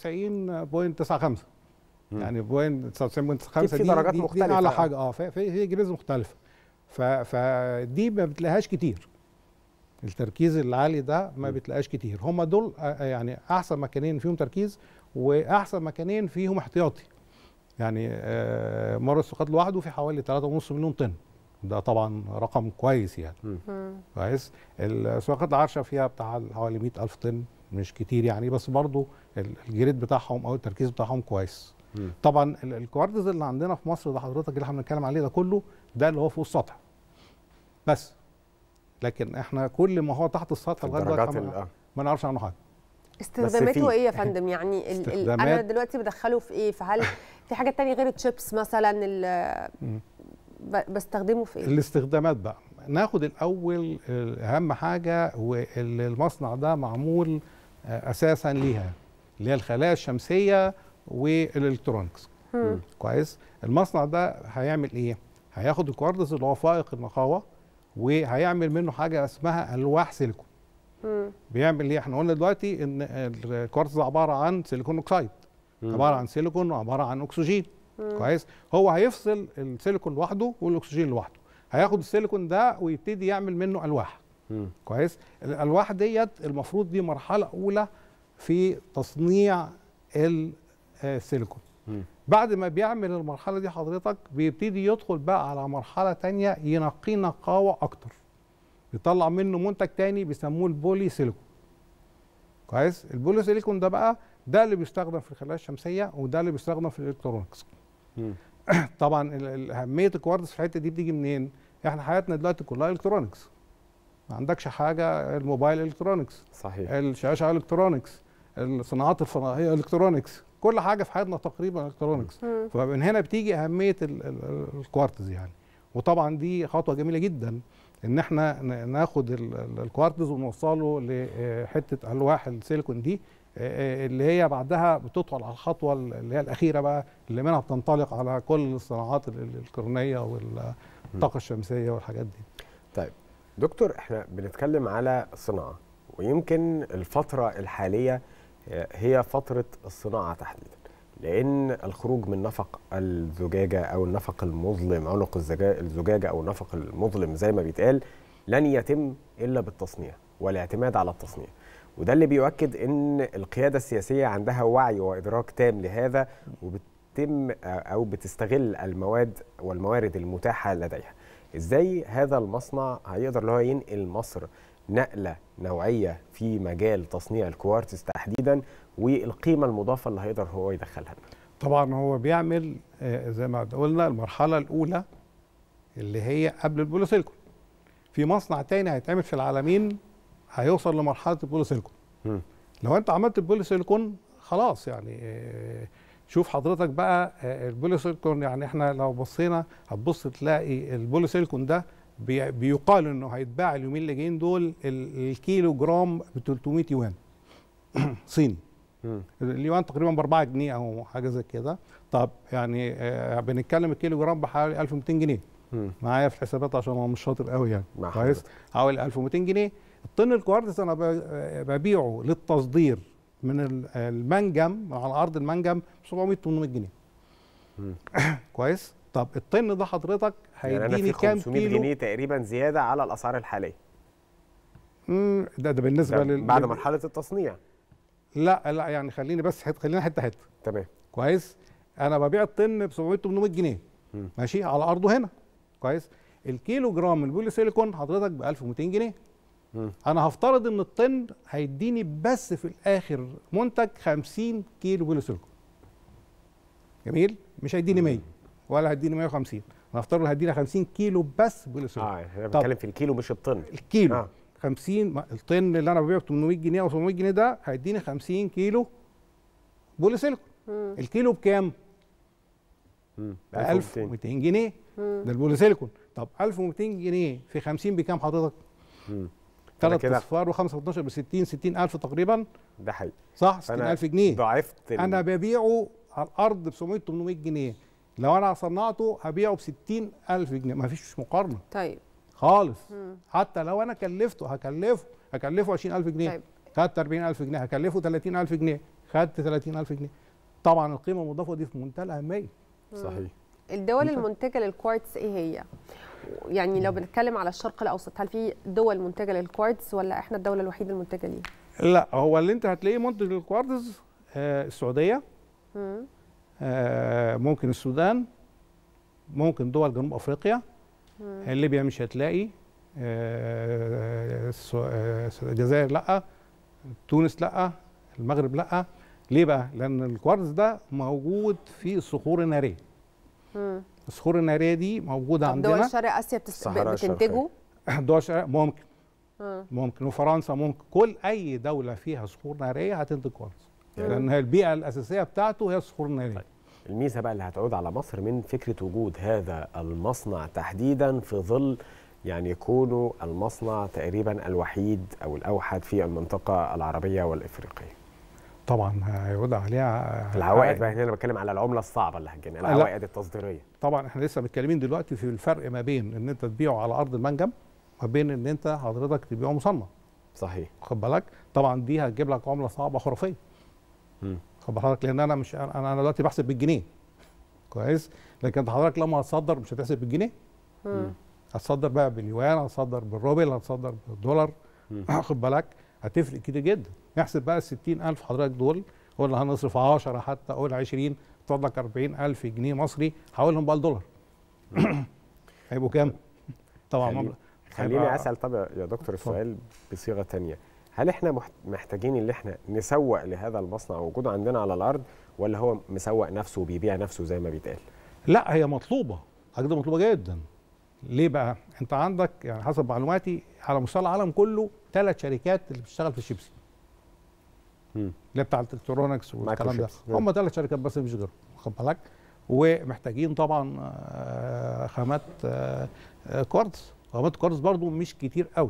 Speaker 12: 99.95
Speaker 2: مم.
Speaker 12: يعني بوينت 99.95
Speaker 2: أكيد في
Speaker 12: دي
Speaker 2: درجات
Speaker 12: دي, دي
Speaker 2: مختلفة،
Speaker 12: اعلى
Speaker 2: آه.
Speaker 12: حاجه اه في في في جريز مختلفه ف- فدي ما بتلاقيهاش كتير التركيز العالي ده ما بتلاقيهاش كتير هم دول آه، يعني احسن مكانين فيهم تركيز واحسن مكانين فيهم احتياطي يعني آه، مر السقاط لوحده في حوالي 3.5 مليون طن ده طبعا رقم كويس يعني
Speaker 1: مم.
Speaker 12: كويس السواقات العرشه فيها بتاع حوالي 100000 طن مش كتير يعني بس برضو ال- الجريد بتاعهم او التركيز بتاعهم كويس
Speaker 2: مم.
Speaker 12: طبعا ال- الكوارتز اللي عندنا في مصر ده حضرتك اللي احنا بنتكلم عليه ده كله ده اللي هو فوق السطح بس لكن احنا كل ما هو تحت السطح
Speaker 2: في
Speaker 12: لغايه دلوقتي
Speaker 2: الدرجات
Speaker 12: ما-
Speaker 2: ال- آه.
Speaker 12: ما نعرفش عنه حاجه
Speaker 1: استخداماته
Speaker 2: في-
Speaker 1: ايه يا فندم يعني ال ال انا
Speaker 12: استخدامات-
Speaker 1: دلوقتي بدخله في ايه فهل في حاجه تانية غير الشيبس مثلا ال-
Speaker 12: مم.
Speaker 1: ب- بستخدمه في ايه
Speaker 12: الاستخدامات بقى ناخد الاول آه، اهم حاجه واللي المصنع ده معمول آه، اساسا ليها اللي هي الخلايا الشمسيه والالكترونكس
Speaker 1: مم.
Speaker 12: كويس المصنع ده هيعمل ايه هياخد الكوارتز اللي هو فائق النقاوه وهيعمل منه حاجه اسمها الواح سيليكون
Speaker 1: مم.
Speaker 12: بيعمل ايه احنا قلنا دلوقتي ان الكوارتز عباره عن سيليكون اوكسيد
Speaker 2: مم.
Speaker 12: عباره عن سيليكون وعباره عن اكسجين
Speaker 1: مم.
Speaker 12: كويس هو هيفصل السيليكون لوحده والاكسجين لوحده هياخد السيليكون ده ويبتدي يعمل منه الواح
Speaker 2: مم.
Speaker 12: كويس الالواح ديت المفروض دي مرحله اولى في تصنيع ال- آه، السيليكون
Speaker 2: مم.
Speaker 12: بعد ما بيعمل المرحله دي حضرتك بيبتدي يدخل بقى على مرحله تانية ينقيه نقاوه اكتر يطلع منه منتج تاني بيسموه البولي سيليكون كويس البولي سيليكون ده بقى ده اللي بيستخدم في الخلايا الشمسيه وده اللي بيستخدم في الالكترونكس
Speaker 2: مم.
Speaker 12: طبعا ال- ال- اهميه الكوارتز في الحته دي بتيجي منين احنا حياتنا دلوقتي كلها الكترونكس ما عندكش حاجه الموبايل الكترونكس
Speaker 2: صحيح
Speaker 12: الشاشه الكترونكس الصناعات الفضائيه الكترونكس كل حاجه في حياتنا تقريبا الكترونكس
Speaker 1: مم.
Speaker 12: فمن هنا بتيجي اهميه ال- ال- ال- الكوارتز يعني وطبعا دي خطوه جميله جدا ان احنا ن- ناخد ال- ال- الكوارتز ونوصله لحته الواح السيليكون دي آه، آه، اللي هي بعدها بتدخل على الخطوه اللي هي الاخيره بقى اللي منها بتنطلق على كل الصناعات ال- ال- الكترونيه والطاقه الشمسيه والحاجات دي
Speaker 2: طيب دكتور احنا بنتكلم على صناعه ويمكن الفتره الحاليه هي فتره الصناعه تحديدا لان الخروج من نفق الزجاجه او النفق المظلم عنق الزجا- الزجاجه او النفق المظلم زي ما بيتقال لن يتم الا بالتصنيع والاعتماد على التصنيع وده اللي بيؤكد ان القياده السياسيه عندها وعي وادراك تام لهذا وبتتم او بتستغل المواد والموارد المتاحه لديها ازاي هذا المصنع هيقدر اللي هو ينقل مصر نقله نوعيه في مجال تصنيع الكوارتز تحديدا والقيمه المضافه اللي هيقدر هو يدخلها لنا
Speaker 12: طبعا هو بيعمل آه، زي ما قلنا المرحله الاولى اللي هي قبل البوليسيليكون في مصنع تاني هيتعمل في العالمين هيوصل لمرحله البوليسيليكون
Speaker 2: مم.
Speaker 12: لو انت عملت البوليسيليكون خلاص يعني آه، شوف حضرتك بقى آه، البوليسيليكون يعني احنا لو بصينا هتبص تلاقي البوليسيليكون ده بي- بيقال انه هيتباع اليومين اللي جايين دول ال- الكيلو جرام ب 300 يوان صيني
Speaker 2: مم.
Speaker 12: اليوان تقريبا ب 4 جنيه او حاجه زي كده طب يعني آه بنتكلم الكيلو جرام بحوالي 1200 جنيه
Speaker 2: مم.
Speaker 12: معايا في الحسابات عشان انا مش شاطر قوي يعني
Speaker 2: مع
Speaker 12: كويس
Speaker 2: حضرتك.
Speaker 12: حوالي 1200 جنيه الطن الكوارتز انا ب- آه، ببيعه للتصدير من ال- المنجم على ارض المنجم ب 700 800 جنيه
Speaker 2: مم.
Speaker 12: كويس طب الطن ده حضرتك
Speaker 2: يعني انا
Speaker 12: هيديني
Speaker 2: في
Speaker 12: كام
Speaker 2: 500
Speaker 12: كيلو
Speaker 2: جنيه تقريبا زياده على الاسعار الحاليه
Speaker 12: مم، ده ده بالنسبه
Speaker 2: ده
Speaker 12: لل
Speaker 2: بعد
Speaker 12: لل-
Speaker 2: مرحله التصنيع
Speaker 12: لا لا يعني خليني بس حته خلينا حته حته
Speaker 2: تمام
Speaker 12: كويس انا ببيع الطن ب 700 800 جنيه
Speaker 2: مم.
Speaker 12: ماشي على ارضه هنا كويس الكيلو جرام البولي سيليكون حضرتك ب 1200 جنيه
Speaker 2: مم.
Speaker 12: انا هفترض ان الطن هيديني بس في الاخر منتج 50 كيلو بولي سيليكون جميل مش هيديني 100 ولا هيديني 150 انا هفترض هيديني 50 كيلو بس بولي سيليكون
Speaker 2: اه احنا
Speaker 12: طب.
Speaker 2: بنتكلم في الكيلو مش الطن
Speaker 12: الكيلو
Speaker 2: آه.
Speaker 12: آه. 50 ما- الطن اللي انا ببيعه ب 800 جنيه او 700 جنيه ده هيديني 50 كيلو بولي سيليكون الكيلو بكام؟
Speaker 2: مم.
Speaker 12: ب 1200 جنيه ده البولي سيليكون طب 1200 جنيه في 50 بكام حضرتك؟
Speaker 2: مم.
Speaker 12: ثلاث
Speaker 2: كده-
Speaker 12: اصفار و5 12 ب 60 60000 تقريبا
Speaker 2: ده حقيقي
Speaker 12: صح
Speaker 2: فأنا
Speaker 12: 60000 جنيه
Speaker 2: ضاعفت ال-
Speaker 12: انا ببيعه على الارض ب 700 800 جنيه لو انا صنعته هبيعه ب 60000 جنيه ما فيش مقارنه
Speaker 1: طيب
Speaker 12: خالص
Speaker 1: مم.
Speaker 12: حتى لو انا كلفته هكلفه هكلفه 20000 جنيه
Speaker 1: طيب.
Speaker 12: خدت 40000 جنيه هكلفه 30000 جنيه خدت 30000 جنيه طبعا القيمه المضافه دي في منتهى الاهميه
Speaker 2: صحيح
Speaker 1: الدول
Speaker 12: انت-
Speaker 1: المنتجه للكوارتز ايه هي؟ يعني لو بنتكلم على الشرق الاوسط هل في دول منتجه للكوارتز ولا احنا الدوله الوحيده المنتجه ليه؟
Speaker 12: لا هو اللي انت هتلاقيه منتج للكوارتز آه السعوديه
Speaker 1: مم.
Speaker 12: آه ممكن السودان ممكن دول جنوب افريقيا
Speaker 1: مم.
Speaker 12: ليبيا مش هتلاقي آه، السو- آه، الجزائر لا تونس لا المغرب لا ليه بقى؟ لان الكوارتز ده موجود في الصخور الناريه
Speaker 1: مم.
Speaker 12: الصخور الناريه دي موجوده
Speaker 1: طب دول
Speaker 12: عندنا
Speaker 1: شرق اسيا بتست...
Speaker 2: الصحراء
Speaker 1: بتنتجه؟
Speaker 12: دول شرق ممكن
Speaker 1: مم.
Speaker 12: ممكن وفرنسا ممكن كل اي دوله فيها صخور ناريه هتنتج كوارتز
Speaker 2: مم.
Speaker 12: لان هي البيئه الاساسيه بتاعته هي الصخور الناريه
Speaker 2: الميزه بقى اللي هتعود على مصر من فكره وجود هذا المصنع تحديدا في ظل يعني يكون المصنع تقريبا الوحيد او الاوحد في المنطقه العربيه والافريقيه
Speaker 12: طبعا هيعود عليها
Speaker 2: العوائد بقى هنا انا بتكلم على العمله الصعبه اللي هتجينا
Speaker 12: لا.
Speaker 2: العوائد التصديريه
Speaker 12: طبعا احنا لسه متكلمين دلوقتي في الفرق ما بين ان انت تبيعه على ارض المنجم ما بين ان انت حضرتك تبيعه مصنع
Speaker 2: صحيح
Speaker 12: خد بالك طبعا دي هتجيب لك عمله صعبه خرافيه
Speaker 2: مم.
Speaker 12: خد بالك لان انا مش انا انا دلوقتي بحسب بالجنيه كويس لكن انت حضرتك لما هتصدر مش هتحسب بالجنيه
Speaker 1: مم.
Speaker 12: هتصدر بقى باليوان هتصدر بالروبل هتصدر بالدولار
Speaker 2: مم.
Speaker 12: خد بالك هتفرق كتير جدا احسب بقى ال 60000 حضرتك دول قلنا هنصرف 10 حتى قول 20 تقعد لك 40000 جنيه مصري حولهم بقى لدولار هيبقوا كام؟ طبعا
Speaker 2: خليني-
Speaker 12: مبلغ
Speaker 2: خليني
Speaker 12: هيبقى-
Speaker 2: اسال طب يا دكتور
Speaker 12: اتفضل.
Speaker 2: السؤال بصيغه تانية هل احنا محت- محتاجين ان احنا نسوق لهذا المصنع وجوده عندنا على الارض ولا هو مسوق نفسه وبيبيع نفسه زي ما بيتقال
Speaker 12: لا هي مطلوبه حاجه مطلوبه جدا ليه بقى انت عندك يعني حسب معلوماتي على مستوى العالم كله ثلاث شركات اللي بتشتغل في الشيبسي
Speaker 2: مم.
Speaker 12: اللي هي بتاع الالكترونكس والكلام ده
Speaker 2: شيبس. مم.
Speaker 12: هم ثلاث شركات بس مش غيرهم واخد بالك ومحتاجين طبعا آه، خامات آه، آه، كوارتز غابات الكوارتز برضو مش كتير قوي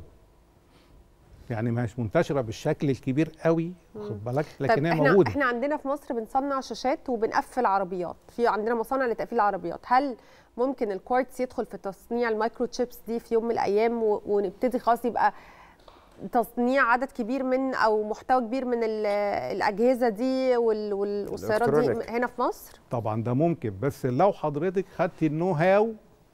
Speaker 12: يعني مش منتشره بالشكل الكبير قوي واخد بالك لكن
Speaker 1: طيب
Speaker 12: هي
Speaker 1: احنا
Speaker 12: موجوده
Speaker 1: احنا عندنا في مصر بنصنع شاشات وبنقفل عربيات في عندنا مصانع لتقفيل العربيات هل ممكن الكوارتز يدخل في تصنيع المايكرو تشيبس دي في يوم من الايام و- ونبتدي خلاص يبقى تصنيع عدد كبير من او محتوى كبير من ال- الاجهزه دي وال- وال- والسيارات دي
Speaker 12: الإلكترونيك.
Speaker 1: هنا في مصر
Speaker 12: طبعا ده ممكن بس لو حضرتك خدتي النو هاو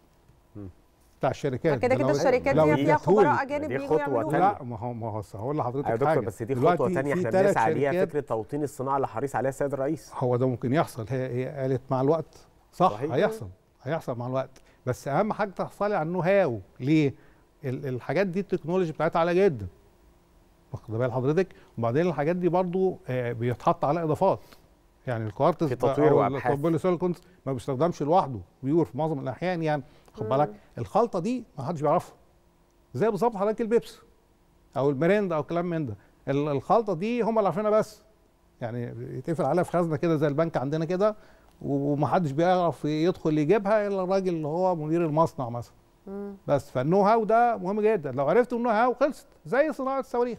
Speaker 12: بتاع الشركات
Speaker 1: كده
Speaker 12: ده
Speaker 1: كده
Speaker 12: لو-
Speaker 1: الشركات
Speaker 12: لو
Speaker 1: دي فيها
Speaker 12: اديتهولي-
Speaker 1: خبراء اجانب بيجوا يعملوها
Speaker 12: لا ما هو ما هو أصل هقول لحضرتك
Speaker 2: يا دكتور
Speaker 12: حاجه
Speaker 2: بس دي
Speaker 12: دلوقتي
Speaker 2: خطوه تانية
Speaker 12: في
Speaker 2: احنا
Speaker 12: تلات
Speaker 2: بنسعى ليها
Speaker 12: شركات-
Speaker 2: فكره توطين الصناعه اللي حريص عليها السيد الرئيس
Speaker 12: هو ده ممكن يحصل هي هي قالت مع الوقت صح
Speaker 2: صحيح.
Speaker 12: صحيح. هيحصل هيحصل مع الوقت بس اهم حاجه تحصلي على النو هاو ليه ال- الحاجات دي التكنولوجي بتاعتها عاليه جدا واخد بال حضرتك وبعدين الحاجات دي برضو آه، بيتحط عليها اضافات يعني الكوارتز
Speaker 2: في تطوير وأبحاث.
Speaker 12: البوليسيليكونز ما بيستخدمش لوحده بيور في معظم الاحيان يعني خد بالك الخلطه دي ما حدش بيعرفها زي بالظبط حضرتك البيبسي او الميريندا او كلام من ده ال- الخلطه دي هم اللي عارفينها بس يعني يتقفل عليها في خزنه كده زي البنك عندنا كده ومحدش بيعرف يدخل يجيبها الا الراجل اللي هو مدير المصنع مثلا بس فالنو هاو ده مهم جدا لو عرفت النو هاو خلصت زي صناعه الصواريخ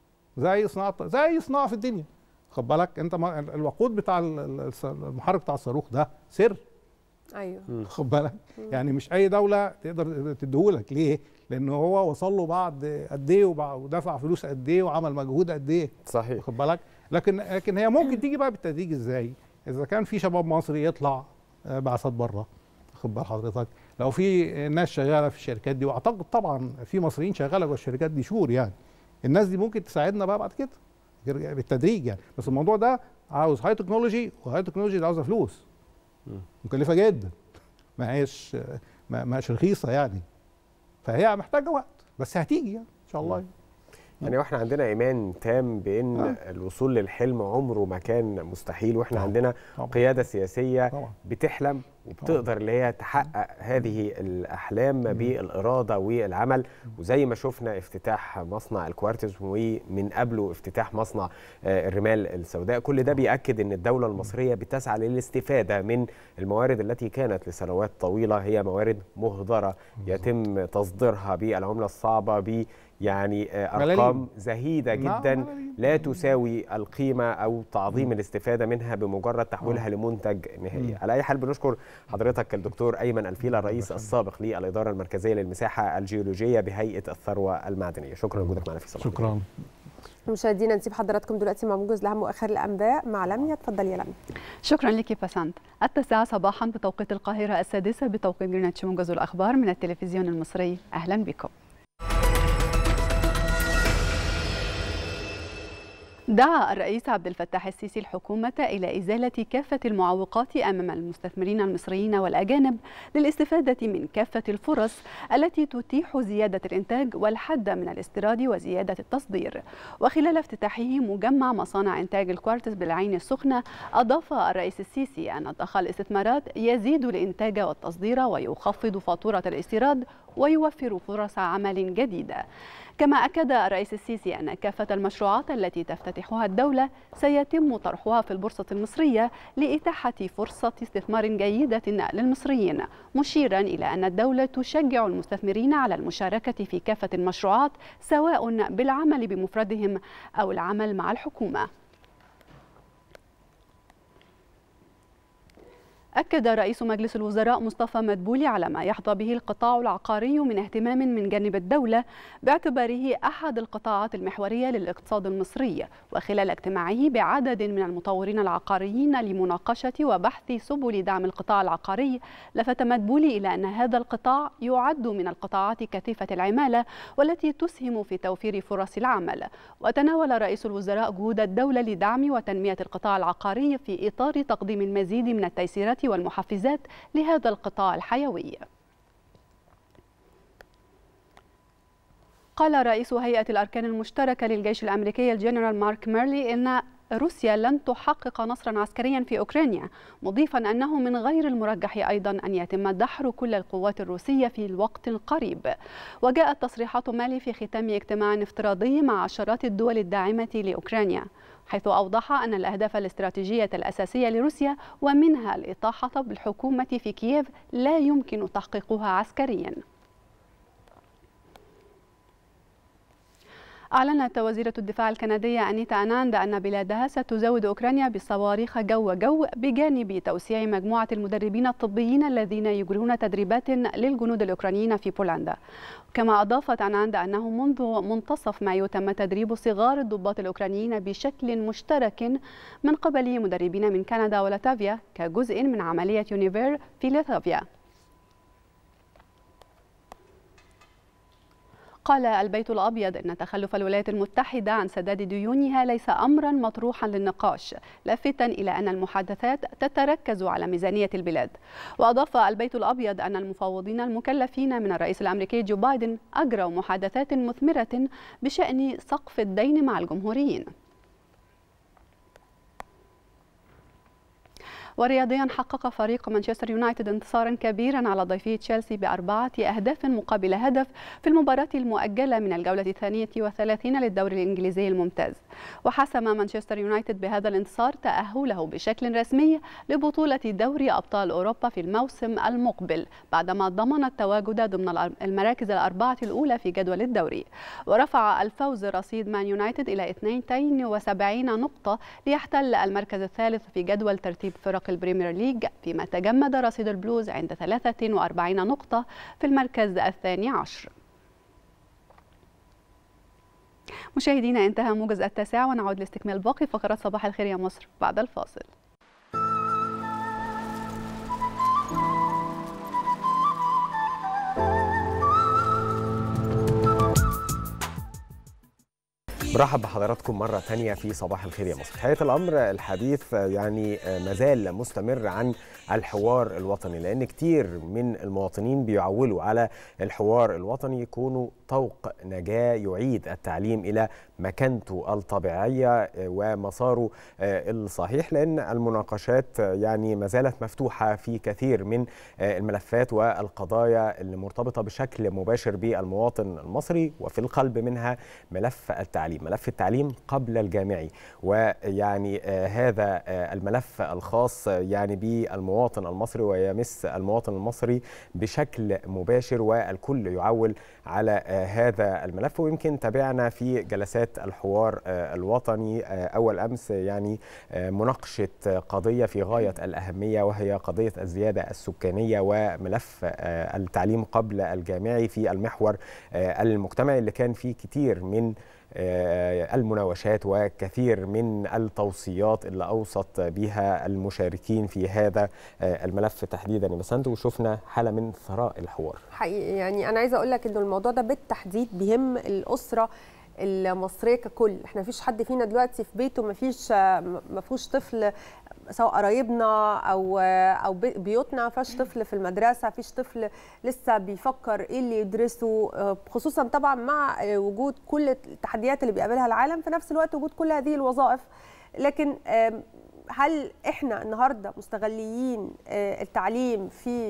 Speaker 12: زي صناعه زي صناعه في الدنيا خد بالك انت ما الوقود بتاع ال- ال- الص- المحرك بتاع الصاروخ ده سر
Speaker 1: ايوه
Speaker 12: خد بالك يعني مش اي دوله تقدر تديهولك ليه؟ لان هو وصل له بعد قد ايه وبع- ودفع فلوس قد ايه وعمل مجهود قد ايه
Speaker 2: صحيح
Speaker 12: خد بالك لكن لكن هي ممكن تيجي بقى بالتدريج ازاي؟ اذا كان في شباب مصري يطلع آه، بعثات بره خد بال حضرتك لو في ناس شغاله في الشركات دي واعتقد طبعا في مصريين شغاله جوه الشركات دي شهور يعني الناس دي ممكن تساعدنا بقى بعد كده يرجع بالتدريج يعني بس الموضوع ده عاوز هاي تكنولوجي وهاي تكنولوجي دي عاوزه فلوس مكلفه جدا ما هيش ما ما هيش رخيصه يعني فهي محتاجه وقت بس هتيجي يعني ان شاء الله يعني.
Speaker 2: يعني واحنا عندنا ايمان تام بان
Speaker 12: آه.
Speaker 2: الوصول للحلم عمره ما كان مستحيل واحنا
Speaker 12: طبعاً.
Speaker 2: عندنا
Speaker 12: طبعاً.
Speaker 2: قياده سياسيه
Speaker 12: طبعاً.
Speaker 2: بتحلم وبتقدر اللي هي تحقق هذه الاحلام بالاراده والعمل وزي ما شفنا افتتاح مصنع الكوارتز ومن قبله افتتاح مصنع آه، الرمال السوداء كل ده بيأكد ان الدوله المصريه بتسعى للاستفاده من الموارد التي كانت لسنوات طويله هي موارد مهدره يتم تصديرها بالعمله الصعبه ب يعني آه،
Speaker 12: ملاليم.
Speaker 2: ارقام زهيده
Speaker 12: نعم،
Speaker 2: جدا
Speaker 12: ملاليم.
Speaker 2: لا تساوي القيمه او تعظيم الاستفاده منها بمجرد تحويلها لمنتج نهائي على اي حال بنشكر حضرتك الدكتور ايمن الفيله الرئيس السابق للاداره المركزيه للمساحه الجيولوجيه بهيئه الثروه المعدنيه شكرا لوجودك معنا في صباح الخير.
Speaker 12: شكرا
Speaker 1: مشاهدينا نسيب حضراتكم دلوقتي مع موجز لاهم واخر الانباء مع لميا اتفضلي يا لميا
Speaker 3: شكرا لك بسنت التاسعة صباحا بتوقيت القاهرة السادسة بتوقيت جرينتش موجز الأخبار من التلفزيون المصري أهلا بكم دعا الرئيس عبد الفتاح السيسي الحكومة إلى إزالة كافة المعوقات أمام المستثمرين المصريين والأجانب للاستفادة من كافة الفرص التي تتيح زيادة الإنتاج والحد من الاستيراد وزيادة التصدير وخلال افتتاحه مجمع مصانع إنتاج الكوارتز بالعين السخنة أضاف الرئيس السيسي أن ضخ الاستثمارات يزيد الإنتاج والتصدير ويخفض فاتورة الاستيراد ويوفر فرص عمل جديدة كما أكد الرئيس السيسي أن كافة المشروعات التي تفتتحها الدولة سيتم طرحها في البورصة المصرية لإتاحة فرصة استثمار جيدة للمصريين مشيرا إلى أن الدولة تشجع المستثمرين على المشاركة في كافة المشروعات سواء بالعمل بمفردهم أو العمل مع الحكومة أكد رئيس مجلس الوزراء مصطفى مدبولي على ما يحظى به القطاع العقاري من اهتمام من جانب الدولة باعتباره أحد القطاعات المحورية للاقتصاد المصري وخلال اجتماعه بعدد من المطورين العقاريين لمناقشة وبحث سبل دعم القطاع العقاري لفت مدبولي إلى أن هذا القطاع يعد من القطاعات كثيفة العمالة والتي تسهم في توفير فرص العمل وتناول رئيس الوزراء جهود الدولة لدعم وتنمية القطاع العقاري في إطار تقديم المزيد من التيسيرات والمحفزات لهذا القطاع الحيوي قال رئيس هيئة الأركان المشتركة للجيش الأمريكي الجنرال مارك ميرلي إن روسيا لن تحقق نصرا عسكريا في أوكرانيا مضيفا أنه من غير المرجح أيضا أن يتم دحر كل القوات الروسية في الوقت القريب وجاءت تصريحات مالي في ختام اجتماع افتراضي مع عشرات الدول الداعمة لأوكرانيا حيث أوضح أن الأهداف الاستراتيجية الأساسية لروسيا ومنها الإطاحة بالحكومة في كييف لا يمكن تحقيقها عسكرياً أعلنت وزيرة الدفاع الكندية أنيتا أناندا أن بلادها ستزود أوكرانيا بصواريخ جو جو بجانب توسيع مجموعة المدربين الطبيين الذين يجرون تدريبات للجنود الأوكرانيين في بولندا كما أضافت أناندا أنه منذ منتصف مايو تم تدريب صغار الضباط الأوكرانيين بشكل مشترك من قبل مدربين من كندا ولاتفيا كجزء من عملية يونيفير في لاتفيا قال البيت الأبيض أن تخلف الولايات المتحدة عن سداد ديونها ليس أمرا مطروحا للنقاش لافتا إلى أن المحادثات تتركز على ميزانية البلاد وأضاف البيت الأبيض أن المفوضين المكلفين من الرئيس الأمريكي جو بايدن أجروا محادثات مثمرة بشأن سقف الدين مع الجمهوريين ورياضيا حقق فريق مانشستر يونايتد انتصارا كبيرا على ضيفه تشيلسي بأربعة أهداف مقابل هدف في المباراة المؤجلة من الجولة الثانية وثلاثين للدوري الإنجليزي الممتاز وحسم مانشستر يونايتد بهذا الانتصار تأهله بشكل رسمي لبطولة دوري أبطال أوروبا في الموسم المقبل بعدما ضمن التواجد ضمن المراكز الأربعة الأولى في جدول الدوري ورفع الفوز رصيد مان يونايتد إلى 72 نقطة ليحتل المركز الثالث في جدول ترتيب فرق البريمير ليج فيما تجمد رصيد البلوز عند 43 نقطة في المركز الثاني عشر مشاهدينا انتهى موجز التاسعة ونعود لاستكمال باقي فقرات صباح الخير يا مصر بعد الفاصل
Speaker 2: برحب بحضراتكم مرة تانية في صباح الخير يا مصر حقيقة الأمر الحديث يعني مازال مستمر عن الحوار الوطني لأن كتير من المواطنين بيعولوا على الحوار الوطني يكونوا طوق نجاة يعيد التعليم إلى مكانته الطبيعية ومساره الصحيح لأن المناقشات يعني ما زالت مفتوحة في كثير من الملفات والقضايا اللي مرتبطة بشكل مباشر بالمواطن المصري وفي القلب منها ملف التعليم ملف التعليم قبل الجامعي ويعني هذا الملف الخاص يعني بالمواطن المصري ويمس المواطن المصري بشكل مباشر والكل يعول على هذا الملف ويمكن تابعنا في جلسات الحوار الوطني اول امس يعني مناقشه قضيه في غايه الاهميه وهي قضيه الزياده السكانيه وملف التعليم قبل الجامعي في المحور المجتمعي اللي كان فيه كتير من المناوشات وكثير من التوصيات اللي اوصت بها المشاركين في هذا الملف تحديدا بس انتوا شفنا حاله من ثراء الحوار
Speaker 1: حقيقي يعني انا عايزه اقول لك انه الموضوع ده بالتحديد بيهم الاسره المصريه ككل احنا مفيش حد فينا دلوقتي في بيته مفيش ما فيهوش طفل سواء قرايبنا او او بيوتنا ما فيهاش طفل في المدرسه فيش طفل لسه بيفكر ايه اللي يدرسه خصوصا طبعا مع وجود كل التحديات اللي بيقابلها العالم في نفس الوقت وجود كل هذه الوظائف لكن هل احنا النهارده مستغليين التعليم في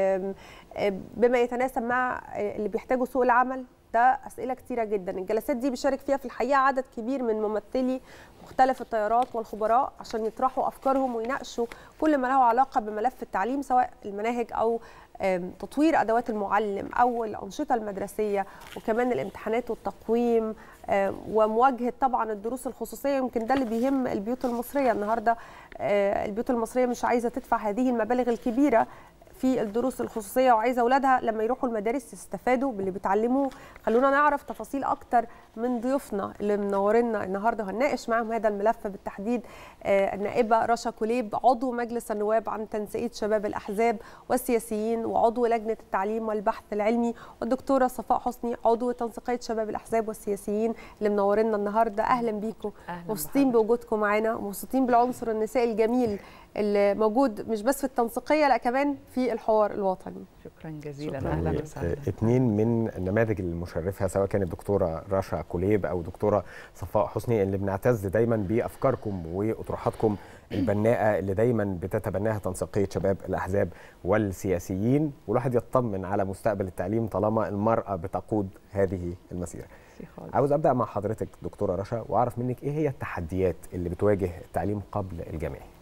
Speaker 1: بما يتناسب مع اللي بيحتاجه سوق العمل ده اسئله كتيره جدا الجلسات دي بيشارك فيها في الحقيقه عدد كبير من ممثلي مختلف التيارات والخبراء عشان يطرحوا افكارهم ويناقشوا كل ما له علاقه بملف التعليم سواء المناهج او تطوير ادوات المعلم او الانشطه المدرسيه وكمان الامتحانات والتقويم ومواجهه طبعا الدروس الخصوصيه يمكن ده اللي بيهم البيوت المصريه النهارده البيوت المصريه مش عايزه تدفع هذه المبالغ الكبيره في الدروس الخصوصيه وعايزه اولادها لما يروحوا المدارس يستفادوا باللي بيتعلموه خلونا نعرف تفاصيل اكتر من ضيوفنا اللي منورنا النهارده هنناقش معاهم هذا الملف بالتحديد النائبه رشا كليب عضو مجلس النواب عن تنسيقيه شباب الاحزاب والسياسيين وعضو لجنه التعليم والبحث العلمي والدكتوره صفاء حسني عضو تنسيقيه شباب الاحزاب والسياسيين اللي منورنا النهارده اهلا بيكم مبسوطين بوجودكم معانا ومبسوطين بالعنصر النسائي الجميل اللي موجود مش بس في التنسيقيه لا كمان في الحوار الوطني
Speaker 13: شكرا جزيلا اهلا وسهلا
Speaker 2: اثنين من النماذج المشرفه سواء كانت الدكتوره رشا كليب او دكتوره صفاء حسني اللي بنعتز دايما بافكاركم واطروحاتكم البناءه اللي دايما بتتبناها تنسيقيه شباب الاحزاب والسياسيين والواحد يطمن على مستقبل التعليم طالما المراه بتقود هذه المسيره. عاوز ابدا مع حضرتك دكتوره رشا واعرف منك ايه هي التحديات اللي بتواجه التعليم قبل الجامعي.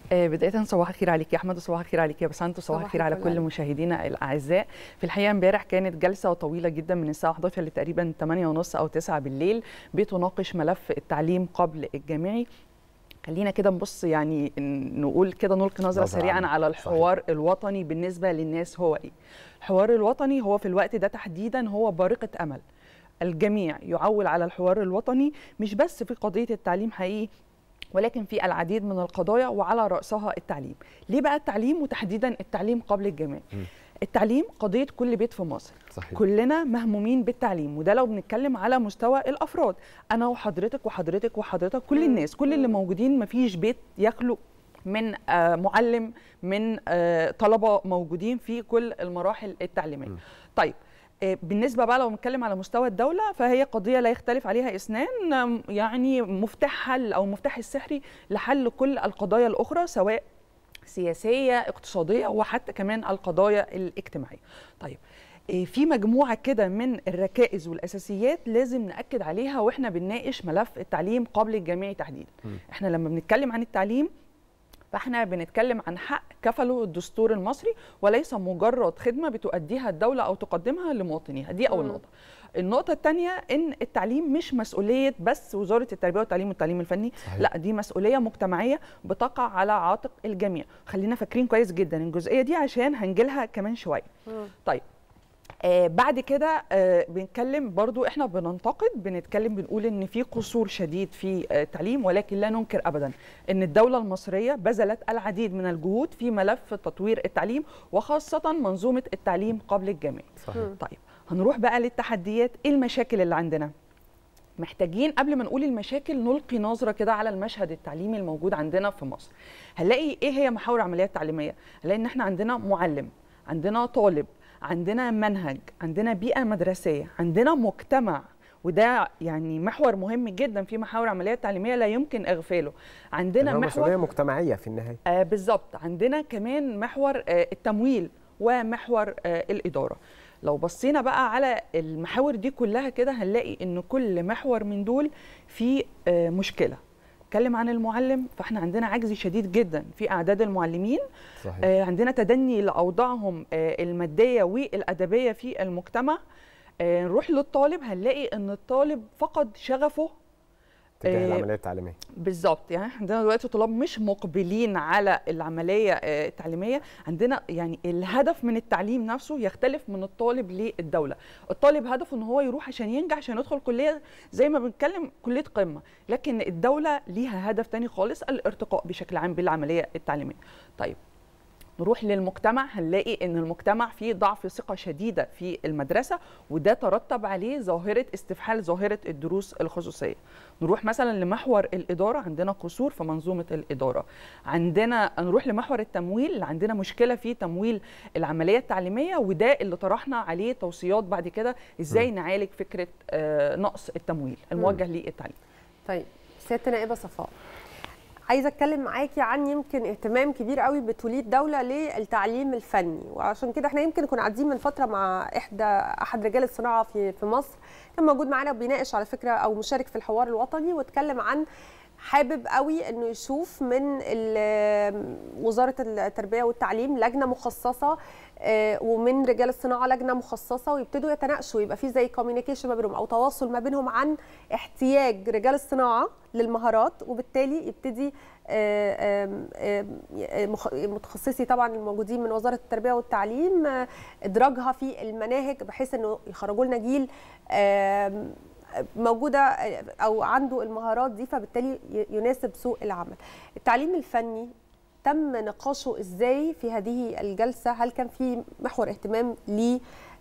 Speaker 13: آه، بداية صباح الخير عليك يا أحمد وصباح الخير عليك يا بسنت وصباح
Speaker 1: صباح
Speaker 13: الخير على
Speaker 1: الفل
Speaker 13: كل
Speaker 1: عليك.
Speaker 13: مشاهدينا الأعزاء في الحقيقة امبارح كانت جلسة طويلة جدا من الساعة 11 لتقريبا 8 ونص أو 9 بالليل بتناقش ملف التعليم قبل الجامعي خلينا كده نبص يعني ن- نقول كده نلقي نظرة
Speaker 2: نظرة
Speaker 13: سريعا
Speaker 2: عامة.
Speaker 13: على الحوار الوطني بالنسبة للناس هو إيه الحوار الوطني هو في الوقت ده تحديدا هو بارقة أمل الجميع يعول على الحوار الوطني مش بس في قضية التعليم حقيقي ولكن في العديد من القضايا وعلى رأسها التعليم ليه بقى التعليم وتحديدا التعليم قبل الجامعي التعليم قضية كل بيت في مصر
Speaker 2: صحيح.
Speaker 13: كلنا مهمومين بالتعليم وده لو بنتكلم على مستوى الأفراد أنا وحضرتك وحضرتك وحضرتك كل الناس كل اللي موجودين مفيش بيت يخلو من آه، معلم من آه، طلبة موجودين في كل المراحل التعليمية طيب آه، بالنسبة بقى لو بنتكلم على مستوى الدولة فهي قضية لا يختلف عليها اثنان آم، يعني مفتاح حل أو مفتاح السحري لحل كل القضايا الأخرى سواء سياسية اقتصادية وحتى كمان القضايا الاجتماعية طيب إيه، في مجموعة كده من الركائز والأساسيات لازم نأكد عليها وإحنا بنناقش ملف التعليم قبل الجامعي تحديدا إحنا لما بنتكلم عن التعليم فاحنا بنتكلم عن حق كفله الدستور المصري وليس مجرد خدمه بتؤديها الدوله او تقدمها لمواطنيها دي اول
Speaker 1: مم.
Speaker 13: نقطه النقطه الثانيه ان التعليم مش مسؤوليه بس وزاره التربيه والتعليم والتعليم الفني
Speaker 2: صحيح.
Speaker 13: لا دي مسؤوليه مجتمعيه بتقع على عاتق الجميع خلينا فاكرين كويس جدا الجزئيه دي عشان هنجيلها كمان شويه طيب آه بعد كده آه بنتكلم برضو احنا بننتقد بنتكلم بنقول ان في قصور شديد في آه التعليم ولكن لا ننكر ابدا ان الدوله المصريه بذلت العديد من الجهود في ملف تطوير التعليم وخاصه منظومه التعليم قبل الجامعي
Speaker 2: صحيح.
Speaker 13: طيب هنروح بقى للتحديات ايه المشاكل اللي عندنا محتاجين قبل ما نقول المشاكل نلقي نظره كده على المشهد التعليمي الموجود عندنا في مصر هنلاقي ايه هي محاور العمليات التعليميه هنلاقي ان احنا عندنا معلم عندنا طالب عندنا منهج عندنا بيئه مدرسيه عندنا مجتمع وده يعني محور مهم جدا في محاور العمليات التعليميه لا يمكن اغفاله عندنا
Speaker 2: هو
Speaker 13: محور
Speaker 2: مسؤوليه مجتمعيه في النهايه
Speaker 13: آه بالظبط عندنا كمان محور آه التمويل ومحور آه الاداره لو بصينا بقى على المحاور دي كلها كده هنلاقي ان كل محور من دول فيه آه مشكله اتكلم عن المعلم فاحنا عندنا عجز شديد جدا في اعداد المعلمين
Speaker 2: صحيح.
Speaker 13: آه عندنا تدني لاوضاعهم آه الماديه والادبيه في المجتمع آه نروح للطالب هنلاقي ان الطالب فقد شغفه
Speaker 2: تجاه
Speaker 13: آه،
Speaker 2: العمليه التعليميه
Speaker 13: بالظبط يعني إحنا عندنا دلوقتي طلاب مش مقبلين على العمليه آه، التعليميه عندنا يعني الهدف من التعليم نفسه يختلف من الطالب للدوله الطالب هدفه ان هو يروح عشان ينجح عشان يدخل كليه زي ما بنتكلم كليه قمه لكن الدوله ليها هدف تاني خالص الارتقاء بشكل عام بالعمليه التعليميه طيب نروح للمجتمع هنلاقي ان المجتمع فيه ضعف ثقه شديده في المدرسه وده ترتب عليه ظاهره استفحال ظاهره الدروس الخصوصيه نروح مثلا لمحور الاداره عندنا قصور في منظومه الاداره عندنا نروح لمحور التمويل عندنا مشكله في تمويل العمليه التعليميه وده اللي طرحنا عليه توصيات بعد كده ازاي نعالج فكره آه، نقص التمويل الموجه للتعليم
Speaker 1: طيب سياده نائبه صفاء عايزه اتكلم معاكي عن يمكن اهتمام كبير قوي بتوليه الدوله للتعليم الفني وعشان كده احنا يمكن كنا قاعدين من فتره مع احدى احد رجال الصناعه في في مصر كان موجود معانا وبيناقش على فكره او مشارك في الحوار الوطني واتكلم عن حابب قوي انه يشوف من ال- وزاره التربيه والتعليم لجنه مخصصه آه، ومن رجال الصناعه لجنه مخصصه ويبتدوا يتناقشوا يبقى في زي كوميونيكيشن ما بينهم او تواصل ما بينهم عن احتياج رجال الصناعه للمهارات وبالتالي يبتدي آه، آم، آم، مخ- متخصصي طبعا الموجودين من وزاره التربيه والتعليم آه، ادراجها في المناهج بحيث انه يخرجوا لنا جيل آم، موجوده او عنده المهارات دي فبالتالي يناسب سوق العمل التعليم الفني تم نقاشه ازاي في هذه الجلسه هل كان في محور اهتمام ليه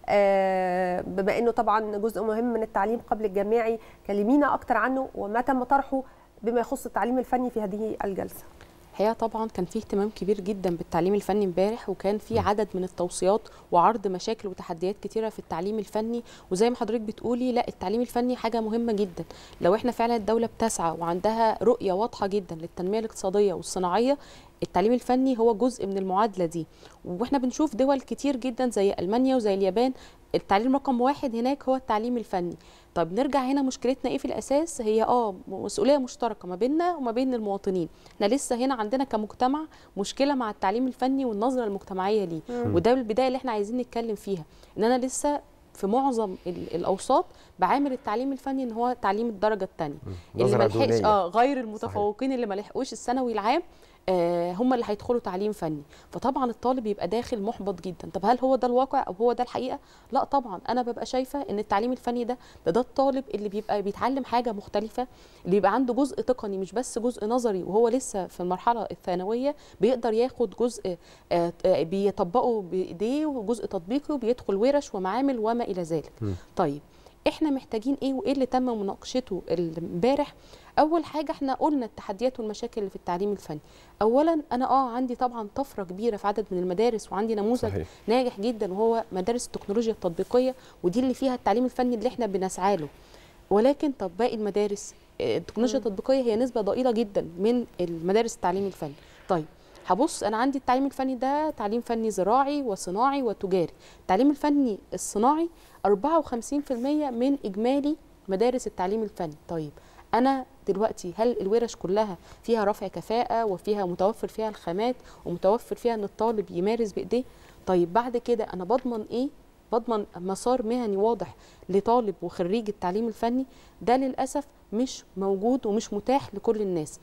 Speaker 1: آه، بما انه طبعا جزء مهم من التعليم قبل الجامعي كلمينا اكتر عنه وما تم طرحه بما يخص التعليم الفني في هذه الجلسه
Speaker 14: الحقيقه طبعا كان في اهتمام كبير جدا بالتعليم الفني امبارح وكان في عدد من التوصيات وعرض مشاكل وتحديات كتيره في التعليم الفني وزي ما حضرتك بتقولي لا التعليم الفني حاجه مهمه جدا لو احنا فعلا الدوله بتسعى وعندها رؤيه واضحه جدا للتنميه الاقتصاديه والصناعيه التعليم الفني هو جزء من المعادله دي واحنا بنشوف دول كتير جدا زي المانيا وزي اليابان التعليم رقم واحد هناك هو التعليم الفني طب نرجع هنا مشكلتنا ايه في الاساس هي اه مسؤوليه مشتركه ما بيننا وما بين المواطنين احنا لسه هنا عندنا كمجتمع مشكله مع التعليم الفني والنظره المجتمعيه ليه
Speaker 1: مم.
Speaker 14: وده البدايه اللي احنا عايزين نتكلم فيها ان انا لسه في معظم ال- الاوساط بعامل التعليم الفني ان هو تعليم الدرجه الثانيه اللي
Speaker 2: نظرة
Speaker 14: ما لحقش
Speaker 2: دونية.
Speaker 14: اه غير المتفوقين اللي ما لحقوش الثانوي العام آه هم اللي هيدخلوا تعليم فني فطبعا الطالب يبقى داخل محبط جدا طب هل هو ده الواقع او هو ده الحقيقه لا طبعا انا ببقى شايفه ان التعليم الفني ده ده, ده الطالب اللي بيبقى بيتعلم حاجه مختلفه اللي بيبقى عنده جزء تقني مش بس جزء نظري وهو لسه في المرحله الثانويه بيقدر ياخد جزء آه آه، بيطبقه بايديه وجزء تطبيقي وبيدخل ورش ومعامل وما الى ذلك طيب احنا محتاجين ايه وايه اللي تم مناقشته امبارح اول حاجه احنا قلنا التحديات والمشاكل اللي في التعليم الفني اولا انا اه عندي طبعا طفره كبيره في عدد من المدارس وعندي نموذج
Speaker 2: صحيح.
Speaker 14: ناجح جدا وهو مدارس التكنولوجيا التطبيقيه ودي اللي فيها التعليم الفني اللي احنا بنسعى له ولكن طب باقي المدارس آه، التكنولوجيا التطبيقيه هي نسبه ضئيله جدا من المدارس التعليم الفني طيب هبص انا عندي التعليم الفني ده تعليم فني زراعي وصناعي وتجاري التعليم الفني الصناعي 54% من اجمالي مدارس التعليم الفني طيب انا دلوقتي هل الورش كلها فيها رفع كفاءه وفيها متوفر فيها الخامات ومتوفر فيها ان الطالب يمارس بايديه طيب بعد كده انا بضمن ايه بضمن مسار مهني واضح لطالب وخريج التعليم الفني ده للاسف مش موجود ومش متاح لكل الناس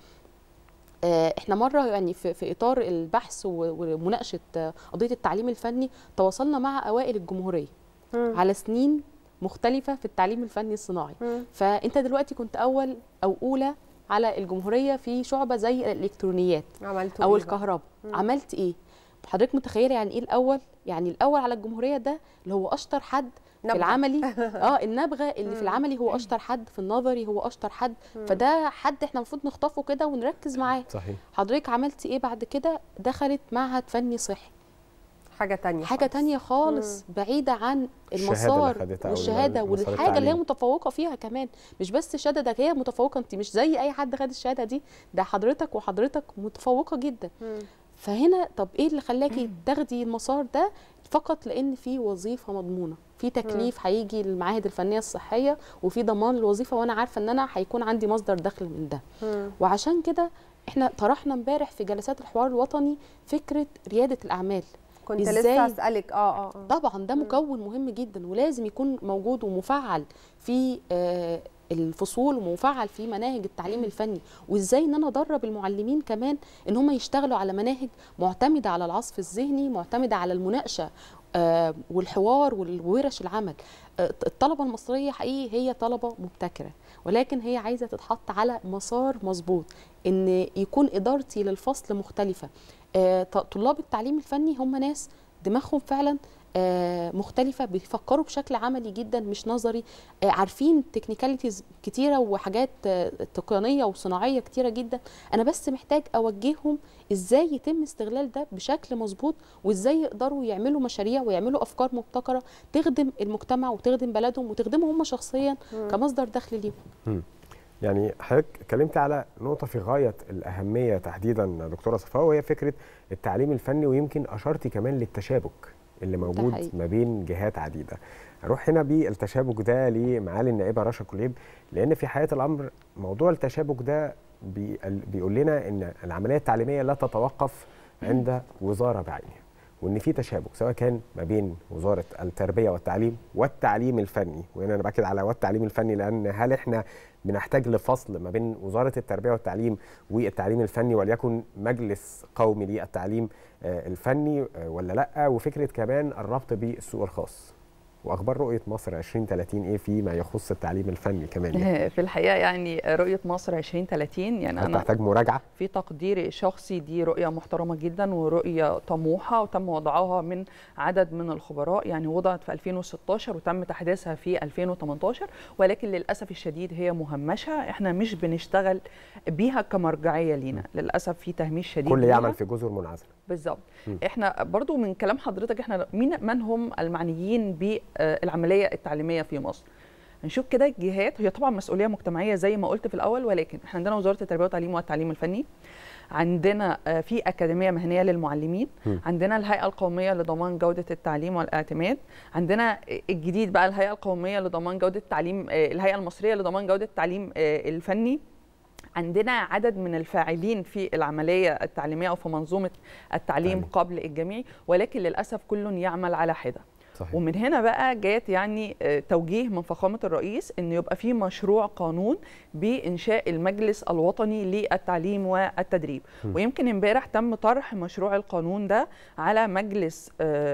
Speaker 14: آه، احنا مره يعني في, في اطار البحث و- ومناقشه آه، قضيه التعليم الفني تواصلنا مع اوائل الجمهوريه
Speaker 1: مم.
Speaker 14: على سنين مختلفه في التعليم الفني الصناعي
Speaker 1: مم.
Speaker 14: فانت دلوقتي كنت اول او اولى على الجمهوريه في شعبه زي الالكترونيات
Speaker 1: عملتوا
Speaker 14: او
Speaker 1: إيه بقى؟
Speaker 14: الكهرباء
Speaker 1: مم.
Speaker 14: عملت ايه حضرتك متخيله يعني ايه الاول يعني الاول على الجمهوريه ده اللي هو اشطر حد في
Speaker 1: نبغة.
Speaker 14: العملي اه النبغه اللي في العملي هو اشطر حد في النظري هو اشطر حد فده حد احنا المفروض نخطفه كده ونركز معاه
Speaker 2: صحيح
Speaker 14: حضرتك عملتي ايه بعد كده دخلت معهد فني صحي
Speaker 1: حاجه تانية
Speaker 14: حاجه
Speaker 1: خالص.
Speaker 14: تانية خالص بعيدة عن
Speaker 2: الشهادة اللي
Speaker 14: المسار
Speaker 2: خدتها أو
Speaker 14: والشهاده
Speaker 2: مسار
Speaker 14: والحاجه اللي هي
Speaker 2: التعليم.
Speaker 14: متفوقه فيها كمان مش بس الشهاده ده هي متفوقه انت مش زي اي حد خد الشهاده دي ده حضرتك وحضرتك متفوقه جدا
Speaker 1: مم.
Speaker 14: فهنا طب ايه اللي خلاكي تاخدي المسار ده فقط لان في وظيفه مضمونه في تكليف هيجي للمعاهد الفنيه الصحيه وفي ضمان الوظيفه وانا عارفه ان انا هيكون عندي مصدر دخل من ده
Speaker 1: مم.
Speaker 14: وعشان كده احنا طرحنا امبارح في جلسات الحوار الوطني فكره رياده الاعمال
Speaker 1: كنت
Speaker 14: إزاي؟
Speaker 1: لسه اسالك اه اه آه.
Speaker 14: طبعا ده مكون مهم جدا ولازم يكون موجود ومفعل في آه، الفصول ومفعل في مناهج التعليم الفني وازاي ان انا ادرب المعلمين كمان ان هم يشتغلوا على مناهج معتمده على العصف الذهني معتمده على المناقشه آه، والحوار والورش العمل آه، الطلبه المصريه حقيقي هي طلبه مبتكره ولكن هي عايزه تتحط على مسار مظبوط ان يكون ادارتي للفصل مختلفه آه، ط- طلاب التعليم الفني هم ناس دماغهم فعلا آه، مختلفة بيفكروا بشكل عملي جدا مش نظري آه، عارفين تكنيكاليتيز كتيرة وحاجات آه، تقنية وصناعية كتيرة جدا أنا بس محتاج أوجههم إزاي يتم استغلال ده بشكل مظبوط وإزاي يقدروا يعملوا مشاريع ويعملوا أفكار مبتكرة تخدم المجتمع وتخدم بلدهم وتخدمهم هم شخصيا كمصدر دخل ليهم
Speaker 2: مم. يعني حضرتك اتكلمت على نقطة في غاية الأهمية تحديدا دكتورة صفاء وهي فكرة التعليم الفني ويمكن أشرتي كمان للتشابك اللي موجود
Speaker 14: حقيقي.
Speaker 2: ما بين جهات عديدة أروح هنا بالتشابك ده لمعالي النائبة رشا كليب لأن في حياة الأمر موضوع التشابك ده بي- بيقول لنا إن العملية التعليمية لا تتوقف عند وزارة بعينها وان في تشابك سواء كان ما بين وزاره التربيه والتعليم والتعليم الفني وهنا انا باكد على والتعليم الفني لان هل احنا بنحتاج لفصل ما بين وزاره التربيه والتعليم والتعليم الفني وليكن مجلس قومي للتعليم آه، الفني آه، ولا لا وفكره كمان الربط بالسوق الخاص واخبار رؤيه مصر 2030 ايه فيما يخص التعليم الفني كمان يعني
Speaker 13: في الحقيقه يعني رؤيه مصر 2030 يعني
Speaker 2: هل
Speaker 13: انا
Speaker 2: تحتاج مراجعه
Speaker 13: في تقديري الشخصي دي رؤية محترمة جدا ورؤية طموحة وتم وضعها من عدد من الخبراء يعني وضعت في 2016 وتم تحديثها في 2018 ولكن للأسف الشديد هي مهمشة احنا مش بنشتغل بيها كمرجعية لينا للأسف في تهميش شديد
Speaker 2: كل
Speaker 13: ليها.
Speaker 2: يعمل في جزر منعزله
Speaker 13: بالظبط
Speaker 2: مم.
Speaker 13: احنا برضو من كلام حضرتك احنا مين من هم المعنيين بالعمليه التعليميه في مصر نشوف كده الجهات هي طبعا مسؤوليه مجتمعيه زي ما قلت في الاول ولكن احنا عندنا وزاره التربيه والتعليم والتعليم الفني عندنا آه، في اكاديميه مهنيه للمعلمين
Speaker 15: م.
Speaker 13: عندنا الهيئه القوميه لضمان جوده التعليم والاعتماد عندنا الجديد بقى الهيئه القوميه لضمان جوده التعليم آه، الهيئه المصريه لضمان جوده التعليم آه، الفني عندنا عدد من الفاعلين في العمليه التعليميه او في منظومه التعليم قبل الجميع ولكن للاسف كل يعمل على حده
Speaker 2: صحيح.
Speaker 13: ومن هنا بقى جات يعني آه، توجيه من فخامه الرئيس ان يبقى في مشروع قانون بانشاء المجلس الوطني للتعليم والتدريب
Speaker 15: م.
Speaker 13: ويمكن امبارح تم طرح مشروع القانون ده على مجلس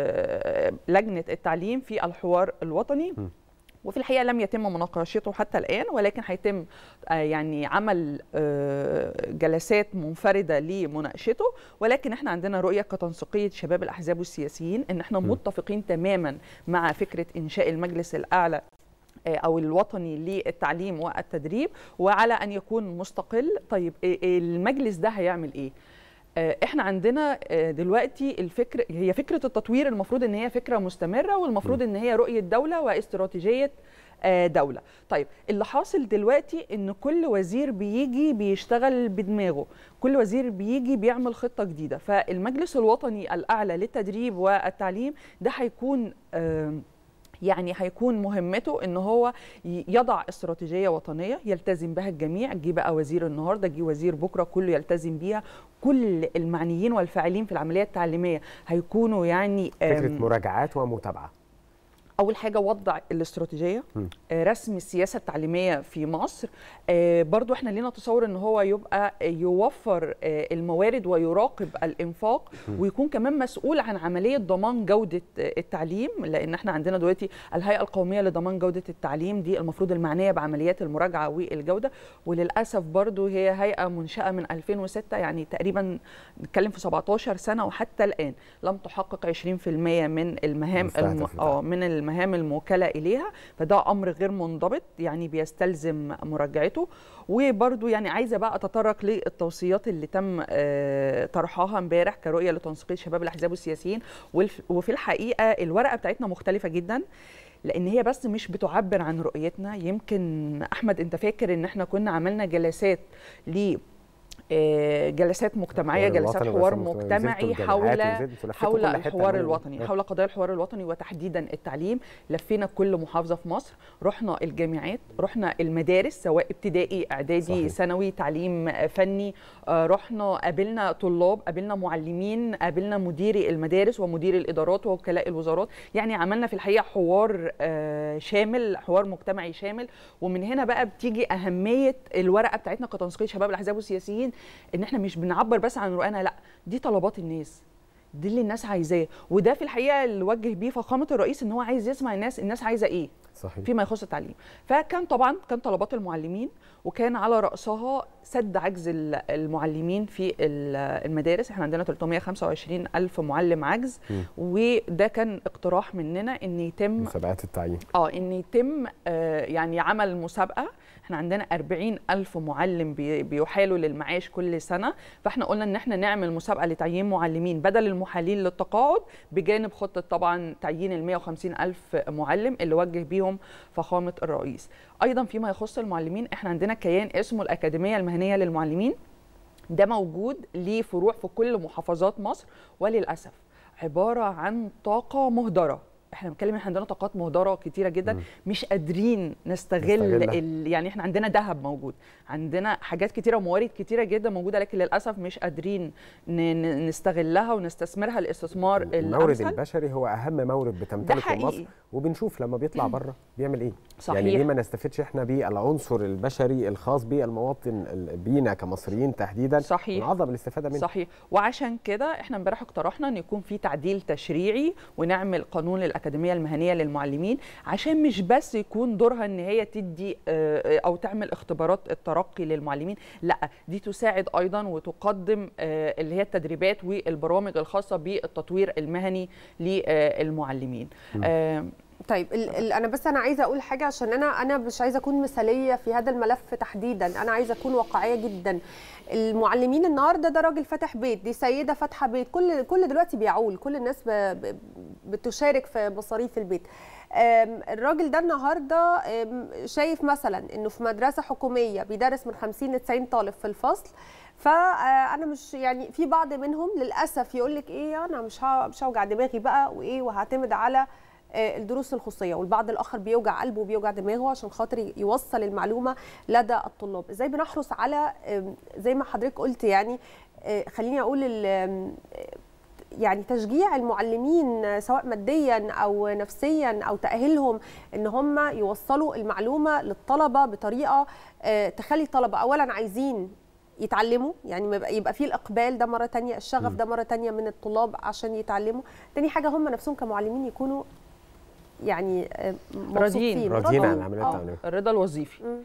Speaker 13: آه، لجنه التعليم في الحوار الوطني وفي الحقيقه لم يتم مناقشته حتى الان ولكن هيتم آه، يعني عمل آه، جلسات منفرده لمناقشته ولكن احنا عندنا رؤيه كتنسيقيه شباب الاحزاب والسياسيين ان احنا متفقين تماما مع فكره انشاء المجلس الاعلى آه، او الوطني للتعليم والتدريب وعلى ان يكون مستقل طيب آه، المجلس ده هيعمل ايه آه، احنا عندنا آه، دلوقتي الفكر هي فكره التطوير المفروض ان هي فكره مستمره والمفروض ان هي رؤيه دوله واستراتيجيه آه، دوله طيب اللي حاصل دلوقتي ان كل وزير بيجي بيشتغل بدماغه كل وزير بيجي بيعمل خطه جديده فالمجلس الوطني الاعلى للتدريب والتعليم ده هيكون آم، يعني هيكون مهمته ان هو ي- يضع استراتيجيه وطنيه يلتزم بها الجميع جه بقى وزير النهارده جه وزير بكره كله يلتزم بيها كل المعنيين والفاعلين في العمليه التعليميه هيكونوا يعني
Speaker 2: فكره
Speaker 13: آم،
Speaker 2: مراجعات ومتابعه
Speaker 13: اول حاجه وضع الاستراتيجيه
Speaker 2: م.
Speaker 13: آه، رسم السياسه التعليميه في مصر آه، برضو احنا لينا تصور ان هو يبقى آه، يوفر آه، الموارد ويراقب الانفاق
Speaker 15: م.
Speaker 13: ويكون كمان مسؤول عن عمليه ضمان جوده آه، التعليم لان احنا عندنا دلوقتي الهيئه القوميه لضمان جوده التعليم دي المفروض المعنيه بعمليات المراجعه والجوده وللاسف برضو هي هيئه منشاه من 2006 يعني تقريبا نتكلم في 17 سنه وحتى الان لم تحقق 20% من المهام
Speaker 15: مستهدف
Speaker 13: الم...
Speaker 15: بتاعها.
Speaker 13: اه من المهام الموكله اليها فده امر غير منضبط يعني بيستلزم مراجعته وبرضو يعني عايزه بقى اتطرق للتوصيات اللي تم آه، طرحها امبارح كرؤيه لتنسيقيه شباب الاحزاب والسياسيين والف- وفي الحقيقه الورقه بتاعتنا مختلفه جدا لان هي بس مش بتعبر عن رؤيتنا يمكن احمد انت فاكر ان احنا كنا عملنا جلسات ل آه، جلسات مجتمعيه
Speaker 2: الحوار
Speaker 13: جلسات
Speaker 2: الوطني
Speaker 13: حوار
Speaker 2: وزارة-
Speaker 13: مجتمعي
Speaker 2: وزارة
Speaker 13: حول
Speaker 2: الجامعات وزارة- لفيتوا
Speaker 13: حول
Speaker 2: كل حتة
Speaker 13: الحوار
Speaker 2: عموماً.
Speaker 13: الوطني
Speaker 2: آه.
Speaker 13: حول قضايا الحوار الوطني وتحديدا التعليم لفينا كل محافظه في مصر رحنا الجامعات رحنا المدارس سواء ابتدائي اعدادي
Speaker 15: صحيح.
Speaker 13: ثانوي تعليم فني آه، رحنا قابلنا طلاب قابلنا معلمين قابلنا مديري المدارس ومدير الادارات ووكلاء الوزارات يعني عملنا في الحقيقه حوار آه، شامل حوار مجتمعي شامل ومن هنا بقى بتيجي اهميه الورقه بتاعتنا كتنسيقيه شباب الاحزاب والسياسيين ان احنا مش بنعبر بس عن رؤانا لا دي طلبات الناس دي اللي الناس عايزاه وده في الحقيقه اللي وجه بيه فخامه الرئيس ان هو عايز يسمع الناس الناس عايزه ايه
Speaker 2: صحيح
Speaker 13: فيما يخص التعليم فكان طبعا كان طلبات المعلمين وكان على راسها سد عجز ال- المعلمين في ال- المدارس احنا عندنا 325 الف معلم عجز
Speaker 2: م.
Speaker 13: وده كان اقتراح مننا ان يتم
Speaker 2: مسابقات التعيين
Speaker 13: اه ان يتم آه يعني عمل مسابقه احنا عندنا 40 الف معلم بي- بيحالوا للمعاش كل سنه فاحنا قلنا ان احنا نعمل مسابقه لتعيين معلمين بدل المحالين للتقاعد بجانب خطه طبعا تعيين ال 150 الف معلم اللي وجه بيهم فخامه الرئيس ايضا فيما يخص المعلمين احنا عندنا كيان اسمه الاكاديميه المهنيه للمعلمين ده موجود ليه فروع في كل محافظات مصر وللاسف عباره عن طاقه مهدره احنا بنتكلم احنا عندنا طاقات مهدره كتيره جدا
Speaker 15: مم.
Speaker 13: مش قادرين نستغل
Speaker 15: نستغلها.
Speaker 13: ال... يعني احنا عندنا ذهب موجود عندنا حاجات كتيره وموارد كتيره جدا موجوده لكن للاسف مش قادرين ن... ن- نستغلها ونستثمرها الاستثمار
Speaker 2: المورد
Speaker 13: الامثل
Speaker 2: البشري هو اهم مورد بتمتلكه مصر
Speaker 13: حقيقي.
Speaker 2: وبنشوف لما بيطلع بره بيعمل ايه
Speaker 13: صحيح.
Speaker 2: يعني ليه ما نستفدش احنا بالعنصر البشري الخاص بالمواطن ال- بينا كمصريين تحديدا
Speaker 13: صحيح.
Speaker 2: ونعظم الاستفاده منه
Speaker 13: صحيح وعشان كده احنا امبارح اقترحنا ان يكون في تعديل تشريعي ونعمل قانون للاكاديميه المهنيه للمعلمين عشان مش بس يكون دورها ان هي تدي آه، او تعمل اختبارات الترقي للمعلمين لا دي تساعد ايضا وتقدم آه، اللي هي التدريبات والبرامج الخاصه بالتطوير المهني للمعلمين آه،
Speaker 1: طيب ال ال انا بس انا عايزه اقول حاجه عشان انا انا مش عايزه اكون مثاليه في هذا الملف تحديدا انا عايزه اكون واقعيه جدا المعلمين النهارده ده راجل فاتح بيت دي سيده فاتحه بيت كل كل دلوقتي بيعول كل الناس ب ب بتشارك في مصاريف البيت آم، الراجل ده النهارده آم، شايف مثلا انه في مدرسه حكوميه بيدرس من 50 ل 90 طالب في الفصل فانا مش يعني في بعض منهم للاسف يقول لك ايه انا مش ه- مش هوجع دماغي بقى وايه وهعتمد على آه، الدروس الخصوصيه والبعض الاخر بيوجع قلبه وبيوجع دماغه عشان خاطر يوصل المعلومه لدى الطلاب ازاي بنحرص على آم، زي ما حضرتك قلت يعني آه، خليني اقول ال- آم، يعني تشجيع المعلمين سواء ماديا او نفسيا او تاهيلهم ان هم يوصلوا المعلومه للطلبه بطريقه آه، تخلي الطلبه اولا عايزين يتعلموا يعني ما يبقى- يبقى فيه الاقبال ده مره تانية الشغف ده مره تانية من الطلاب عشان يتعلموا تاني حاجه هم نفسهم كمعلمين يكونوا يعني آه، مبسوطين
Speaker 2: راضيين عن
Speaker 1: آه،
Speaker 2: العمليه
Speaker 1: آه.
Speaker 2: التعليميه
Speaker 13: الرضا الوظيفي
Speaker 1: مم.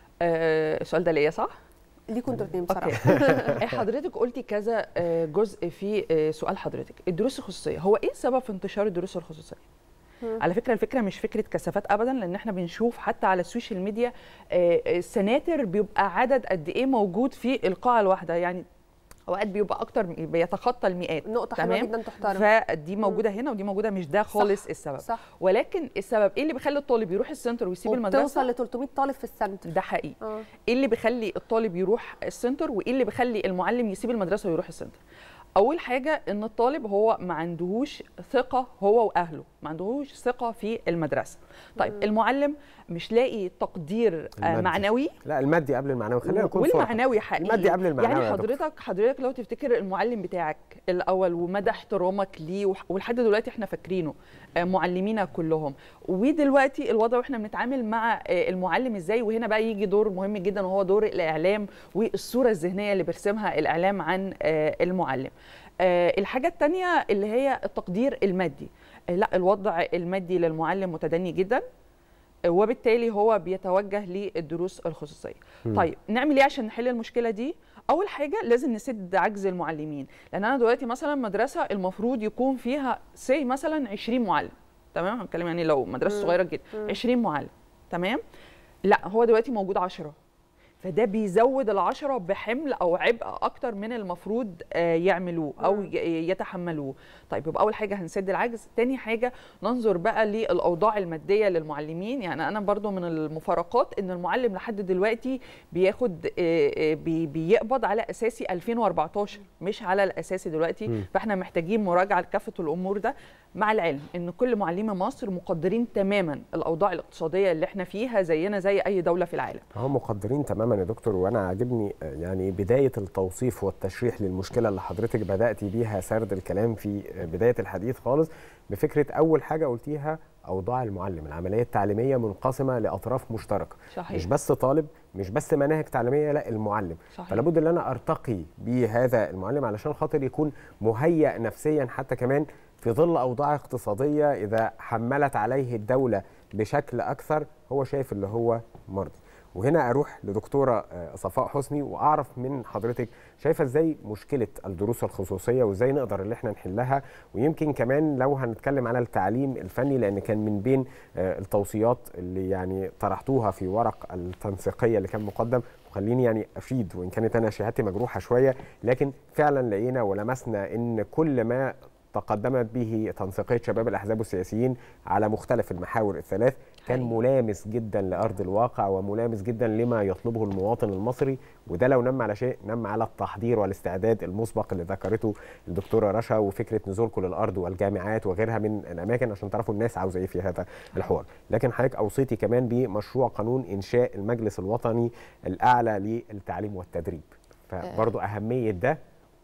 Speaker 13: آه، السؤال ده ليا صح؟
Speaker 1: ليكوا انتوا الاثنين
Speaker 13: اوكي
Speaker 1: بصراحه
Speaker 13: حضرتك قلتي كذا آه، جزء في آه، سؤال حضرتك الدروس الخصوصيه هو ايه السبب في انتشار الدروس الخصوصيه
Speaker 1: مم.
Speaker 13: على فكره الفكره مش فكره كثافات ابدا لان احنا بنشوف حتى على السوشيال ميديا آه، السناتر بيبقى عدد قد ايه موجود في القاعه الواحده يعني اوقات بيبقى اكتر بيتخطى المئات
Speaker 1: نقطه حلوه جدا تحترم
Speaker 13: فدي موجوده هنا ودي موجوده مش ده خالص السبب
Speaker 1: صح.
Speaker 13: ولكن السبب ايه اللي بيخلي الطالب يروح السنتر ويسيب المدرسه
Speaker 1: وبتوصل ل 300 طالب في السنتر
Speaker 13: ده حقيقي
Speaker 1: اه
Speaker 13: ايه اللي بيخلي الطالب يروح السنتر وايه اللي بيخلي المعلم يسيب المدرسه ويروح السنتر اول حاجه ان الطالب هو ما عندهوش ثقه هو واهله ما عندهوش ثقه في المدرسه طيب
Speaker 2: مم.
Speaker 13: المعلم مش لاقي تقدير آه،
Speaker 2: المادي.
Speaker 13: معنوي
Speaker 2: لا المادي قبل المعنوي خلينا نكون صراحة.
Speaker 13: والمعنوي حقيقي
Speaker 2: المادي قبل المعنوي
Speaker 13: يعني
Speaker 2: يا دكتور.
Speaker 13: حضرتك حضرتك لو تفتكر المعلم بتاعك الاول ومدى احترامك ليه وح- ولحد دلوقتي احنا فاكرينه آه، معلمينا كلهم ودلوقتي الوضع واحنا بنتعامل مع آه، المعلم ازاي وهنا بقى يجي دور مهم جدا وهو دور الاعلام والصوره الذهنيه اللي بيرسمها الاعلام عن آه، المعلم آه، الحاجه الثانيه اللي هي التقدير المادي آه، لا الوضع المادي للمعلم متدني جدا وبالتالي هو بيتوجه للدروس الخصوصيه
Speaker 2: مم.
Speaker 13: طيب نعمل ايه عشان نحل المشكله دي اول حاجه لازم نسد عجز المعلمين لان انا دلوقتي مثلا مدرسه المفروض يكون فيها سي مثلا 20 معلم تمام أنا بتكلم يعني لو مدرسه
Speaker 2: مم.
Speaker 13: صغيره جدا
Speaker 2: مم.
Speaker 13: 20 معلم تمام لا هو دلوقتي موجود 10 فده بيزود العشرة بحمل أو عبء أكتر من المفروض آه، يعملوه أو ي- يتحملوه طيب يبقى أول حاجة هنسد العجز تاني حاجة ننظر بقى للأوضاع المادية للمعلمين يعني أنا برضو من المفارقات إن المعلم لحد دلوقتي بياخد آه، آه، بي- بيقبض على أساسي 2014 مش على الأساسي دلوقتي
Speaker 2: مم.
Speaker 13: فإحنا محتاجين مراجعة لكافة الأمور ده مع العلم إن كل معلمي مصر مقدرين تماما الأوضاع الاقتصادية اللي إحنا فيها زينا زي أي دولة في العالم
Speaker 2: هم مقدرين تماما يا دكتور وانا عاجبني آه، يعني بدايه التوصيف والتشريح للمشكله اللي حضرتك بداتي بيها سرد الكلام في آه، بدايه الحديث خالص بفكره اول حاجه قلتيها اوضاع المعلم العمليه التعليميه منقسمه لاطراف مشتركه
Speaker 13: صحيح.
Speaker 2: مش بس طالب مش بس مناهج تعليميه لا المعلم
Speaker 13: صحيح.
Speaker 2: فلا بد ان انا ارتقي بهذا المعلم علشان خاطر يكون مهيأ نفسيا حتى كمان في ظل اوضاع اقتصاديه اذا حملت عليه الدوله بشكل اكثر هو شايف اللي هو مرضي وهنا اروح لدكتوره آه، صفاء حسني واعرف من حضرتك شايفه ازاي مشكله الدروس الخصوصيه وازاي نقدر اللي احنا نحلها ويمكن كمان لو هنتكلم على التعليم الفني لان كان من بين آه، التوصيات اللي يعني طرحتوها في ورق التنسيقيه اللي كان مقدم وخليني يعني افيد وان كانت انا شهادتي مجروحه شويه لكن فعلا لقينا ولمسنا ان كل ما تقدمت به تنسيقيه شباب الاحزاب والسياسيين على مختلف المحاور الثلاث كان ملامس جدا لارض الواقع وملامس جدا لما يطلبه المواطن المصري وده لو نم على شيء نم على التحضير والاستعداد المسبق اللي ذكرته الدكتوره رشا وفكره نزولكم للارض والجامعات وغيرها من الاماكن عشان تعرفوا الناس عاوزه ايه في هذا الحوار لكن حضرتك اوصيتي كمان بمشروع قانون انشاء المجلس الوطني الاعلى للتعليم والتدريب فبرضه اهميه ده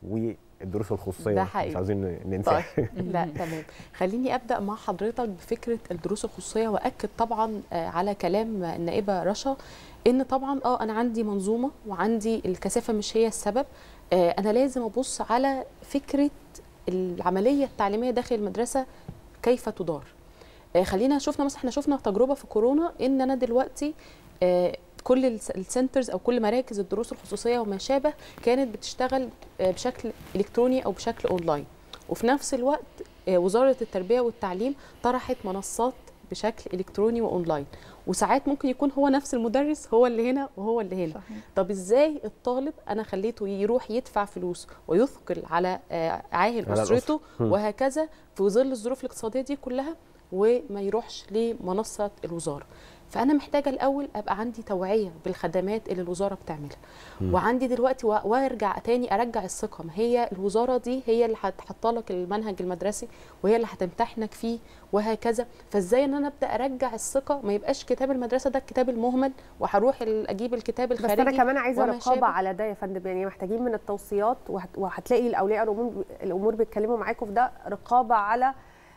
Speaker 2: والدروس الخصوصيه
Speaker 14: ده
Speaker 2: مش
Speaker 14: حقيقي.
Speaker 2: عاوزين ننساها
Speaker 14: لا تمام خليني ابدا مع حضرتك بفكره الدروس الخصوصيه واكد طبعا آه، على كلام النائبه رشا ان طبعا اه انا عندي منظومه وعندي الكثافه مش هي السبب آه، انا لازم ابص على فكره العمليه التعليميه داخل المدرسه كيف تدار آه، خلينا شفنا مثلا احنا شفنا تجربه في كورونا ان انا دلوقتي آه، كل الس- السنترز او كل مراكز الدروس الخصوصيه وما شابه كانت بتشتغل آه، بشكل الكتروني او بشكل اونلاين وفي نفس الوقت آه، وزاره التربيه والتعليم طرحت منصات بشكل الكتروني واونلاين وساعات ممكن يكون هو نفس المدرس هو اللي هنا وهو اللي هنا صحيح. طب ازاي الطالب انا خليته يروح يدفع فلوس ويثقل على آه، عاهل
Speaker 2: على
Speaker 14: اسرته
Speaker 2: الأسرة. مم.
Speaker 14: وهكذا في ظل الظروف الاقتصاديه دي كلها وما يروحش لمنصه الوزاره فانا محتاجه الاول ابقى عندي توعيه بالخدمات اللي الوزاره بتعملها
Speaker 15: مم.
Speaker 14: وعندي دلوقتي و- وارجع تاني ارجع الثقه ما هي الوزاره دي هي اللي هتحط لك المنهج المدرسي وهي اللي هتمتحنك فيه وهكذا فازاي ان انا ابدا ارجع الثقه ما يبقاش كتاب المدرسه ده الكتاب المهمل وهروح ال- اجيب الكتاب
Speaker 1: بس
Speaker 14: الخارجي
Speaker 1: انا كمان عايزه
Speaker 14: وما
Speaker 1: رقابه
Speaker 14: شابه.
Speaker 1: على ده يا فندم يعني محتاجين من التوصيات وهت- وهتلاقي الاولياء الامور الامور بيتكلموا معاكم في ده رقابه على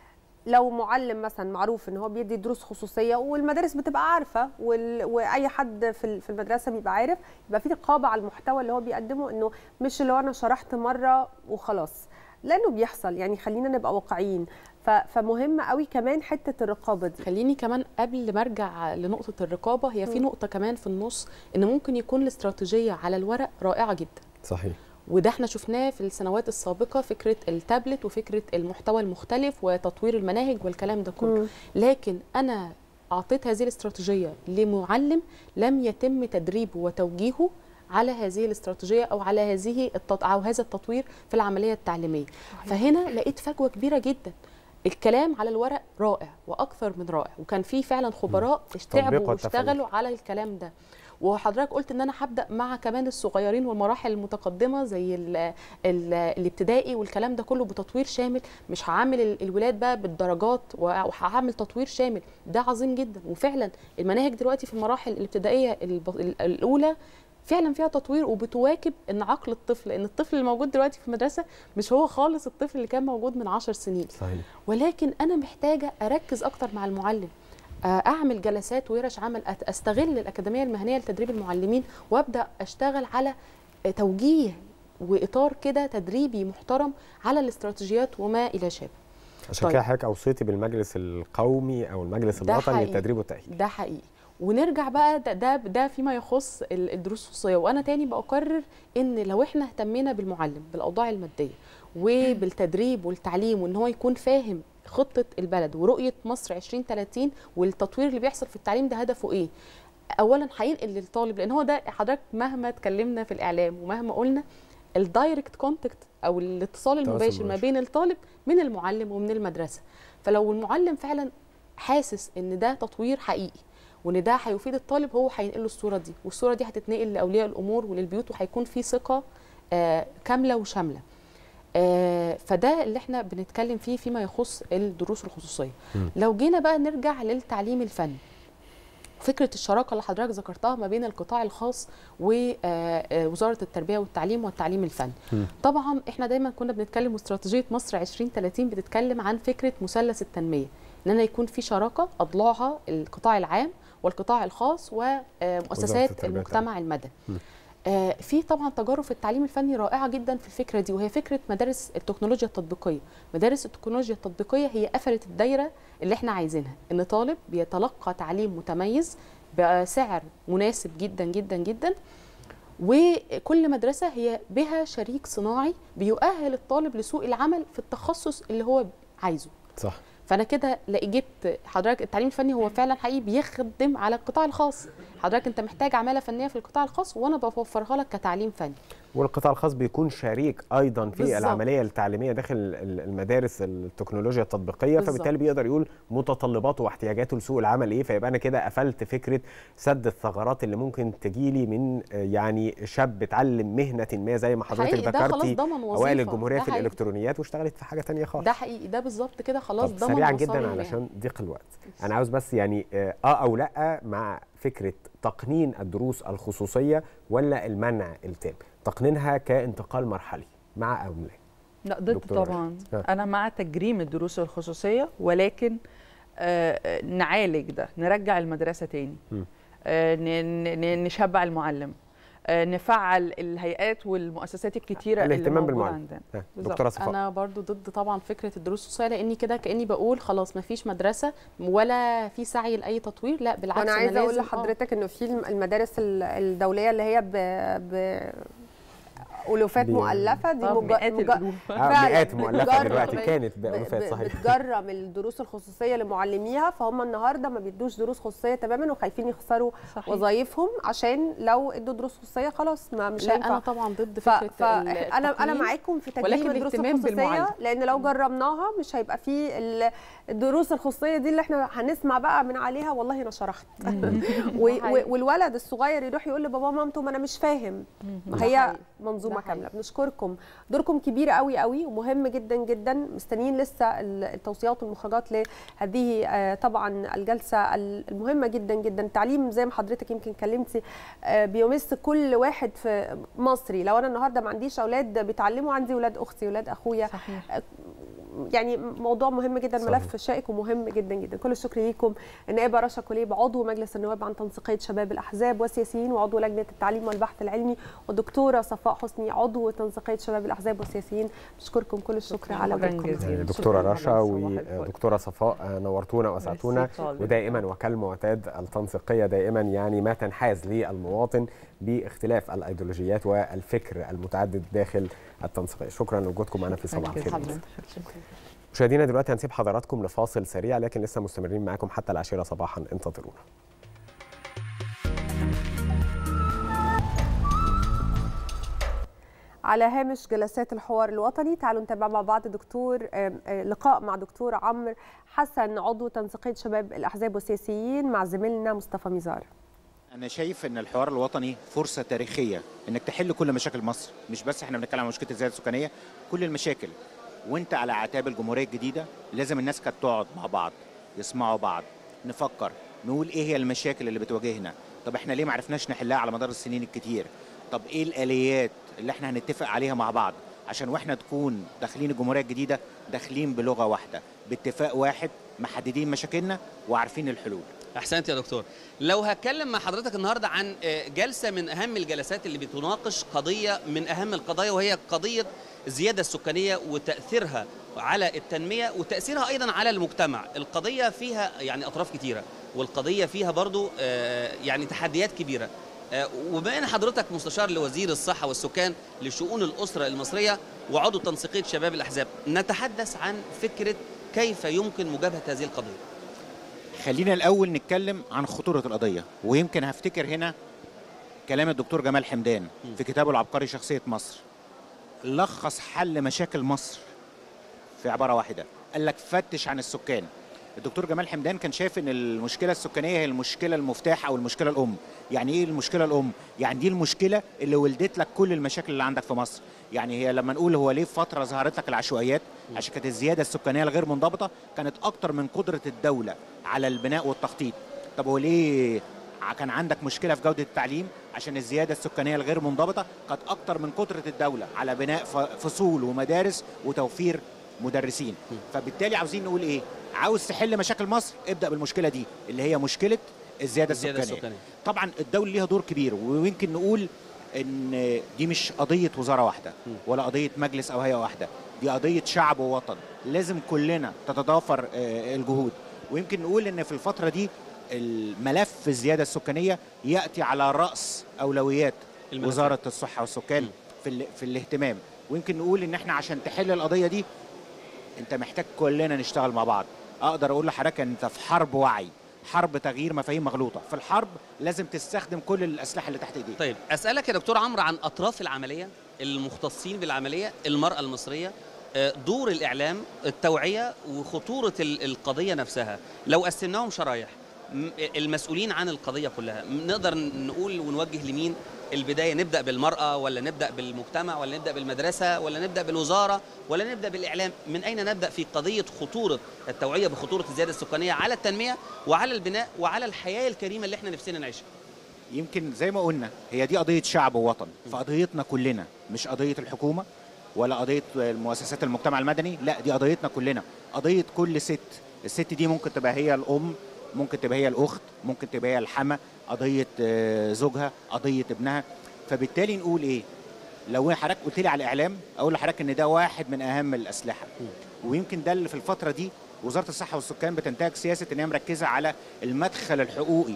Speaker 1: لو معلم مثلا معروف ان هو بيدي دروس خصوصيه والمدارس بتبقى عارفه وال... واي حد في ال- في المدرسه بيبقى عارف يبقى في رقابه على المحتوى اللي هو بيقدمه انه مش اللي هو انا شرحت مره وخلاص لانه بيحصل يعني خلينا نبقى واقعيين ف... فمهم قوي كمان حته الرقابه دي
Speaker 14: خليني كمان قبل ما ارجع لنقطه الرقابه هي في
Speaker 1: مم.
Speaker 14: نقطه كمان في النص ان ممكن يكون الاستراتيجيه على الورق رائعه جدا
Speaker 2: صحيح
Speaker 14: وده احنا شفناه في السنوات السابقه فكره التابلت وفكره المحتوى المختلف وتطوير المناهج والكلام ده كله
Speaker 1: مم.
Speaker 14: لكن انا اعطيت هذه الاستراتيجيه لمعلم لم يتم تدريبه وتوجيهه على هذه الاستراتيجيه او على هذه التط... او هذا التطوير في العمليه التعليميه فهنا لقيت فجوه كبيره جدا الكلام على الورق رائع واكثر من رائع وكان في فعلا خبراء
Speaker 2: تطبيق
Speaker 14: تعبوا
Speaker 2: والتفعيل.
Speaker 14: واشتغلوا على الكلام ده وحضرتك قلت ان انا هبدا مع كمان الصغيرين والمراحل المتقدمه زي ال ال الابتدائي والكلام ده كله بتطوير شامل مش هعمل ال- الولاد بقى بالدرجات وهعمل تطوير شامل ده عظيم جدا وفعلا المناهج دلوقتي في المراحل الابتدائيه الب- ال- الاولى فعلا فيها تطوير وبتواكب ان عقل الطفل لان الطفل اللي موجود دلوقتي في المدرسه مش هو خالص الطفل اللي كان موجود من عشر سنين
Speaker 2: صحيح
Speaker 14: ولكن انا محتاجه اركز اكتر مع المعلم آه، اعمل جلسات وورش عمل أت- استغل الاكاديميه المهنيه لتدريب المعلمين وابدا اشتغل على آه، توجيه واطار كده تدريبي محترم على الاستراتيجيات وما الى شابه
Speaker 2: عشان
Speaker 14: طيب.
Speaker 2: كده حضرتك اوصيتي بالمجلس القومي او المجلس
Speaker 14: ده
Speaker 2: الوطني
Speaker 14: حقيقي.
Speaker 2: للتدريب والتاهيل
Speaker 14: ده حقيقي ونرجع بقى ده ده, ده فيما يخص ال- الدروس الخصوصيه وانا تاني بقرر ان لو احنا اهتمينا بالمعلم بالاوضاع الماديه وبالتدريب والتعليم وان هو يكون فاهم خطه البلد ورؤيه مصر 2030 والتطوير اللي بيحصل في التعليم ده هدفه ايه اولا هينقل للطالب لان هو ده حضرتك مهما اتكلمنا في الاعلام ومهما قلنا الدايركت كونتاكت او الاتصال
Speaker 15: التواصل
Speaker 14: المباشر ما
Speaker 15: المباشر.
Speaker 14: بين الطالب من المعلم ومن المدرسه فلو المعلم فعلا حاسس ان ده تطوير حقيقي وان ده هيفيد الطالب هو هينقل له الصوره دي والصوره دي هتتنقل لاولياء الامور وللبيوت وهيكون في ثقه آه كامله وشامله آه فده اللي احنا بنتكلم فيه فيما يخص الدروس الخصوصيه
Speaker 15: مم.
Speaker 14: لو جينا بقى نرجع للتعليم الفني فكره الشراكه اللي حضرتك ذكرتها ما بين القطاع الخاص ووزاره التربيه والتعليم والتعليم الفني طبعا احنا دايما كنا بنتكلم واستراتيجيه مصر 2030 بتتكلم عن فكره مثلث التنميه ان انا يكون في شراكه اضلاعها القطاع العام والقطاع الخاص
Speaker 15: وزارة
Speaker 14: ومؤسسات
Speaker 15: التربية
Speaker 14: المجتمع المدني آه، في طبعا تجارب في التعليم الفني رائعه جدا في الفكره دي وهي فكره مدارس التكنولوجيا التطبيقيه مدارس التكنولوجيا التطبيقيه هي قفلت الدايره اللي احنا عايزينها ان طالب بيتلقى تعليم متميز بسعر مناسب جدا جدا جدا وكل مدرسه هي بها شريك صناعي بيؤهل الطالب لسوق العمل في التخصص اللي هو عايزه
Speaker 2: صح
Speaker 14: فانا كده لا جبت حضرتك التعليم الفني هو فعلا حقيقي بيخدم على القطاع الخاص حضرتك انت محتاج عماله فنيه في القطاع الخاص وانا بوفرها لك كتعليم فني
Speaker 2: والقطاع الخاص بيكون شريك ايضا في
Speaker 14: بالظبط.
Speaker 2: العمليه التعليميه داخل ال- المدارس التكنولوجيا التطبيقيه
Speaker 14: بالظبط.
Speaker 2: فبالتالي بيقدر يقول متطلباته واحتياجاته لسوق العمل ايه فيبقى انا كده قفلت فكره سد الثغرات اللي ممكن تجيلي من آه، يعني شاب اتعلم مهنه ما زي ما حضرتك
Speaker 14: حقيقي، ده خلاص
Speaker 2: ذكرتي
Speaker 14: ضمن
Speaker 2: اوائل
Speaker 14: وظيفة.
Speaker 2: الجمهوريه
Speaker 14: ده
Speaker 2: في
Speaker 14: حقيقي.
Speaker 2: الالكترونيات واشتغلت في حاجه تانية خالص
Speaker 14: ده حقيقي ده بالظبط كده خلاص
Speaker 2: طب
Speaker 14: ضمن
Speaker 2: سريعا
Speaker 14: مصاري
Speaker 2: جدا
Speaker 14: المهنة.
Speaker 2: علشان ضيق الوقت انا عاوز بس يعني اه آه او لا مع فكره تقنين الدروس الخصوصيه ولا المنع التام تقنينها كانتقال مرحلي مع او لا
Speaker 13: لا ضد
Speaker 2: دكتورة
Speaker 13: طبعا
Speaker 2: ها.
Speaker 13: انا مع تجريم الدروس الخصوصيه ولكن آه، آه، نعالج ده نرجع المدرسه تاني
Speaker 2: مم.
Speaker 13: آه، ن- ن- نشبع المعلم آه، نفعل الهيئات والمؤسسات الكتيره اللي
Speaker 2: الاهتمام
Speaker 13: موجوده
Speaker 2: بالمعلم
Speaker 13: عندنا
Speaker 2: ها،
Speaker 13: بالظبط.
Speaker 2: دكتوره صفاء
Speaker 14: انا برضو ضد طبعا فكره الدروس الخصوصيه لاني كده كاني بقول خلاص ما فيش مدرسه ولا في سعي لاي تطوير لا بالعكس
Speaker 1: وانا عايزه اقول
Speaker 14: لازم- آه.
Speaker 1: لحضرتك انه في الم- المدارس ال- الدوليه اللي هي ب... ب... ألوفات
Speaker 2: بي-
Speaker 1: مؤلفة دي
Speaker 13: آه،
Speaker 1: مج...
Speaker 13: مئات
Speaker 1: مج...
Speaker 13: الألوف.
Speaker 2: آه،
Speaker 1: فعلاً
Speaker 2: مئات مؤلفة
Speaker 1: بتجرب-
Speaker 2: دلوقتي كانت بألوفات
Speaker 1: ب-
Speaker 2: صحيح
Speaker 1: بتجرم الدروس الخصوصيه لمعلميها فهم النهارده ما بيدوش دروس خصوصيه تماما وخايفين يخسروا
Speaker 14: صحيح.
Speaker 1: وظايفهم عشان لو ادوا دروس خصوصيه خلاص ما مش
Speaker 14: لا
Speaker 1: هينفع
Speaker 14: انا طبعا ضد
Speaker 1: ف...
Speaker 14: فكره
Speaker 1: ف... انا انا
Speaker 14: التقييم.
Speaker 1: معاكم في
Speaker 13: ولكن
Speaker 1: تجريم الدروس
Speaker 13: الاهتمام
Speaker 1: الخصوصيه
Speaker 13: بالمعلم.
Speaker 1: لان لو جربناها مش هيبقى في ال- الدروس الخصوصيه دي اللي احنا هنسمع بقى من عليها والله انا شرحت و... و... والولد الصغير يروح يقول لبابا مامته ما انا مش فاهم ما
Speaker 14: ده
Speaker 1: هي
Speaker 14: حقيقي.
Speaker 1: منظومه
Speaker 14: ده
Speaker 1: كامله بنشكركم دوركم كبير قوي قوي ومهم جدا جدا مستنيين لسه ال- التوصيات والمخرجات لهذه آه، طبعا الجلسه المهمه جدا جدا التعليم زي ما حضرتك يمكن كلمتي آه، بيمس كل واحد في مصري لو انا النهارده ما عنديش اولاد بيتعلموا عندي اولاد اختي اولاد اخويا
Speaker 13: صحيح.
Speaker 1: يعني موضوع مهم جدا
Speaker 2: صحيح.
Speaker 1: ملف شائك ومهم جدا جدا كل الشكر ليكم النائبه رشا كليب عضو مجلس النواب عن تنسيقيه شباب الاحزاب والسياسيين وعضو لجنه التعليم والبحث العلمي والدكتوره صفاء حسني عضو تنسيقيه شباب الاحزاب والسياسيين بشكركم كل الشكر على
Speaker 13: شكراً
Speaker 1: وجودكم
Speaker 13: جزيلاً.
Speaker 2: يعني دكتورة
Speaker 13: شكراً
Speaker 2: رشا
Speaker 13: على صباح الفل.
Speaker 2: ودكتورة صفاء آه، نورتونا واسعتونا
Speaker 13: ميرسي خالص.
Speaker 2: ودائما وكالمعتاد التنسيقية دائما يعني ما تنحاز للمواطن باختلاف الايديولوجيات والفكر المتعدد داخل التنسيقية شكرا لوجودكم معنا في صباح الخير مشاهدينا دلوقتي هنسيب حضراتكم لفاصل سريع لكن لسه مستمرين معاكم حتى العاشرة صباحا انتظرونا
Speaker 1: على هامش جلسات الحوار الوطني تعالوا نتابع مع بعض دكتور آم، آه، لقاء مع دكتور عمرو حسن عضو تنسيقيه شباب الاحزاب والسياسيين مع زميلنا مصطفى ميزار
Speaker 15: أنا شايف إن الحوار الوطني فرصة تاريخية إنك تحل كل مشاكل مصر، مش بس إحنا بنتكلم عن مشكلة الزيادة السكانية، كل المشاكل. وأنت على أعتاب الجمهورية الجديدة لازم الناس كانت تقعد مع بعض، يسمعوا بعض، نفكر، نقول إيه هي المشاكل اللي بتواجهنا، طب إحنا ليه ما عرفناش نحلها على مدار السنين الكتير؟ طب إيه الآليات اللي إحنا هنتفق عليها مع بعض؟ عشان واحنا تكون داخلين الجمهورية الجديدة داخلين بلغة واحدة، باتفاق واحد، محددين مشاكلنا وعارفين الحلول.
Speaker 10: احسنت يا دكتور لو هتكلم مع حضرتك النهارده عن آه، جلسه من اهم الجلسات اللي بتناقش قضيه من اهم القضايا وهي قضيه الزياده السكانيه وتاثيرها على التنميه وتاثيرها ايضا على المجتمع القضيه فيها يعني اطراف كتيره والقضيه فيها برضو آه، يعني تحديات كبيره آه، وبما ان حضرتك مستشار لوزير الصحه والسكان لشؤون الاسره المصريه وعضو تنسيقيه شباب الاحزاب نتحدث عن فكره كيف يمكن مجابهه هذه القضيه
Speaker 15: خلينا الأول نتكلم عن خطورة القضية ويمكن هفتكر هنا كلام الدكتور جمال حمدان في كتابه العبقري شخصية مصر لخص حل مشاكل مصر في عبارة واحدة قال لك فتش عن السكان الدكتور جمال حمدان كان شايف ان المشكله السكانيه هي المشكله المفتاح او المشكله الام يعني ايه المشكله الام يعني دي المشكله اللي ولدت لك كل المشاكل اللي عندك في مصر يعني هي لما نقول هو ليه في فتره ظهرت لك العشوائيات عشان كانت الزياده السكانيه الغير منضبطه كانت اكتر من قدره الدوله على البناء والتخطيط طب هو ليه ع- كان عندك مشكله في جوده التعليم عشان الزياده السكانيه الغير منضبطه كانت اكتر من قدره الدوله على بناء ف- فصول ومدارس وتوفير مدرسين فبالتالي عاوزين نقول ايه عاوز تحل مشاكل مصر ابدا بالمشكله دي اللي هي مشكله الزياده,
Speaker 10: الزيادة
Speaker 15: السكانيه
Speaker 10: السكانية.
Speaker 15: طبعا الدوله ليها دور كبير ويمكن نقول ان دي مش قضيه وزاره واحده ولا قضيه مجلس او هيئه واحده دي قضيه شعب ووطن لازم كلنا تتضافر آه، الجهود ويمكن نقول ان في الفتره دي الملف الزياده السكانيه ياتي على راس اولويات
Speaker 10: الملفات.
Speaker 15: وزاره الصحه والسكان في ال- في الاهتمام ويمكن نقول ان احنا عشان تحل القضيه دي انت محتاج كلنا نشتغل مع بعض اقدر اقول لحضرتك انت في حرب وعي حرب تغيير مفاهيم مغلوطه في الحرب لازم تستخدم كل الاسلحه اللي تحت ايديك
Speaker 10: طيب اسالك يا دكتور عمرو عن اطراف العمليه المختصين بالعمليه المراه المصريه آه، دور الاعلام التوعيه وخطوره ال- القضيه نفسها لو قسمناهم شرايح م- المسؤولين عن القضيه كلها م- نقدر نقول ونوجه لمين البدايه نبدا بالمراه ولا نبدا بالمجتمع ولا نبدا بالمدرسه ولا نبدا بالوزاره ولا نبدا بالاعلام من اين نبدا في قضيه خطوره التوعيه بخطوره الزياده السكانيه على التنميه وعلى البناء وعلى الحياه الكريمه اللي احنا نفسنا نعيشها
Speaker 15: يمكن زي ما قلنا هي دي قضيه شعب ووطن فقضيتنا كلنا مش قضيه الحكومه ولا قضيه المؤسسات المجتمع المدني لا دي قضيتنا كلنا قضيه كل ست الست دي ممكن تبقى هي الام ممكن تبقى هي الاخت ممكن تبقى هي الحما قضيه آه، زوجها قضيه ابنها فبالتالي نقول ايه لو حضرتك قلت لي على الاعلام اقول لحضرتك ان ده واحد من اهم الاسلحه ويمكن ده اللي في الفتره دي وزاره الصحه والسكان بتنتهج سياسه ان هي مركزه على المدخل الحقوقي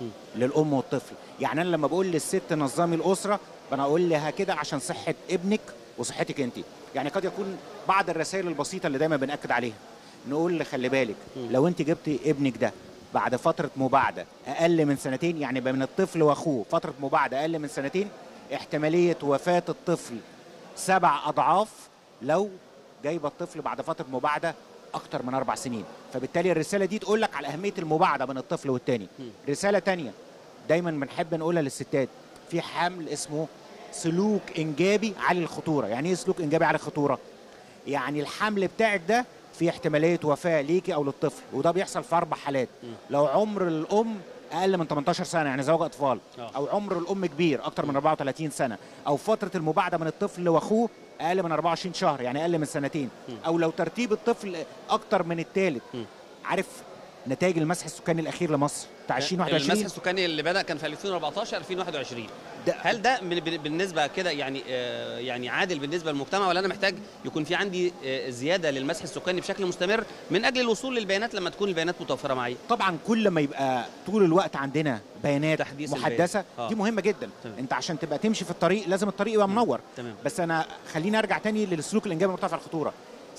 Speaker 15: للام والطفل يعني انا لما بقول للست نظمي الاسره انا اقول لها كده عشان صحه ابنك وصحتك انت يعني قد يكون بعض الرسائل البسيطه اللي دايما بناكد عليها نقول خلي بالك لو انت جبتي ابنك ده بعد فتره مباعده اقل من سنتين يعني يبقى من الطفل واخوه فتره مباعده اقل من سنتين احتماليه وفاه الطفل سبع اضعاف لو جايبه الطفل بعد فتره مباعده اكتر من اربع سنين فبالتالي الرساله دي تقول لك على اهميه المباعده بين الطفل والتاني رساله تانية دايما بنحب نقولها للستات في حمل اسمه سلوك انجابي عالي الخطوره يعني ايه سلوك انجابي عالي الخطوره يعني الحمل بتاعك ده في احتماليه وفاه ليكي او للطفل وده بيحصل في اربع حالات لو عمر الام اقل من 18 سنه يعني زوج اطفال
Speaker 10: آه.
Speaker 15: او عمر الام كبير اكتر من 34 سنه او فتره المباعده من الطفل واخوه اقل من 24 شهر يعني اقل من سنتين او لو ترتيب الطفل اكتر من الثالث عارف نتائج المسح السكاني الاخير لمصر بتاع 2021
Speaker 10: المسح السكاني اللي بدا كان في 2014 2021 هل ده من- بن- بالنسبه كده يعني آه، يعني عادل بالنسبه للمجتمع ولا انا محتاج يكون في عندي آه، زياده للمسح السكاني بشكل مستمر من اجل الوصول للبيانات لما تكون البيانات متوفره معايا
Speaker 15: طبعا كل ما يبقى طول الوقت عندنا بيانات
Speaker 10: تحديث
Speaker 15: محدثه
Speaker 10: البيان. آه.
Speaker 15: دي مهمه جدا انت عشان تبقى تمشي في الطريق لازم الطريق يبقى منور
Speaker 10: تمام
Speaker 15: بس انا خليني ارجع تاني للسلوك الانجابي مرتفع الخطوره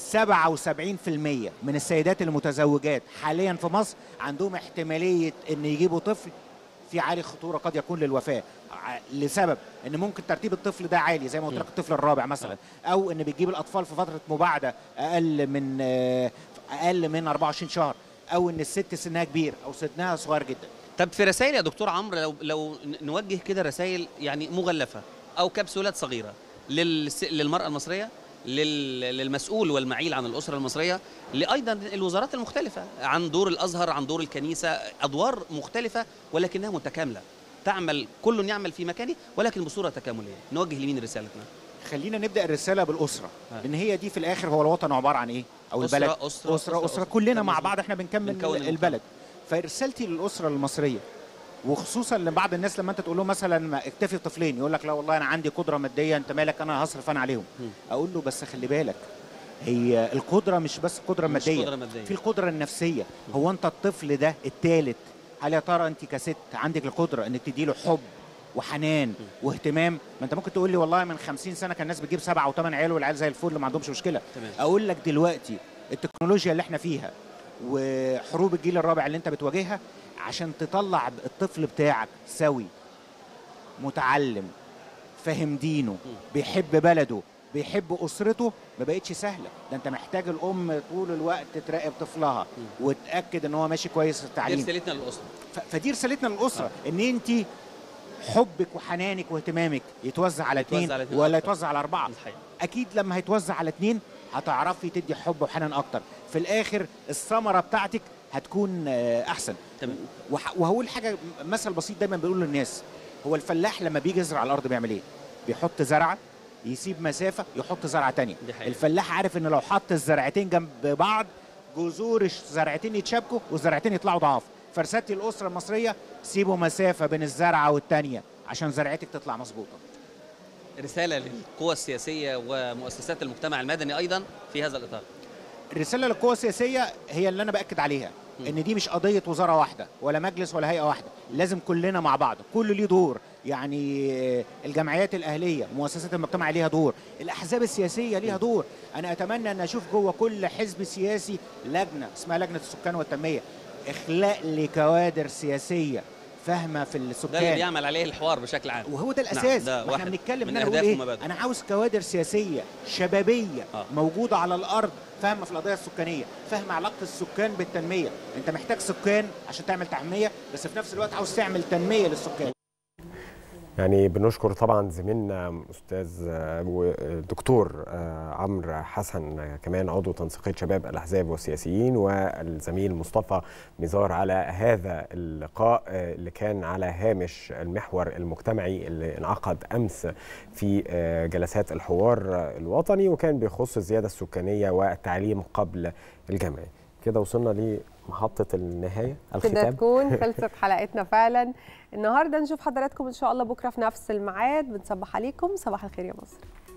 Speaker 15: 77% من السيدات المتزوجات حاليا في مصر عندهم احتماليه ان يجيبوا طفل في عالي الخطوره قد يكون للوفاه ع- لسبب ان ممكن ترتيب الطفل ده عالي زي ما قلت لك الطفل الرابع مثلا او ان بتجيب الاطفال في فتره مباعده اقل من آه، اقل من 24 شهر او ان الست سنها كبير او سنها صغير جدا
Speaker 10: طب في رسائل يا دكتور عمرو لو لو ن- نوجه كده رسائل يعني مغلفه او كبسولات صغيره للس... للمراه المصريه لل... للمسؤول والمعيل عن الاسره المصريه لايضا الوزارات المختلفه عن دور الازهر عن دور الكنيسه ادوار مختلفه ولكنها متكامله تعمل كل يعمل في مكانه ولكن بصوره تكامليه نوجه لمين رسالتنا
Speaker 15: خلينا نبدا الرساله بالاسره لان هي دي في الاخر هو الوطن عباره عن ايه او
Speaker 10: أسرة-
Speaker 15: البلد
Speaker 10: أسرة-
Speaker 15: اسره,
Speaker 10: أسرة-
Speaker 15: أسرة,
Speaker 10: أسرة.
Speaker 15: كلنا مع
Speaker 10: مظبوط.
Speaker 15: بعض احنا بنكمل
Speaker 10: بنكون المجتمع.
Speaker 15: البلد فرسالتي للاسره المصريه وخصوصا لبعض الناس لما انت تقول لهم مثلا ما اكتفي طفلين يقول لك لا والله انا عندي قدره ماديه انت مالك انا هصرف انا عليهم اقول له بس خلي بالك هي القدره مش بس قدره
Speaker 10: مش
Speaker 15: ماديه
Speaker 10: قدرة مادية.
Speaker 15: في القدره النفسيه هو انت الطفل ده الثالث هل يا ترى انت كست عندك القدره انك تدي له حب وحنان واهتمام ما انت ممكن تقول لي والله من 50 سنه كان الناس بتجيب سبعه وثمان عيال والعيال زي الفل ما عندهمش مشكله
Speaker 10: تمام.
Speaker 15: اقول لك دلوقتي التكنولوجيا اللي احنا فيها وحروب الجيل الرابع اللي انت بتواجهها عشان تطلع الطفل بتاعك سوي متعلم فاهم دينه بيحب بلده بيحب اسرته ما بقتش سهله ده انت محتاج الام طول الوقت تراقب طفلها وتاكد ان هو ماشي كويس في
Speaker 10: دي
Speaker 15: التعليم
Speaker 10: رسالتنا للاسره
Speaker 15: ف- فدي رسالتنا للاسره ان انت حبك وحنانك واهتمامك يتوزع على
Speaker 10: يتوزع
Speaker 15: اثنين
Speaker 10: على اتنين
Speaker 15: ولا
Speaker 10: أكتر.
Speaker 15: يتوزع على اربعه اكيد لما هيتوزع على اثنين هتعرفي تدي حب وحنان اكتر في الاخر الثمره بتاعتك هتكون آه، احسن
Speaker 10: تمام
Speaker 15: وح- وهقول حاجه مثل بسيط دايما بقوله للناس هو الفلاح لما بيجي يزرع على الارض بيعمل ايه بيحط زرعه يسيب مسافه يحط زرعه تانية
Speaker 10: دي حقيقة.
Speaker 15: الفلاح عارف ان لو حط الزرعتين جنب بعض جذور الزرعتين يتشابكوا والزرعتين يطلعوا ضعاف فرسالتي الاسره المصريه سيبوا مسافه بين الزرعه والتانية عشان زرعتك تطلع مظبوطه
Speaker 10: رساله للقوى السياسيه ومؤسسات المجتمع المدني ايضا في هذا الاطار
Speaker 15: الرساله للقوى السياسيه هي اللي انا باكد عليها ان دي مش قضيه وزاره واحده ولا مجلس ولا هيئه واحده لازم كلنا مع بعض كل ليه دور يعني الجمعيات الاهليه مؤسسات المجتمع ليها دور الاحزاب السياسيه ليها دور انا اتمنى ان اشوف جوه كل حزب سياسي لجنه اسمها لجنه السكان والتنميه اخلاق لكوادر سياسيه فاهمه في
Speaker 10: ده اللي
Speaker 15: السكان
Speaker 10: بيعمل عليه الحوار بشكل عام
Speaker 15: وهو ده الاساس
Speaker 10: نعم، ده
Speaker 15: ما احنا
Speaker 10: واحد
Speaker 15: بنتكلم
Speaker 10: من
Speaker 15: ان انا بقول
Speaker 10: أهداف
Speaker 15: ايه
Speaker 10: ومبادئ.
Speaker 15: انا عاوز كوادر سياسيه شبابيه
Speaker 10: آه.
Speaker 15: موجوده على الارض فاهمه في القضيه السكانيه فاهمه علاقه السكان بالتنميه انت محتاج سكان عشان تعمل تنميه بس في نفس الوقت عاوز تعمل تنميه للسكان
Speaker 2: يعني بنشكر طبعا زميلنا استاذ آه، ودكتور آه، عمرو حسن آه، كمان عضو تنسيقيه شباب الاحزاب والسياسيين والزميل مصطفى مزار على هذا اللقاء آه، اللي كان على هامش المحور المجتمعي اللي انعقد امس في آه، جلسات الحوار آه، الوطني وكان بيخص الزياده السكانيه والتعليم قبل الجامعي كده وصلنا لمحطه النهايه
Speaker 1: كده
Speaker 2: الختام
Speaker 1: تكون خلصت حلقتنا فعلا النهارده نشوف حضراتكم ان شاء الله بكره في نفس الميعاد بنصبح عليكم صباح الخير يا مصر